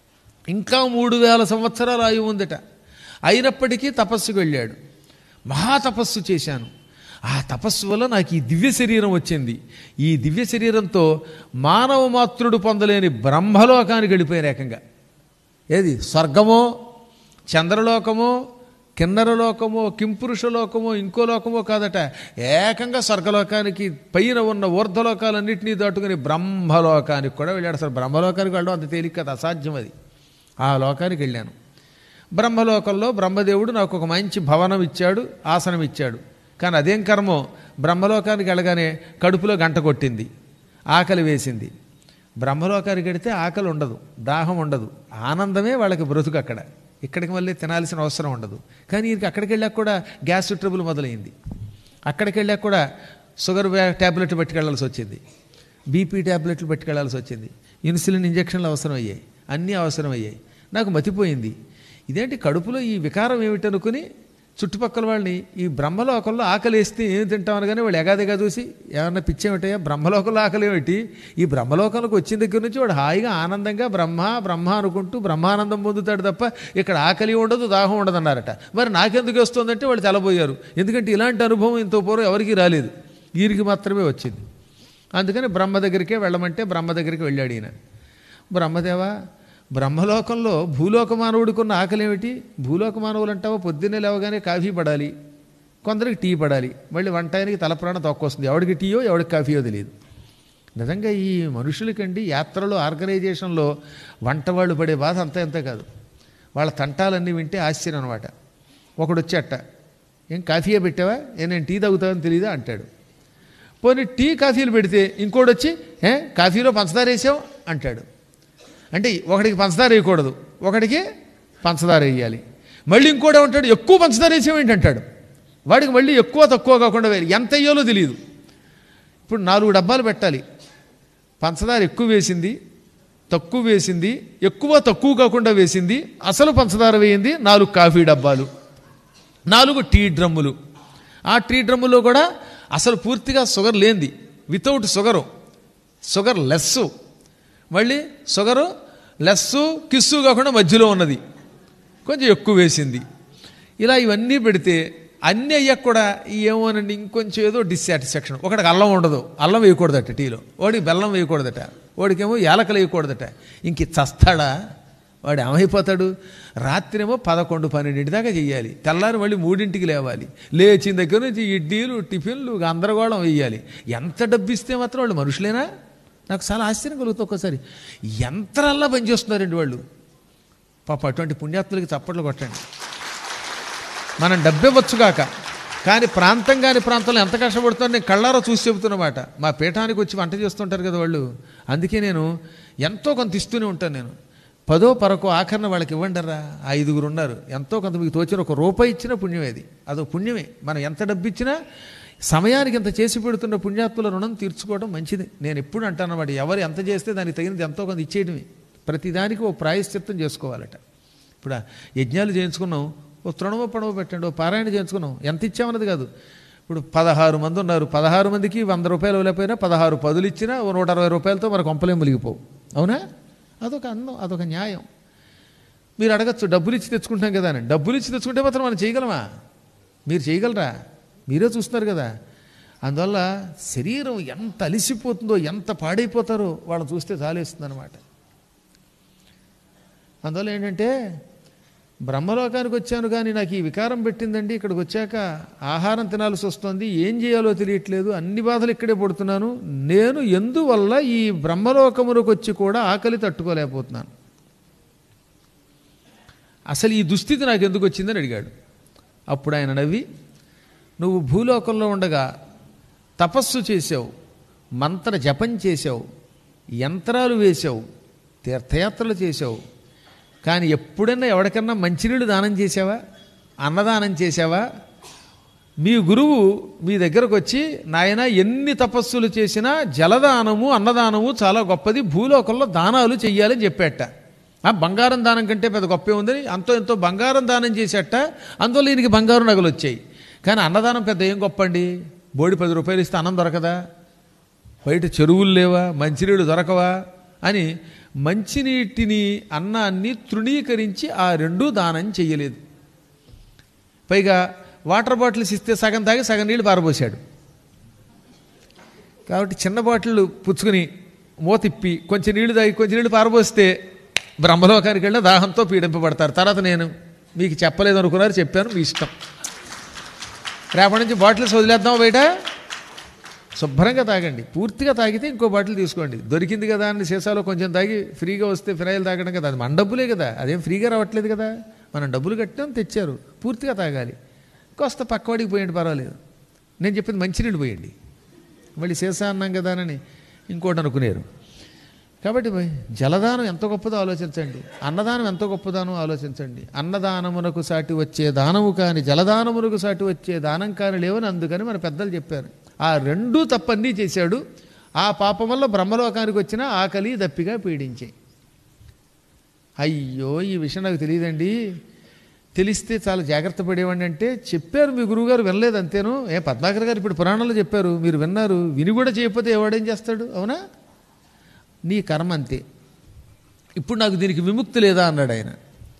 ఇంకా మూడు వేల సంవత్సరాలు ఆయువు ఉందట అయినప్పటికీ తపస్సుకు వెళ్ళాడు మహా తపస్సు చేశాను ఆ తపస్సు వల్ల నాకు ఈ దివ్య శరీరం వచ్చింది ఈ దివ్య శరీరంతో మానవ మాతృడు పొందలేని బ్రహ్మలోకానికి వెళ్ళిపోయాను ఏకంగా ఏది స్వర్గమో చంద్రలోకమో కిన్నర లోకమో కింపురుష లోకమో ఇంకో లోకమో కాదట ఏకంగా స్వర్గలోకానికి పైన ఉన్న ఊర్ధ్వలోకాలన్నింటినీ దాటుకుని బ్రహ్మలోకానికి కూడా వెళ్ళాడు అసలు బ్రహ్మలోకానికి వెళ్ళడం అంత తేలిక కాదు అసాధ్యం అది ఆ లోకానికి వెళ్ళాను బ్రహ్మలోకంలో బ్రహ్మదేవుడు నాకు ఒక మంచి భవనం ఇచ్చాడు ఆసనం ఇచ్చాడు కానీ అదేం కర్మో బ్రహ్మలోకానికి వెళ్ళగానే కడుపులో గంట కొట్టింది ఆకలి వేసింది బ్రహ్మలోకానికి వెడితే ఆకలి ఉండదు దాహం ఉండదు ఆనందమే వాళ్ళకి బ్రతుకు అక్కడ ఇక్కడికి మళ్ళీ తినాల్సిన అవసరం ఉండదు కానీ ఈయనకి అక్కడికి వెళ్ళాక కూడా గ్యాస్ ట్రబుల్ మొదలైంది అక్కడికి వెళ్ళాక కూడా షుగర్ ట్యాబ్లెట్ పట్టుకెళ్లాల్సి వచ్చింది బీపీ ట్యాబ్లెట్లు పట్టుకెళ్లాల్సి వచ్చింది ఇన్సులిన్ ఇంజక్షన్లు అవసరం అయ్యాయి అన్నీ అవసరం అయ్యాయి నాకు మతిపోయింది ఇదేంటి కడుపులో ఈ వికారం ఏమిటనుకుని చుట్టుపక్కల వాళ్ళని ఈ బ్రహ్మలోకంలో ఆకలి వేస్తే ఏం తింటామని కానీ వాళ్ళు ఎగాదిగా చూసి ఏమన్నా పిచ్చేమిటయ్యా బ్రహ్మలోకంలో ఆకలి ఏమిటి ఈ బ్రహ్మలోకంలోకి వచ్చిన దగ్గర నుంచి వాడు హాయిగా ఆనందంగా బ్రహ్మ బ్రహ్మ అనుకుంటూ బ్రహ్మానందం పొందుతాడు తప్ప ఇక్కడ ఆకలి ఉండదు దాహం ఉండదు అన్నారట మరి నాకెందుకు వస్తుందంటే వాళ్ళు తెలబోయారు ఎందుకంటే ఇలాంటి అనుభవం ఇంత పూర్వం ఎవరికీ రాలేదు వీరికి మాత్రమే వచ్చింది అందుకని బ్రహ్మ దగ్గరికే వెళ్ళమంటే బ్రహ్మ దగ్గరికి వెళ్ళాడు ఈయన బ్రహ్మదేవా బ్రహ్మలోకంలో భూలోక మానవుడికి ఉన్న ఆకలి ఏమిటి భూలోక మానవులు అంటావా పొద్దున్నే లేవగానే కాఫీ పడాలి కొందరికి టీ పడాలి మళ్ళీ వంటాయనికి తలప్రాణం తొక్కొస్తుంది ఎవడికి టీయో ఎవడికి కాఫీయో తెలియదు నిజంగా ఈ మనుషులకండి యాత్రలో ఆర్గనైజేషన్లో వంట వాళ్ళు పడే బాధ అంతా ఎంత కాదు వాళ్ళ తంటాలన్నీ వింటే ఆశ్చర్యం అనమాట ఒకడు వచ్చేట ఏం కాఫీయే పెట్టావా ఏ నేను టీ తాగుతావని తెలియదా అంటాడు పోనీ టీ కాఫీలు పెడితే ఇంకోటి వచ్చి ఏ కాఫీలో పంచదార వేసావు అంటాడు అంటే ఒకడికి పంచదార వేయకూడదు ఒకడికి పంచదార వేయాలి మళ్ళీ ఇంకోటి ఉంటాడు ఎక్కువ పంచదార వేసేవేంటి అంటాడు వాడికి మళ్ళీ ఎక్కువ తక్కువ కాకుండా వేయాలి ఎంత వేయాలో తెలియదు ఇప్పుడు నాలుగు డబ్బాలు పెట్టాలి పంచదార ఎక్కువ వేసింది తక్కువ వేసింది ఎక్కువ తక్కువ కాకుండా వేసింది అసలు పంచదార వేయింది నాలుగు కాఫీ డబ్బాలు నాలుగు టీ డ్రమ్ములు ఆ టీ డ్రమ్ములో కూడా అసలు పూర్తిగా షుగర్ లేనిది వితౌట్ షుగరు షుగర్ లెస్సు మళ్ళీ షుగరు లెస్సు కిస్సు కాకుండా మధ్యలో ఉన్నది కొంచెం ఎక్కువ వేసింది ఇలా ఇవన్నీ పెడితే అన్నీ అయ్యాక కూడా ఏమోనండి ఇంకొంచెం ఏదో డిస్సాటిస్ఫాక్షన్ ఒకటికి అల్లం ఉండదు అల్లం వేయకూడదట టీలో వాడికి బెల్లం వేయకూడదట వాడికేమో యాలకలు వేయకూడదట ఇంక చస్తాడా వాడు ఏమైపోతాడు రాత్రేమో పదకొండు పన్నెండింటి దాకా చెయ్యాలి తెల్లారి మళ్ళీ మూడింటికి లేవాలి లేచిన దగ్గర నుంచి ఇడ్లీలు టిఫిన్లు గందరగోళం వేయాలి ఎంత డబ్బు ఇస్తే మాత్రం వాళ్ళు మనుషులేనా నాకు చాలా ఆశ్చర్యం కలుగుతుంది ఒక్కోసారి యంత్రాల్లా పనిచేస్తున్నారండి వాళ్ళు పాప అటువంటి పుణ్యాత్ములకి చప్పట్లు కొట్టండి మనం డబ్బివ్వచ్చుగాక కానీ ప్రాంతం కాని ప్రాంతంలో ఎంత కష్టపడుతుందో నేను కళ్ళారో చూసి చెబుతున్నమాట మా పీఠానికి వచ్చి వంట చేస్తుంటారు కదా వాళ్ళు అందుకే నేను ఎంతో కొంత ఇస్తూనే ఉంటాను నేను పదో పరకో ఆఖరణ వాళ్ళకి ఇవ్వండరా ఐదుగురు ఉన్నారు ఎంతో కొంత మీకు తోచిన ఒక రూపాయి ఇచ్చిన పుణ్యమేది అదో పుణ్యమే మనం ఎంత డబ్బు ఇచ్చినా సమయానికి ఎంత చేసి పెడుతున్న పుణ్యాత్ముల రుణం తీర్చుకోవడం మంచిది నేను ఎప్పుడు అంటాను అన్నమాట ఎవరు ఎంత చేస్తే దానికి తగినది ఎంతో కొంత ఇచ్చేయడమే ప్రతిదానికి ఓ ప్రాయశ్చిత్తం చేసుకోవాలట ఇప్పుడు ఆ యజ్ఞాలు చేయించుకున్నాం ఓ తృణమో పడవ పెట్టండి ఓ పారాయణ చేయించుకున్నాం ఎంత ఇచ్చామన్నది కాదు ఇప్పుడు పదహారు మంది ఉన్నారు పదహారు మందికి వంద రూపాయలు ఇవ్వలేకపోయినా పదహారు పదులు ఇచ్చినా ఓ నూట అరవై రూపాయలతో మన కొంపలే మునిగిపోవు అవునా అదొక అందం అదొక న్యాయం మీరు అడగచ్చు డబ్బులు ఇచ్చి తెచ్చుకుంటాం కదా అని డబ్బులు ఇచ్చి తెచ్చుకుంటే మాత్రం మనం చేయగలమా మీరు చేయగలరా మీరే చూస్తున్నారు కదా అందువల్ల శరీరం ఎంత అలిసిపోతుందో ఎంత పాడైపోతారో వాళ్ళని చూస్తే చాలేస్తుంది అనమాట అందువల్ల ఏంటంటే బ్రహ్మలోకానికి వచ్చాను కానీ నాకు ఈ వికారం పెట్టిందండి ఇక్కడికి వచ్చాక ఆహారం తినాల్సి వస్తుంది ఏం చేయాలో తెలియట్లేదు అన్ని బాధలు ఇక్కడే పడుతున్నాను నేను ఎందువల్ల ఈ బ్రహ్మలోకములకు వచ్చి కూడా ఆకలి తట్టుకోలేకపోతున్నాను అసలు ఈ దుస్థితి నాకు ఎందుకు వచ్చిందని అడిగాడు అప్పుడు ఆయన నవ్వి నువ్వు భూలోకంలో ఉండగా తపస్సు చేసావు మంత్ర జపం చేసావు యంత్రాలు వేసావు తీర్థయాత్రలు చేసావు కానీ ఎప్పుడైనా ఎవరికన్నా మంచినీళ్ళు దానం చేసావా అన్నదానం చేసావా మీ గురువు మీ దగ్గరకు వచ్చి నాయన ఎన్ని తపస్సులు చేసినా జలదానము అన్నదానము చాలా గొప్పది భూలోకంలో దానాలు చెయ్యాలని చెప్పేట ఆ బంగారం దానం కంటే పెద్ద గొప్పే ఉందని అంతో ఎంతో బంగారం దానం చేసేట అందువల్ల ఈయనకి బంగారు నగలు వచ్చాయి కానీ అన్నదానం పెద్ద ఏం గొప్ప అండి బోడి పది రూపాయలు ఇస్తే అన్నం దొరకదా బయట చెరువులు లేవా మంచినీళ్ళు దొరకవా అని మంచినీటిని అన్నాన్ని తృణీకరించి ఆ రెండూ దానం చెయ్యలేదు పైగా వాటర్ బాటిల్స్ ఇస్తే సగం తాగి సగం నీళ్ళు పారబోసాడు కాబట్టి చిన్న బాటిల్ పుచ్చుకుని మూతిప్పి కొంచెం నీళ్లు తాగి కొంచెం నీళ్లు పారబోస్తే బ్రహ్మలోకానికి వెళ్ళి దాహంతో పీడింపబడతారు తర్వాత నేను మీకు చెప్పలేదు అనుకున్నారు చెప్పాను మీ ఇష్టం రేపటి నుంచి బాటిల్స్ వదిలేద్దాం బయట శుభ్రంగా తాగండి పూర్తిగా తాగితే ఇంకో బాటిల్ తీసుకోండి దొరికింది కదా అని సీసాలో కొంచెం తాగి ఫ్రీగా వస్తే ఫినాయిల్ తాగడం కదా అది మన డబ్బులే కదా అదేం ఫ్రీగా రావట్లేదు కదా మనం డబ్బులు కట్టాం తెచ్చారు పూర్తిగా తాగాలి కాస్త పక్కవాడికి పోయండి పర్వాలేదు నేను చెప్పింది మంచినీళ్ళు పోయండి మళ్ళీ సీసా అన్నాం కదా అని ఇంకోటి అనుకునేరు కాబట్టి భయ్, జలదానం ఎంత గొప్పదో ఆలోచించండి అన్నదానం ఎంత గొప్పదానో ఆలోచించండి అన్నదానమునకు సాటి వచ్చే దానము కాని జలదానమునకు సాటి వచ్చే దానం కాని లేవని అందుకని మన పెద్దలు చెప్పారు ఆ రెండూ తప్పన్నీ చేశాడు ఆ పాపం వల్ల బ్రహ్మలోకానికి వచ్చిన ఆకలి దప్పిగా పీడించాయి అయ్యో ఈ విషయం నాకు తెలియదండి తెలిస్తే చాలా జాగ్రత్త పడేవాడిని అంటే చెప్పారు మీ గురువుగారు వినలేదు అంతేను ఏ పద్మాకర్ గారు ఇప్పుడు పురాణంలో చెప్పారు మీరు విన్నారు విని కూడా చేయకపోతే ఎవడేం చేస్తాడు అవునా నీ కర్మ అంతే ఇప్పుడు నాకు దీనికి విముక్తి లేదా అన్నాడు ఆయన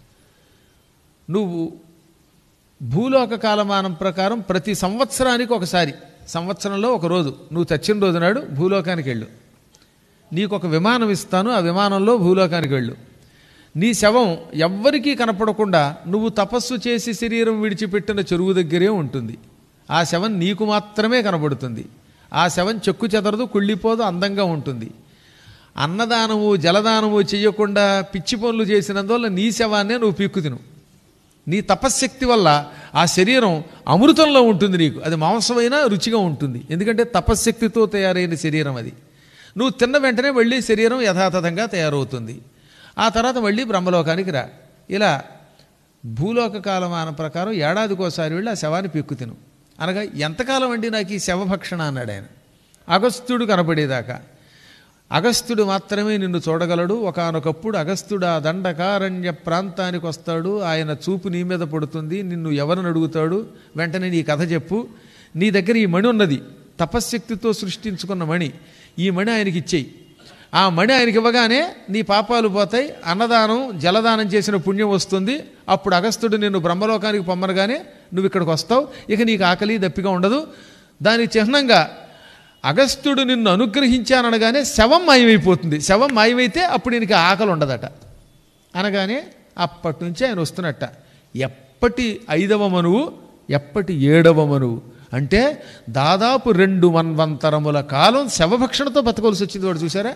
నువ్వు భూలోక కాలమానం ప్రకారం ప్రతి సంవత్సరానికి ఒకసారి సంవత్సరంలో ఒక రోజు నువ్వు చచ్చిన రోజు నాడు భూలోకానికి వెళ్ళు నీకు ఒక విమానం ఇస్తాను ఆ విమానంలో భూలోకానికి వెళ్ళు నీ శవం ఎవ్వరికీ కనపడకుండా నువ్వు తపస్సు చేసి శరీరం విడిచిపెట్టిన చెరువు దగ్గరే ఉంటుంది ఆ శవం నీకు మాత్రమే కనపడుతుంది ఆ శవం చెక్కు చెదరదు కుళ్ళిపోదు అందంగా ఉంటుంది అన్నదానము జలదానము చేయకుండా పిచ్చి పనులు చేసినందువల్ల నీ శవాన్నే నువ్వు పీక్కు తిను నీ తపశ్శక్తి వల్ల ఆ శరీరం అమృతంలో ఉంటుంది నీకు అది మాంసమైనా రుచిగా ఉంటుంది ఎందుకంటే తపశ్శక్తితో తయారైన శరీరం అది నువ్వు తిన్న వెంటనే మళ్ళీ శరీరం యథాతథంగా తయారవుతుంది ఆ తర్వాత మళ్ళీ బ్రహ్మలోకానికి రా ఇలా భూలోక కాలమాన ప్రకారం ఏడాదికోసారి వెళ్ళి ఆ శవాన్ని పీక్కు తిను అనగా ఎంతకాలం అండి నాకు ఈ శవభక్షణ అన్నాడు ఆయన అగస్త్యుడు కనపడేదాకా అగస్త్యుడు మాత్రమే నిన్ను చూడగలడు ఒకానొకప్పుడు అగస్త్యుడు ఆ దండకారణ్య ప్రాంతానికి వస్తాడు ఆయన చూపు నీ మీద పడుతుంది నిన్ను ఎవరిని అడుగుతాడు వెంటనే నీ కథ చెప్పు నీ దగ్గర ఈ మణి ఉన్నది తపశ్శక్తితో సృష్టించుకున్న మణి ఈ మణి ఆయనకి ఇచ్చేయి ఆ మణి ఆయనకి ఇవ్వగానే నీ పాపాలు పోతాయి అన్నదానం జలదానం చేసిన పుణ్యం వస్తుంది అప్పుడు అగస్త్యుడు నిన్ను బ్రహ్మలోకానికి పొమ్మనగానే నువ్వు ఇక్కడికి వస్తావు ఇక నీకు ఆకలి దప్పిగా ఉండదు దానికి చిహ్నంగా అగస్త్యుడు నిన్ను అనుగ్రహించాననగానే శవం మాయమైపోతుంది శవం మాయమైతే అప్పుడు ఈయనకి ఆకలి ఉండదట అనగానే అప్పటి నుంచి ఆయన వస్తున్నట్ట ఎప్పటి ఐదవ మనువు ఎప్పటి ఏడవ మనువు అంటే దాదాపు రెండు మన్వంతరముల కాలం శవభక్షణతో బతకవలసి వచ్చింది వాడు చూసారా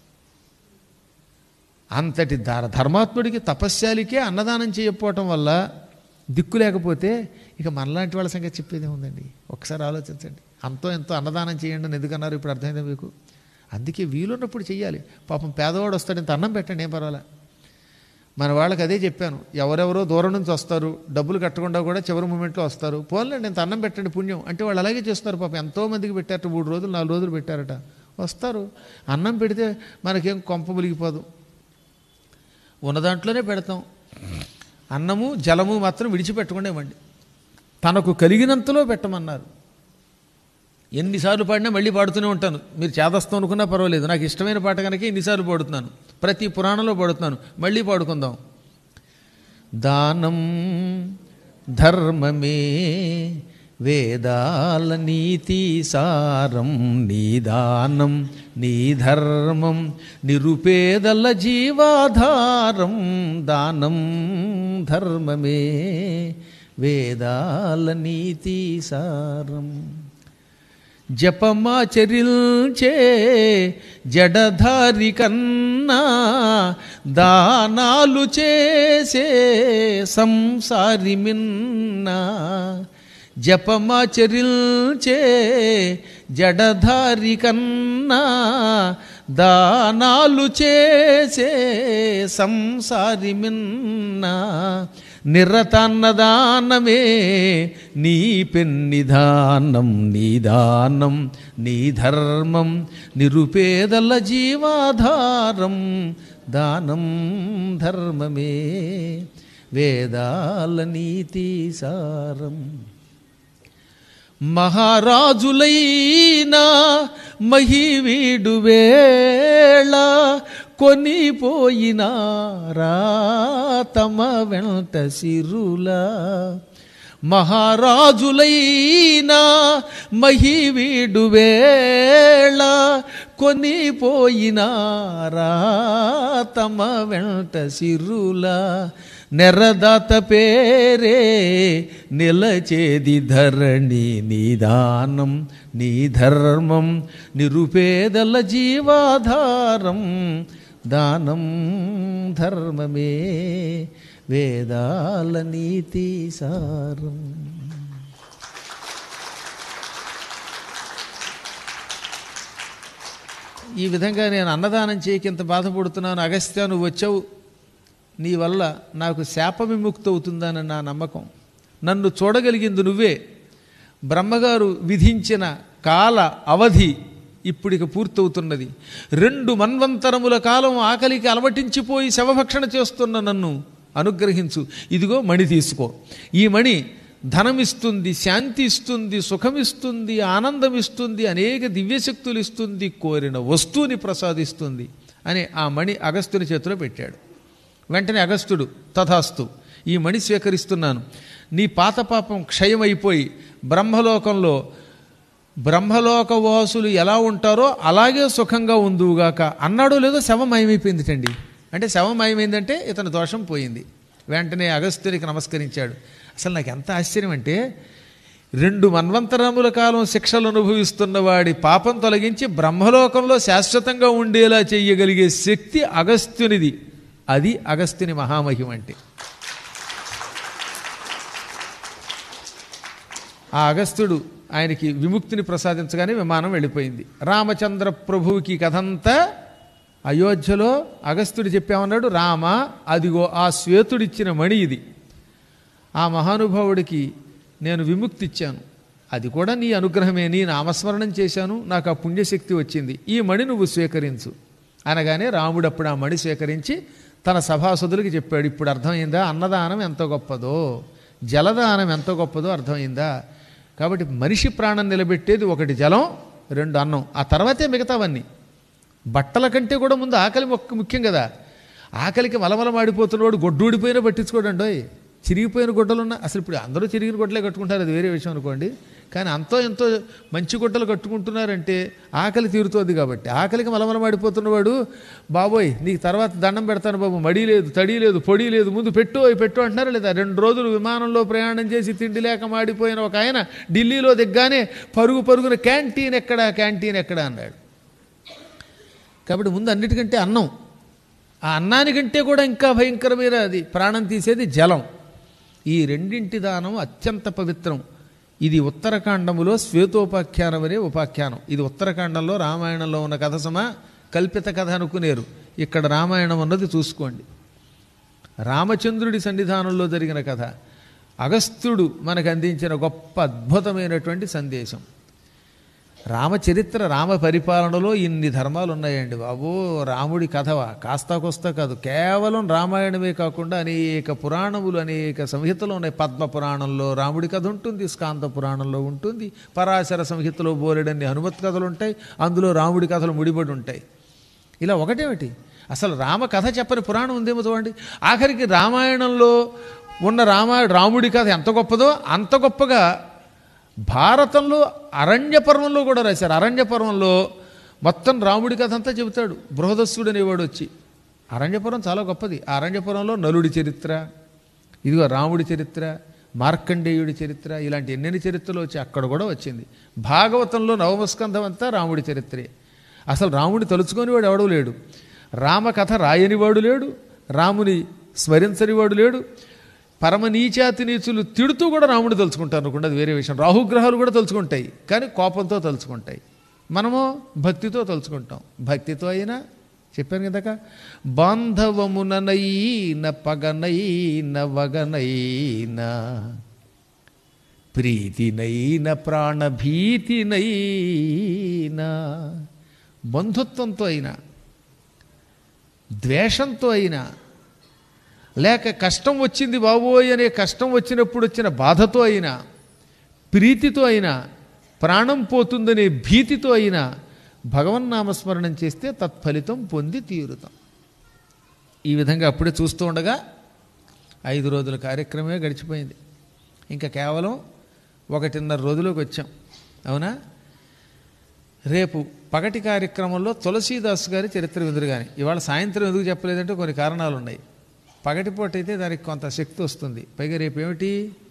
అంతటి ధర ధర్మాత్ముడికి తపస్యాలికే అన్నదానం చేయకపోవటం వల్ల దిక్కు లేకపోతే ఇక మనలాంటి వాళ్ళ సంగతి చెప్పేదే ఉందండి ఒకసారి ఆలోచించండి అంతో ఎంతో అన్నదానం చేయండి అని ఎందుకన్నారు ఇప్పుడు అర్థమైందా మీకు అందుకే వీలున్నప్పుడు చెయ్యాలి పాపం పేదవాడు వస్తాడు ఇంత అన్నం పెట్టండి ఏం పర్వాలే మన వాళ్ళకి అదే చెప్పాను ఎవరెవరో దూరం నుంచి వస్తారు డబ్బులు కట్టకుండా కూడా చివరి మూమెంట్లో వస్తారు పోన్లేండి ఇంత అన్నం పెట్టండి పుణ్యం అంటే వాళ్ళు అలాగే చేస్తారు పాపం ఎంతో మందికి పెట్టారట మూడు రోజులు నాలుగు రోజులు పెట్టారట వస్తారు అన్నం పెడితే మనకేం కొంప ములిగిపోదు ఉన్న దాంట్లోనే పెడతాం అన్నము జలము మాత్రం విడిచిపెట్టకుండా ఇవ్వండి తనకు కలిగినంతలో పెట్టమన్నారు ఎన్నిసార్లు పాడినా మళ్ళీ పాడుతూనే ఉంటాను మీరు చేదస్తాం అనుకున్నా పర్వాలేదు నాకు ఇష్టమైన పాట కనుక ఎన్నిసార్లు పాడుతున్నాను ప్రతి పురాణంలో పాడుతున్నాను మళ్ళీ పాడుకుందాం దానం ధర్మమే వేదాల నీతి సారం నీ దానం నీ ధర్మం నిరుపేదల జీవాధారం దానం ధర్మమే వేదాల నీతి సారం జపమాచరిల్చే జడధారి కన్నా దానాలు చేసే సంసారి మిన్నా జపమాచరిల్చే జడధారి కన్నా దానాలు చేసే సంసారి మిన్నా నిరతన్నదానమే నీ పెన్నిధానం నీ దానం నీ ధర్మం నిరుపేదల జీవాధారం దానం ధర్మమే వేదాల నీతి సారం మహారాజులైనా మహివీడు వేళ కొనిపోయినారా తమ వెంట సిరులా మహారాజులైనా మహివీడు వేళ కొనిపోయినారా తమ వెంట సిరులా నెరదాత పేరే నిలచేది ధరణి నిదానం నీ ధర్మం నిరుపేదల జీవాధారం దానం ధర్మమే వేదాల నీతి సారం ఈ విధంగా నేను అన్నదానం చేయకి ఇంత బాధపడుతున్నాను అగస్త్య నువ్వు వచ్చావు నీ వల్ల నాకు శాప విముక్తి అవుతుందని నా నమ్మకం నన్ను చూడగలిగింది నువ్వే బ్రహ్మగారు విధించిన కాల అవధి ఇప్పుడిక పూర్తవుతున్నది రెండు మన్వంతరముల కాలం ఆకలికి అలవటించిపోయి శవభక్షణ చేస్తున్న నన్ను అనుగ్రహించు ఇదిగో మణి తీసుకో ఈ మణి ధనమిస్తుంది శాంతి ఇస్తుంది సుఖమిస్తుంది ఆనందం ఇస్తుంది అనేక దివ్యశక్తులు ఇస్తుంది కోరిన వస్తువుని ప్రసాదిస్తుంది అని ఆ మణి అగస్త్యుని చేతిలో పెట్టాడు వెంటనే అగస్త్యుడు తథాస్తు ఈ మణి స్వీకరిస్తున్నాను నీ పాత పాపం క్షయమైపోయి బ్రహ్మలోకంలో బ్రహ్మలోక వాసులు ఎలా ఉంటారో అలాగే సుఖంగా ఉందువుగాక అన్నాడో లేదో శవం మాయమైపోయిందిటండి అంటే శవం మాయమైందంటే ఇతని దోషం పోయింది వెంటనే అగస్త్యునికి నమస్కరించాడు అసలు నాకు ఎంత ఆశ్చర్యం అంటే రెండు మన్వంతరముల కాలం శిక్షలు అనుభవిస్తున్న వాడి పాపం తొలగించి బ్రహ్మలోకంలో శాశ్వతంగా ఉండేలా చేయగలిగే శక్తి అగస్త్యునిది అది అగస్త్యుని మహామహిమ అంటే ఆ అగస్త్యుడు ఆయనకి విముక్తిని ప్రసాదించగానే విమానం వెళ్ళిపోయింది రామచంద్ర ప్రభువుకి కథంతా అయోధ్యలో అగస్త్యుడు చెప్పామన్నాడు రామ అదిగో ఆ శ్వేతుడిచ్చిన మణి ఇది ఆ మహానుభావుడికి నేను విముక్తి ఇచ్చాను అది కూడా నీ అనుగ్రహమే నీ నామస్మరణం చేశాను నాకు ఆ పుణ్యశక్తి వచ్చింది ఈ మణి నువ్వు స్వీకరించు అనగానే రాముడు అప్పుడు ఆ మణి స్వీకరించి తన సభాసదులకి చెప్పాడు ఇప్పుడు అర్థమైందా అన్నదానం ఎంత గొప్పదో జలదానం ఎంత గొప్పదో అర్థమైందా కాబట్టి మనిషి ప్రాణం నిలబెట్టేది ఒకటి జలం రెండు అన్నం ఆ తర్వాతే మిగతావన్నీ బట్టల కంటే కూడా ముందు ఆకలి మొక్క ముఖ్యం కదా ఆకలికి మలమల మాడిపోతున్నవాడు గొడ్డు ఊడిపోయినా పట్టించుకోడండి చిరిగిపోయిన గుడ్డలున్నా అసలు ఇప్పుడు అందరూ చిరిగిన గుడ్డలే కట్టుకుంటారు అది వేరే విషయం అనుకోండి కానీ అంతో ఎంతో మంచి గుడ్డలు కట్టుకుంటున్నారంటే ఆకలి తీరుతోంది కాబట్టి ఆకలికి మలమల మాడిపోతున్నవాడు బాబోయ్ నీకు తర్వాత దండం పెడతాను బాబు మడి లేదు తడి లేదు పొడి లేదు ముందు పెట్టు అవి పెట్టు అంటున్నారా లేదా రెండు రోజులు విమానంలో ప్రయాణం చేసి తిండి లేక మాడిపోయిన ఒక ఆయన ఢిల్లీలో దిగ్గానే పరుగు పరుగున క్యాంటీన్ ఎక్కడ క్యాంటీన్ ఎక్కడ అన్నాడు కాబట్టి ముందు అన్నిటికంటే అన్నం ఆ అన్నానికంటే కూడా ఇంకా భయంకరమైన అది ప్రాణం తీసేది జలం ఈ రెండింటి దానం అత్యంత పవిత్రం ఇది ఉత్తరకాండములో శ్వేతోపాఖ్యానం అనే ఉపాఖ్యానం ఇది ఉత్తరకాండంలో రామాయణంలో ఉన్న కథ సమా కల్పిత కథ అనుకునేరు ఇక్కడ రామాయణం ఉన్నది చూసుకోండి రామచంద్రుడి సన్నిధానంలో జరిగిన కథ అగస్త్యుడు మనకు అందించిన గొప్ప అద్భుతమైనటువంటి సందేశం రామచరిత్ర రామ పరిపాలనలో ఇన్ని ధర్మాలు ఉన్నాయండి బాబు రాముడి కథవా కాస్తా కొస్తా కాదు కేవలం రామాయణమే కాకుండా అనేక పురాణములు అనేక సంహితలు ఉన్నాయి పద్మ పురాణంలో రాముడి కథ ఉంటుంది స్కాంత పురాణంలో ఉంటుంది పరాశర సంహితలో బోలెడన్ని హనుమత్ కథలు ఉంటాయి అందులో రాముడి కథలు ముడిపడి ఉంటాయి ఇలా ఒకటేమిటి అసలు రామ కథ చెప్పని పురాణం ఉందేమో చూడండి ఆఖరికి రామాయణంలో ఉన్న రామ రాముడి కథ ఎంత గొప్పదో అంత గొప్పగా భారతంలో అరణ్య పర్వంలో కూడా రాశారు అరణ్య పర్వంలో మొత్తం రాముడి కథ అంతా చెబుతాడు బృహదస్సుడు అనేవాడు వచ్చి అరణ్యపురం చాలా గొప్పది ఆ అరణ్యపురంలో నలుడి చరిత్ర ఇదిగో రాముడి చరిత్ర మార్కండేయుడి చరిత్ర ఇలాంటి ఎన్నెన్ని చరిత్రలు వచ్చి అక్కడ కూడా వచ్చింది భాగవతంలో నవమస్కంధం అంతా రాముడి చరిత్రే అసలు రాముడిని తలుచుకొని వాడు ఎవడూ లేడు రామకథ రాయనివాడు లేడు రాముని స్మరించనివాడు లేడు పరమ నీచాతి నీచులు తిడుతూ కూడా రాముడిని తలుచుకుంటారు అనుకుంటే అది వేరే విషయం రాహుగ్రహాలు కూడా తలుచుకుంటాయి కానీ కోపంతో తలుచుకుంటాయి మనము భక్తితో తలుచుకుంటాం భక్తితో అయినా చెప్పాను కదక బాంధవముననైన పగనైన వగనైన ప్రీతినైన ప్రాణభీతినైనా బంధుత్వంతో అయినా ద్వేషంతో అయినా లేక కష్టం వచ్చింది బాబోయ్ అనే కష్టం వచ్చినప్పుడు వచ్చిన బాధతో అయినా ప్రీతితో అయినా ప్రాణం పోతుందనే భీతితో అయినా భగవన్నామస్మరణం చేస్తే తత్ఫలితం పొంది తీరుతాం ఈ విధంగా అప్పుడే చూస్తూ ఉండగా ఐదు రోజుల కార్యక్రమమే గడిచిపోయింది ఇంకా కేవలం ఒకటిన్నర రోజులోకి వచ్చాం అవునా రేపు పగటి కార్యక్రమంలో తులసీదాస్ గారి చరిత్ర విందురు కానీ ఇవాళ సాయంత్రం ఎందుకు చెప్పలేదంటే కొన్ని కారణాలు ఉన్నాయి పగటిపూట అయితే దానికి కొంత శక్తి వస్తుంది పైగా రేపు ఏమిటి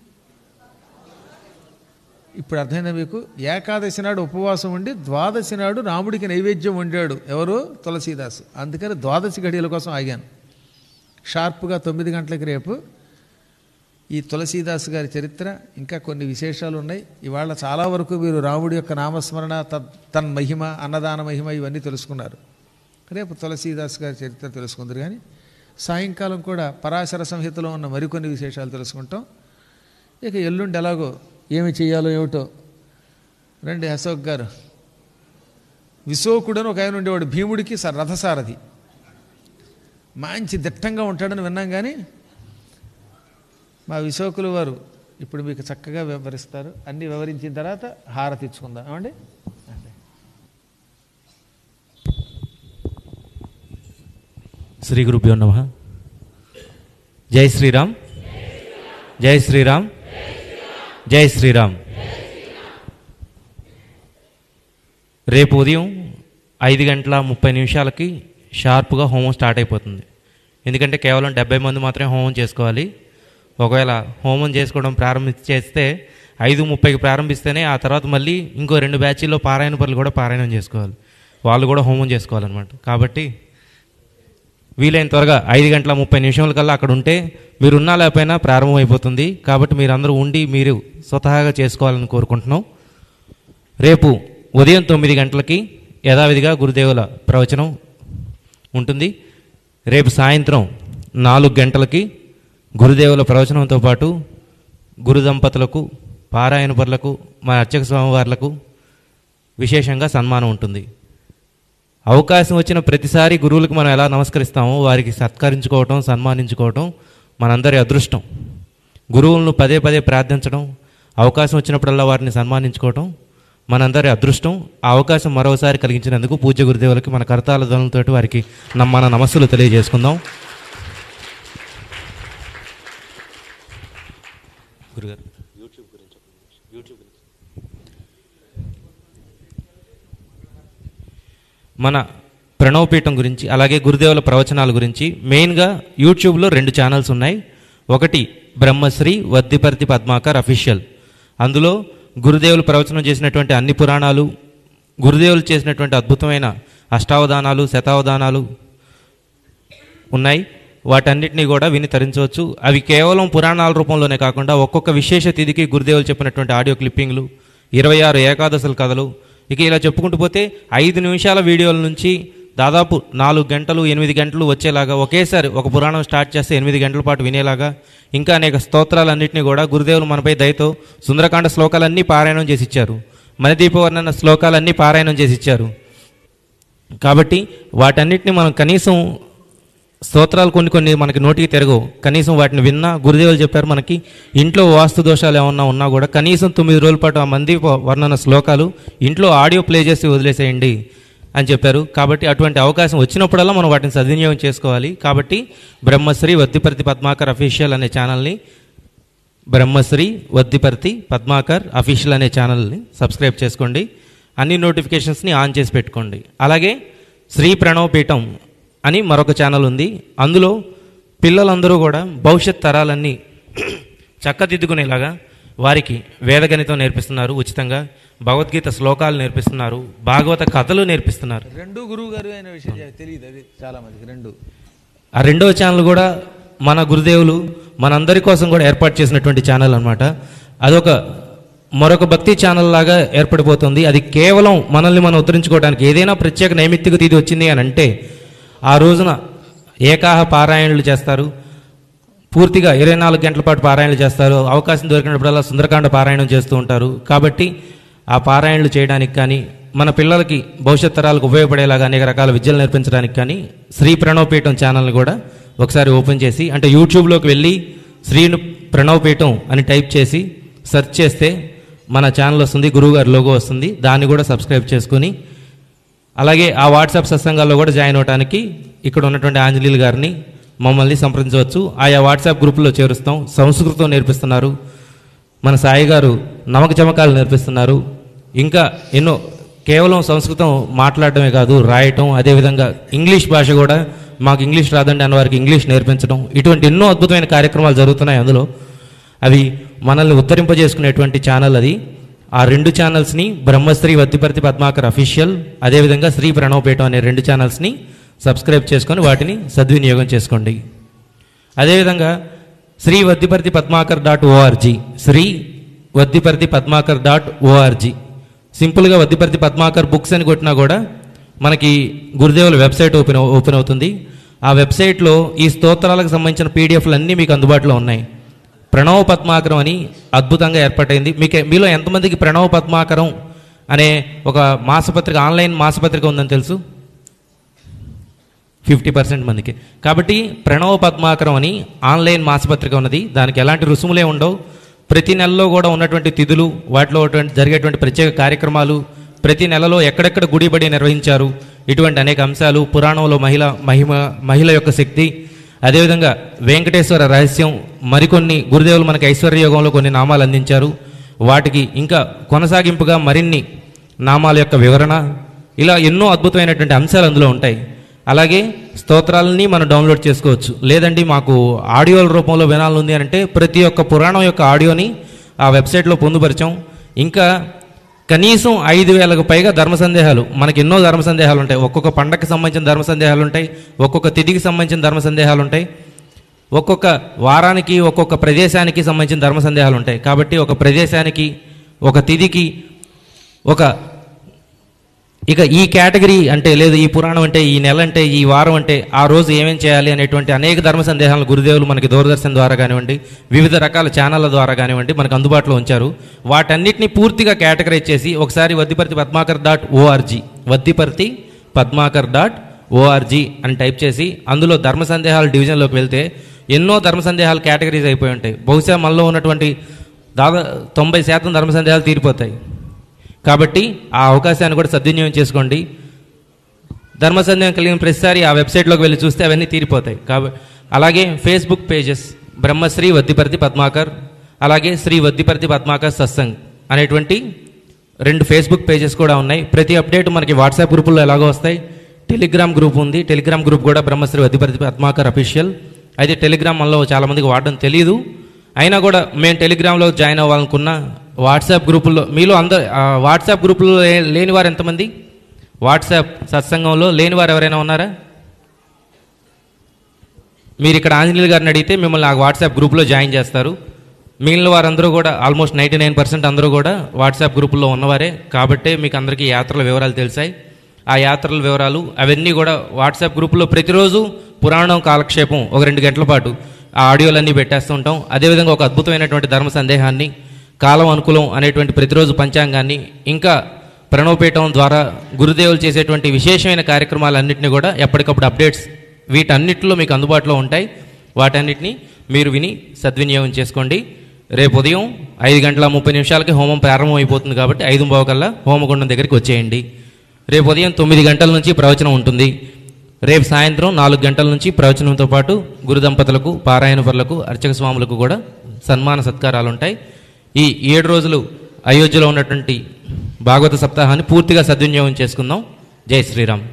ఇప్పుడు అర్థమైందా మీకు ఏకాదశి నాడు ఉపవాసం ఉండి ద్వాదశి నాడు రాముడికి నైవేద్యం వండాడు ఎవరు తులసీదాసు అందుకని ద్వాదశి గడియల కోసం ఆగాను షార్ప్గా తొమ్మిది గంటలకి రేపు ఈ తులసీదాస్ గారి చరిత్ర ఇంకా కొన్ని విశేషాలు ఉన్నాయి ఇవాళ చాలా వరకు మీరు రాముడి యొక్క నామస్మరణ తద్ తన్ మహిమ అన్నదాన మహిమ ఇవన్నీ తెలుసుకున్నారు రేపు తులసీదాస్ గారి చరిత్ర తెలుసుకుందరు కానీ సాయంకాలం కూడా పరాశర సంహితలో ఉన్న మరికొన్ని విశేషాలు తెలుసుకుంటాం ఇక ఎల్లుండి ఎలాగో ఏమి చేయాలో ఏమిటో రండి అశోక్ గారు విశోకుడని ఒక ఆయన ఉండేవాడు భీముడికి స రథసారథి మంచి దిట్టంగా ఉంటాడని విన్నాం కానీ మా విశోకులు వారు ఇప్పుడు మీకు చక్కగా వివరిస్తారు అన్నీ వివరించిన తర్వాత హారతి ఇచ్చుకుందాం ఏమండి అంటే శ్రీ గురుభ్యో నమ జై శ్రీరామ్ జై శ్రీరామ్ జై శ్రీరామ్ రేపు ఉదయం ఐదు గంటల ముప్పై నిమిషాలకి షార్ప్గా హోమం స్టార్ట్ అయిపోతుంది ఎందుకంటే కేవలం డెబ్బై మంది మాత్రమే హోమం చేసుకోవాలి ఒకవేళ హోమం చేసుకోవడం ప్రారంభించి చేస్తే ఐదు ముప్పైకి ప్రారంభిస్తేనే ఆ తర్వాత మళ్ళీ ఇంకో రెండు బ్యాచీల్లో పారాయణ పనులు కూడా పారాయణం చేసుకోవాలి వాళ్ళు కూడా హోమం చేసుకోవాలన్నమాట కాబట్టి వీలైన త్వరగా ఐదు గంటల ముప్పై నిమిషాల కల్లా అక్కడ ఉంటే మీరు ఉన్నా లేకపోయినా ప్రారంభం అయిపోతుంది కాబట్టి మీరందరూ ఉండి మీరు స్వతహాగా చేసుకోవాలని కోరుకుంటున్నాం రేపు ఉదయం తొమ్మిది గంటలకి యథావిధిగా గురుదేవుల ప్రవచనం ఉంటుంది రేపు సాయంత్రం నాలుగు గంటలకి గురుదేవుల ప్రవచనంతో పాటు గురు దంపతులకు పారాయణ పరులకు మన అర్చక స్వామివార్లకు విశేషంగా సన్మానం ఉంటుంది అవకాశం వచ్చిన ప్రతిసారి గురువులకు మనం ఎలా నమస్కరిస్తామో వారికి సత్కరించుకోవటం సన్మానించుకోవటం మనందరి అదృష్టం గురువులను పదే పదే ప్రార్థించడం అవకాశం వచ్చినప్పుడల్లా వారిని సన్మానించుకోవటం మనందరి అదృష్టం ఆ అవకాశం మరోసారి కలిగించినందుకు పూజ్య గురుదేవులకి మన కరతాల ధ్వనులతోటి వారికి నమ్మ మన నమస్సులు తెలియజేసుకుందాం గురుగారు యూట్యూబ్ గురించి యూట్యూబ్ గురించి మన ప్రణవపీఠం గురించి అలాగే గురుదేవుల ప్రవచనాల గురించి మెయిన్గా యూట్యూబ్లో రెండు ఛానల్స్ ఉన్నాయి ఒకటి బ్రహ్మశ్రీ వద్దిపర్తి పద్మాకర్ అఫీషియల్ అందులో గురుదేవులు ప్రవచనం చేసినటువంటి అన్ని పురాణాలు గురుదేవులు చేసినటువంటి అద్భుతమైన అష్టావధానాలు శతావధానాలు ఉన్నాయి వాటన్నిటిని కూడా విని తరించవచ్చు అవి కేవలం పురాణాల రూపంలోనే కాకుండా ఒక్కొక్క విశేష తిథికి గురుదేవులు చెప్పినటువంటి ఆడియో క్లిప్పింగ్లు ఇరవై ఆరు ఏకాదశుల కథలు ఇక ఇలా చెప్పుకుంటూ పోతే ఐదు నిమిషాల వీడియోల నుంచి దాదాపు నాలుగు గంటలు ఎనిమిది గంటలు వచ్చేలాగా ఒకేసారి ఒక పురాణం స్టార్ట్ చేస్తే ఎనిమిది గంటల పాటు వినేలాగా ఇంకా అనేక స్తోత్రాలన్నింటినీ కూడా గురుదేవులు మనపై దయతో సుందరకాండ శ్లోకాలన్నీ పారాయణం చేసి ఇచ్చారు మణిదీపవర్ణన శ్లోకాలన్నీ పారాయణం చేసి ఇచ్చారు కాబట్టి వాటన్నిటిని మనం కనీసం స్తోత్రాలు కొన్ని కొన్ని మనకి నోటికి తిరగవు కనీసం వాటిని విన్నా గురుదేవులు చెప్పారు మనకి ఇంట్లో వాస్తు దోషాలు ఏమన్నా ఉన్నా కూడా కనీసం తొమ్మిది రోజుల పాటు ఆ మంది వర్ణన శ్లోకాలు ఇంట్లో ఆడియో ప్లే చేసి వదిలేసేయండి అని చెప్పారు కాబట్టి అటువంటి అవకాశం వచ్చినప్పుడల్లా మనం వాటిని సద్వినియోగం చేసుకోవాలి కాబట్టి బ్రహ్మశ్రీ వద్దిపర్తి పద్మాకర్ అఫీషియల్ అనే ఛానల్ని బ్రహ్మశ్రీ వద్దిపర్తి పద్మాకర్ అఫీషియల్ అనే ఛానల్ని సబ్స్క్రైబ్ చేసుకోండి అన్ని నోటిఫికేషన్స్ని ఆన్ చేసి పెట్టుకోండి అలాగే శ్రీ ప్రణవ్ పీఠం అని మరొక ఛానల్ ఉంది అందులో పిల్లలందరూ కూడా భవిష్యత్ తరాలన్నీ చక్కదిద్దుకునేలాగా వారికి వేదగణితం నేర్పిస్తున్నారు ఉచితంగా భగవద్గీత శ్లోకాలు నేర్పిస్తున్నారు భాగవత కథలు నేర్పిస్తున్నారు రెండు గురువు గారు అయిన విషయం తెలియదు అది చాలా మందికి రెండు ఆ రెండవ ఛానల్ కూడా మన గురుదేవులు మనందరి కోసం కూడా ఏర్పాటు చేసినటువంటి ఛానల్ అన్నమాట అదొక మరొక భక్తి ఛానల్ లాగా ఏర్పడిపోతుంది అది కేవలం మనల్ని మనం ఉద్ధరించుకోవడానికి ఏదైనా ప్రత్యేక నైమిత్తిక తీది వచ్చింది అని అంటే ఆ రోజున ఏకాహ పారాయణలు చేస్తారు పూర్తిగా ఇరవై నాలుగు గంటల పాటు పారాయణలు చేస్తారు అవకాశం దొరికినప్పుడల్లా సుందరకాండ పారాయణం చేస్తూ ఉంటారు కాబట్టి ఆ పారాయణలు చేయడానికి కానీ మన పిల్లలకి భవిష్యత్ తరాలకు ఉపయోగపడేలాగా అనేక రకాల విద్యలు నేర్పించడానికి కానీ శ్రీ ప్రణవపీఠం ఛానల్ని కూడా ఒకసారి ఓపెన్ చేసి అంటే యూట్యూబ్లోకి వెళ్ళి శ్రీ ప్రణవపీఠం అని టైప్ చేసి సెర్చ్ చేస్తే మన ఛానల్ వస్తుంది గురువుగారి లోగో వస్తుంది దాన్ని కూడా సబ్స్క్రైబ్ చేసుకుని అలాగే ఆ వాట్సాప్ సత్సంగాల్లో కూడా జాయిన్ అవడానికి ఇక్కడ ఉన్నటువంటి ఆంజనేయులు గారిని మమ్మల్ని సంప్రదించవచ్చు ఆయా వాట్సాప్ గ్రూపుల్లో చేరుస్తాం సంస్కృతం నేర్పిస్తున్నారు మన సాయి గారు నమక చమకాలు నేర్పిస్తున్నారు ఇంకా ఎన్నో కేవలం సంస్కృతం మాట్లాడటమే కాదు రాయటం అదేవిధంగా ఇంగ్లీష్ భాష కూడా మాకు ఇంగ్లీష్ రాదండి అన్న వారికి ఇంగ్లీష్ నేర్పించడం ఇటువంటి ఎన్నో అద్భుతమైన కార్యక్రమాలు జరుగుతున్నాయి అందులో అవి మనల్ని ఉత్తరింపజేసుకునేటువంటి ఛానల్ అది ఆ రెండు ఛానల్స్ని బ్రహ్మశ్రీ వత్తిపర్తి పద్మాకర్ అఫీషియల్ అదేవిధంగా శ్రీ ప్రణవపేటం అనే రెండు ఛానల్స్ని సబ్స్క్రైబ్ చేసుకొని వాటిని సద్వినియోగం చేసుకోండి అదేవిధంగా Shri Vaddiparti Padmakar dot O R G Shri Vaddiparti Padmakar dot O R G సింపుల్గా వద్దిపర్తి పద్మాకర్ బుక్స్ అని కొట్టినా కూడా మనకి గురుదేవుల వెబ్సైట్ ఓపెన్ అవు- ఓపెన్ అవుతుంది ఆ వెబ్సైట్లో ఈ స్తోత్రాలకు సంబంధించిన పీడిఎఫ్లు అన్నీ మీకు అందుబాటులో ఉన్నాయి ప్రణవ పద్మాకరం అని అద్భుతంగా ఏర్పాటైంది మీకు మీలో ఎంతమందికి ప్రణవ పద్మాకరం అనే ఒక మాసపత్రిక ఆన్లైన్ మాసపత్రిక ఉందని తెలుసు ఫిఫ్టీ పర్సెంట్ మందికి కాబట్టి ప్రణవ పద్మాకరం అని ఆన్లైన్ మాసపత్రిక ఉన్నది దానికి ఎలాంటి రుసుములే ఉండవు ప్రతి నెలలో కూడా ఉన్నటువంటి తిథులు వాటిలో ఉన్నటువంటి జరిగేటువంటి ప్రత్యేక కార్యక్రమాలు ప్రతి నెలలో ఎక్కడెక్కడ గుడిబడి నిర్వహించారు ఇటువంటి అనేక అంశాలు పురాణంలో మహిళ మహిమ మహిళ యొక్క శక్తి అదేవిధంగా వెంకటేశ్వర రహస్యం మరికొన్ని గురుదేవులు మనకి ఐశ్వర్య యోగంలో కొన్ని నామాలు అందించారు వాటికి ఇంకా కొనసాగింపుగా మరిన్ని నామాల యొక్క వివరణ ఇలా ఎన్నో అద్భుతమైనటువంటి అంశాలు అందులో ఉంటాయి అలాగే స్తోత్రాలని మనం డౌన్లోడ్ చేసుకోవచ్చు లేదండి మాకు ఆడియోల రూపంలో వినాలనుంది అని అంటే ప్రతి ఒక్క పురాణం యొక్క ఆడియోని ఆ వెబ్సైట్లో పొందుపరిచాం ఇంకా కనీసం ఐదు వేలకు పైగా ధర్మ సందేహాలు మనకి ఎన్నో ధర్మ సందేహాలు ఉంటాయి ఒక్కొక్క పండగకి సంబంధించిన ధర్మ సందేహాలు ఉంటాయి ఒక్కొక్క తిథికి సంబంధించిన ధర్మ సందేహాలు ఉంటాయి ఒక్కొక్క వారానికి ఒక్కొక్క ప్రదేశానికి సంబంధించిన ధర్మ సందేహాలు ఉంటాయి కాబట్టి ఒక ప్రదేశానికి ఒక తిథికి ఒక ఇక ఈ కేటగిరీ అంటే లేదు ఈ పురాణం అంటే ఈ నెల అంటే ఈ వారం అంటే ఆ రోజు ఏమేం చేయాలి అనేటువంటి అనేక ధర్మ సందేహాలను గురుదేవులు మనకి దూరదర్శన్ ద్వారా కానివ్వండి వివిధ రకాల ఛానళ్ళ ద్వారా కానివ్వండి మనకు అందుబాటులో ఉంచారు వాటన్నిటిని పూర్తిగా కేటగరైజ్ చేసి ఒకసారి Vaddiparti Padmakar dot O R G Vaddiparti Padmakar dot O R G అని టైప్ చేసి అందులో ధర్మ సందేహాల డివిజన్లోకి వెళ్తే ఎన్నో ధర్మ సందేహాలు కేటగరీస్ అయిపోయి ఉంటాయి బహుశా మనలో ఉన్నటువంటి దాదా తొంభై శాతం ధర్మ సందేహాలు తీరిపోతాయి కాబట్టి ఆ అవకాశాన్ని కూడా సద్వినియోగం చేసుకోండి ధర్మ సందేహం కలిగిన ప్రతిసారి ఆ వెబ్సైట్లోకి వెళ్ళి చూస్తే అవన్నీ తీరిపోతాయి కాబట్టి అలాగే ఫేస్బుక్ పేజెస్ బ్రహ్మశ్రీ వద్దిపర్తి పద్మాకర్ అలాగే శ్రీ వద్దిపర్తి పద్మాకర్ సత్సంగ్ అనేటువంటి రెండు ఫేస్బుక్ పేజెస్ కూడా ఉన్నాయి ప్రతి అప్డేట్ మనకి వాట్సాప్ గ్రూపుల్లో ఎలాగో వస్తాయి టెలిగ్రామ్ గ్రూప్ ఉంది టెలిగ్రామ్ గ్రూప్ కూడా బ్రహ్మశ్రీ వద్దిపర్తి పద్మాకర్ అఫీషియల్ అయితే టెలిగ్రామ్ మనలో చాలామందికి వాడడం తెలియదు అయినా కూడా మేము టెలిగ్రామ్లో జాయిన్ అవ్వాలనుకున్న వాట్సాప్ గ్రూపుల్లో మీలో అందరు ఆ, వాట్సాప్ గ్రూపుల్లో లే- లేని వారు ఎంతమంది వాట్సాప్ సత్సంగంలో లేని వారు ఎవరైనా ఉన్నారా మీరు ఇక్కడ ఆంజనేయులు గారిని అడిగితే మిమ్మల్ని ఆ వాట్సాప్ గ్రూప్లో జాయిన్ చేస్తారు మిగిలిన వారందరూ కూడా ఆల్మోస్ట్ నైంటీ నైన్ పర్సెంట్ అందరూ కూడా వాట్సాప్ గ్రూపుల్లో ఉన్నవారే కాబట్టే మీకు అందరికీ యాత్రల వివరాలు తెలిసాయి ఆ యాత్రల వివరాలు అవన్నీ కూడా వాట్సాప్ గ్రూపులో ప్రతిరోజు పురాణం కాలక్షేపం ఒక రెండు గంటల పాటు ఆ ఆడియోలన్నీ పెట్టేస్తూ ఉంటాం అదేవిధంగా ఒక అద్భుతమైనటువంటి ధర్మ సందేహాన్ని కాలం అనుకూలం అనేటువంటి ప్రతిరోజు పంచాంగాన్ని ఇంకా ప్రణవపీఠం ద్వారా గురుదేవులు చేసేటువంటి విశేషమైన కార్యక్రమాలన్నింటినీ కూడా ఎప్పటికప్పుడు అప్డేట్స్ వీటన్నిటిలో మీకు అందుబాటులో ఉంటాయి వాటన్నిటిని మీరు విని సద్వినియోగం చేసుకోండి రేపు ఉదయం ఐదు గంటల ముప్పై నిమిషాలకి హోమం ప్రారంభం అయిపోతుంది కాబట్టి ఐదు కల్లా హోమగుండం దగ్గరికి వచ్చేయండి రేపు ఉదయం తొమ్మిది గంటల నుంచి ప్రవచనం ఉంటుంది రేపు సాయంత్రం నాలుగు గంటల నుంచి ప్రవచనంతో పాటు గురు దంపతులకు పారాయణ పరులకు అర్చక స్వాములకు కూడా సన్మాన సత్కారాలు ఉంటాయి ఈ ఏడు రోజులు అయోధ్యలో ఉన్నటువంటి భాగవత సప్తాహాన్ని పూర్తిగా సద్వినియోగం చేసుకుందాం జై శ్రీరామ్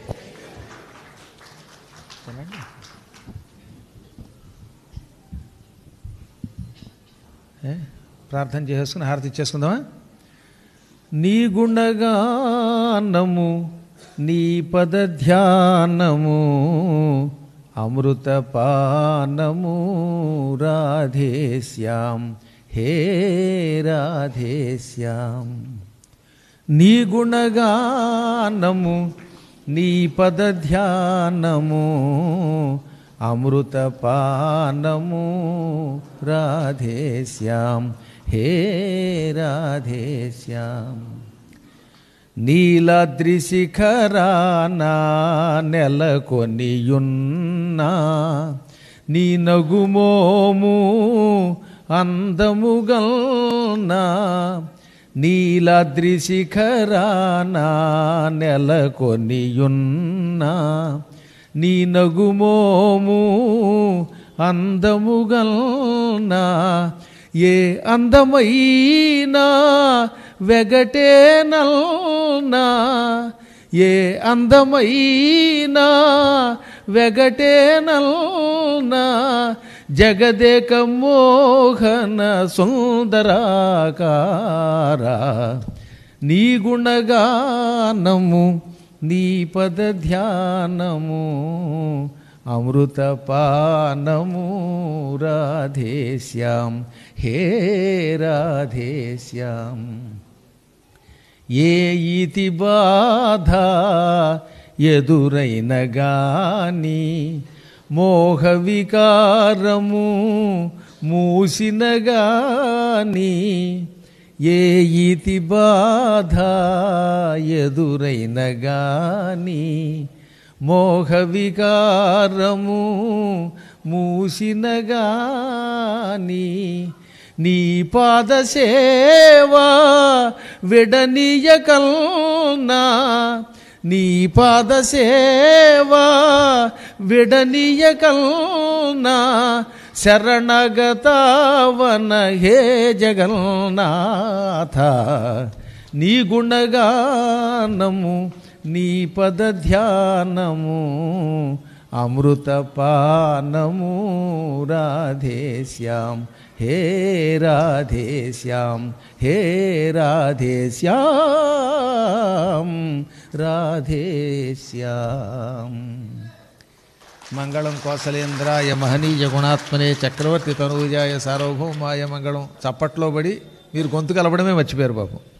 ఏ? ప్రార్థన చేసుకుని హారతి ఇచ్చేసుకుందామా నీ గుణగానము నీ పద ధ్యానము అమృత పానము రాధేశ్యాం హే రాధేశ్యాం నీ గుణగానము నీ పద ధ్యానము అమృత పానము రాధేశ్యాం హే రాధేశ్యాం నీలాద్రి శిఖరానా నెలకొనియున్నా నీ నగుమోము అందముగల్నా నీలాద్రి శిఖరానా నెలకొనియున్నా నీ నగుమోము అందముగల్నా ఏ అందమైనా వెగటేనల్నా ఏ అందమైనా వెగటేనల్నా జగదేక మోహన సుందరాకార నీ గుణగానము నీ పద ధ్యానము అమృత పానము రాధేశ్యాం హే రాధేశ్యాం ఏ ఇతి బాధ ఎదురైన గాని మోహ వికారము మూసిన గాని ఏ ఇతి బాధ ఎదురైన గాని మోహ వికారము మూసిన గాని నీ పాద సేవా విడనీయకల్నా నీ పాద సేవా విడనీయకల్నా శరణగతావన హే జగన్నాథ నీ గుణగానము నీ పద ధ్యానము అమృత పానము రాధేశ్యాం హే రాధేశ్యాం హే రాధేశ్యాం రాధేశ్యాం మంగళం కోసలేంద్రాయ మహనీయ గుణాత్మనే చక్రవర్తి తనూజాయ సార్వభౌమాయ మంగళం చప్పట్లో పడి మీరు గొంతు కలపడమే మర్చిపోయారు బాబు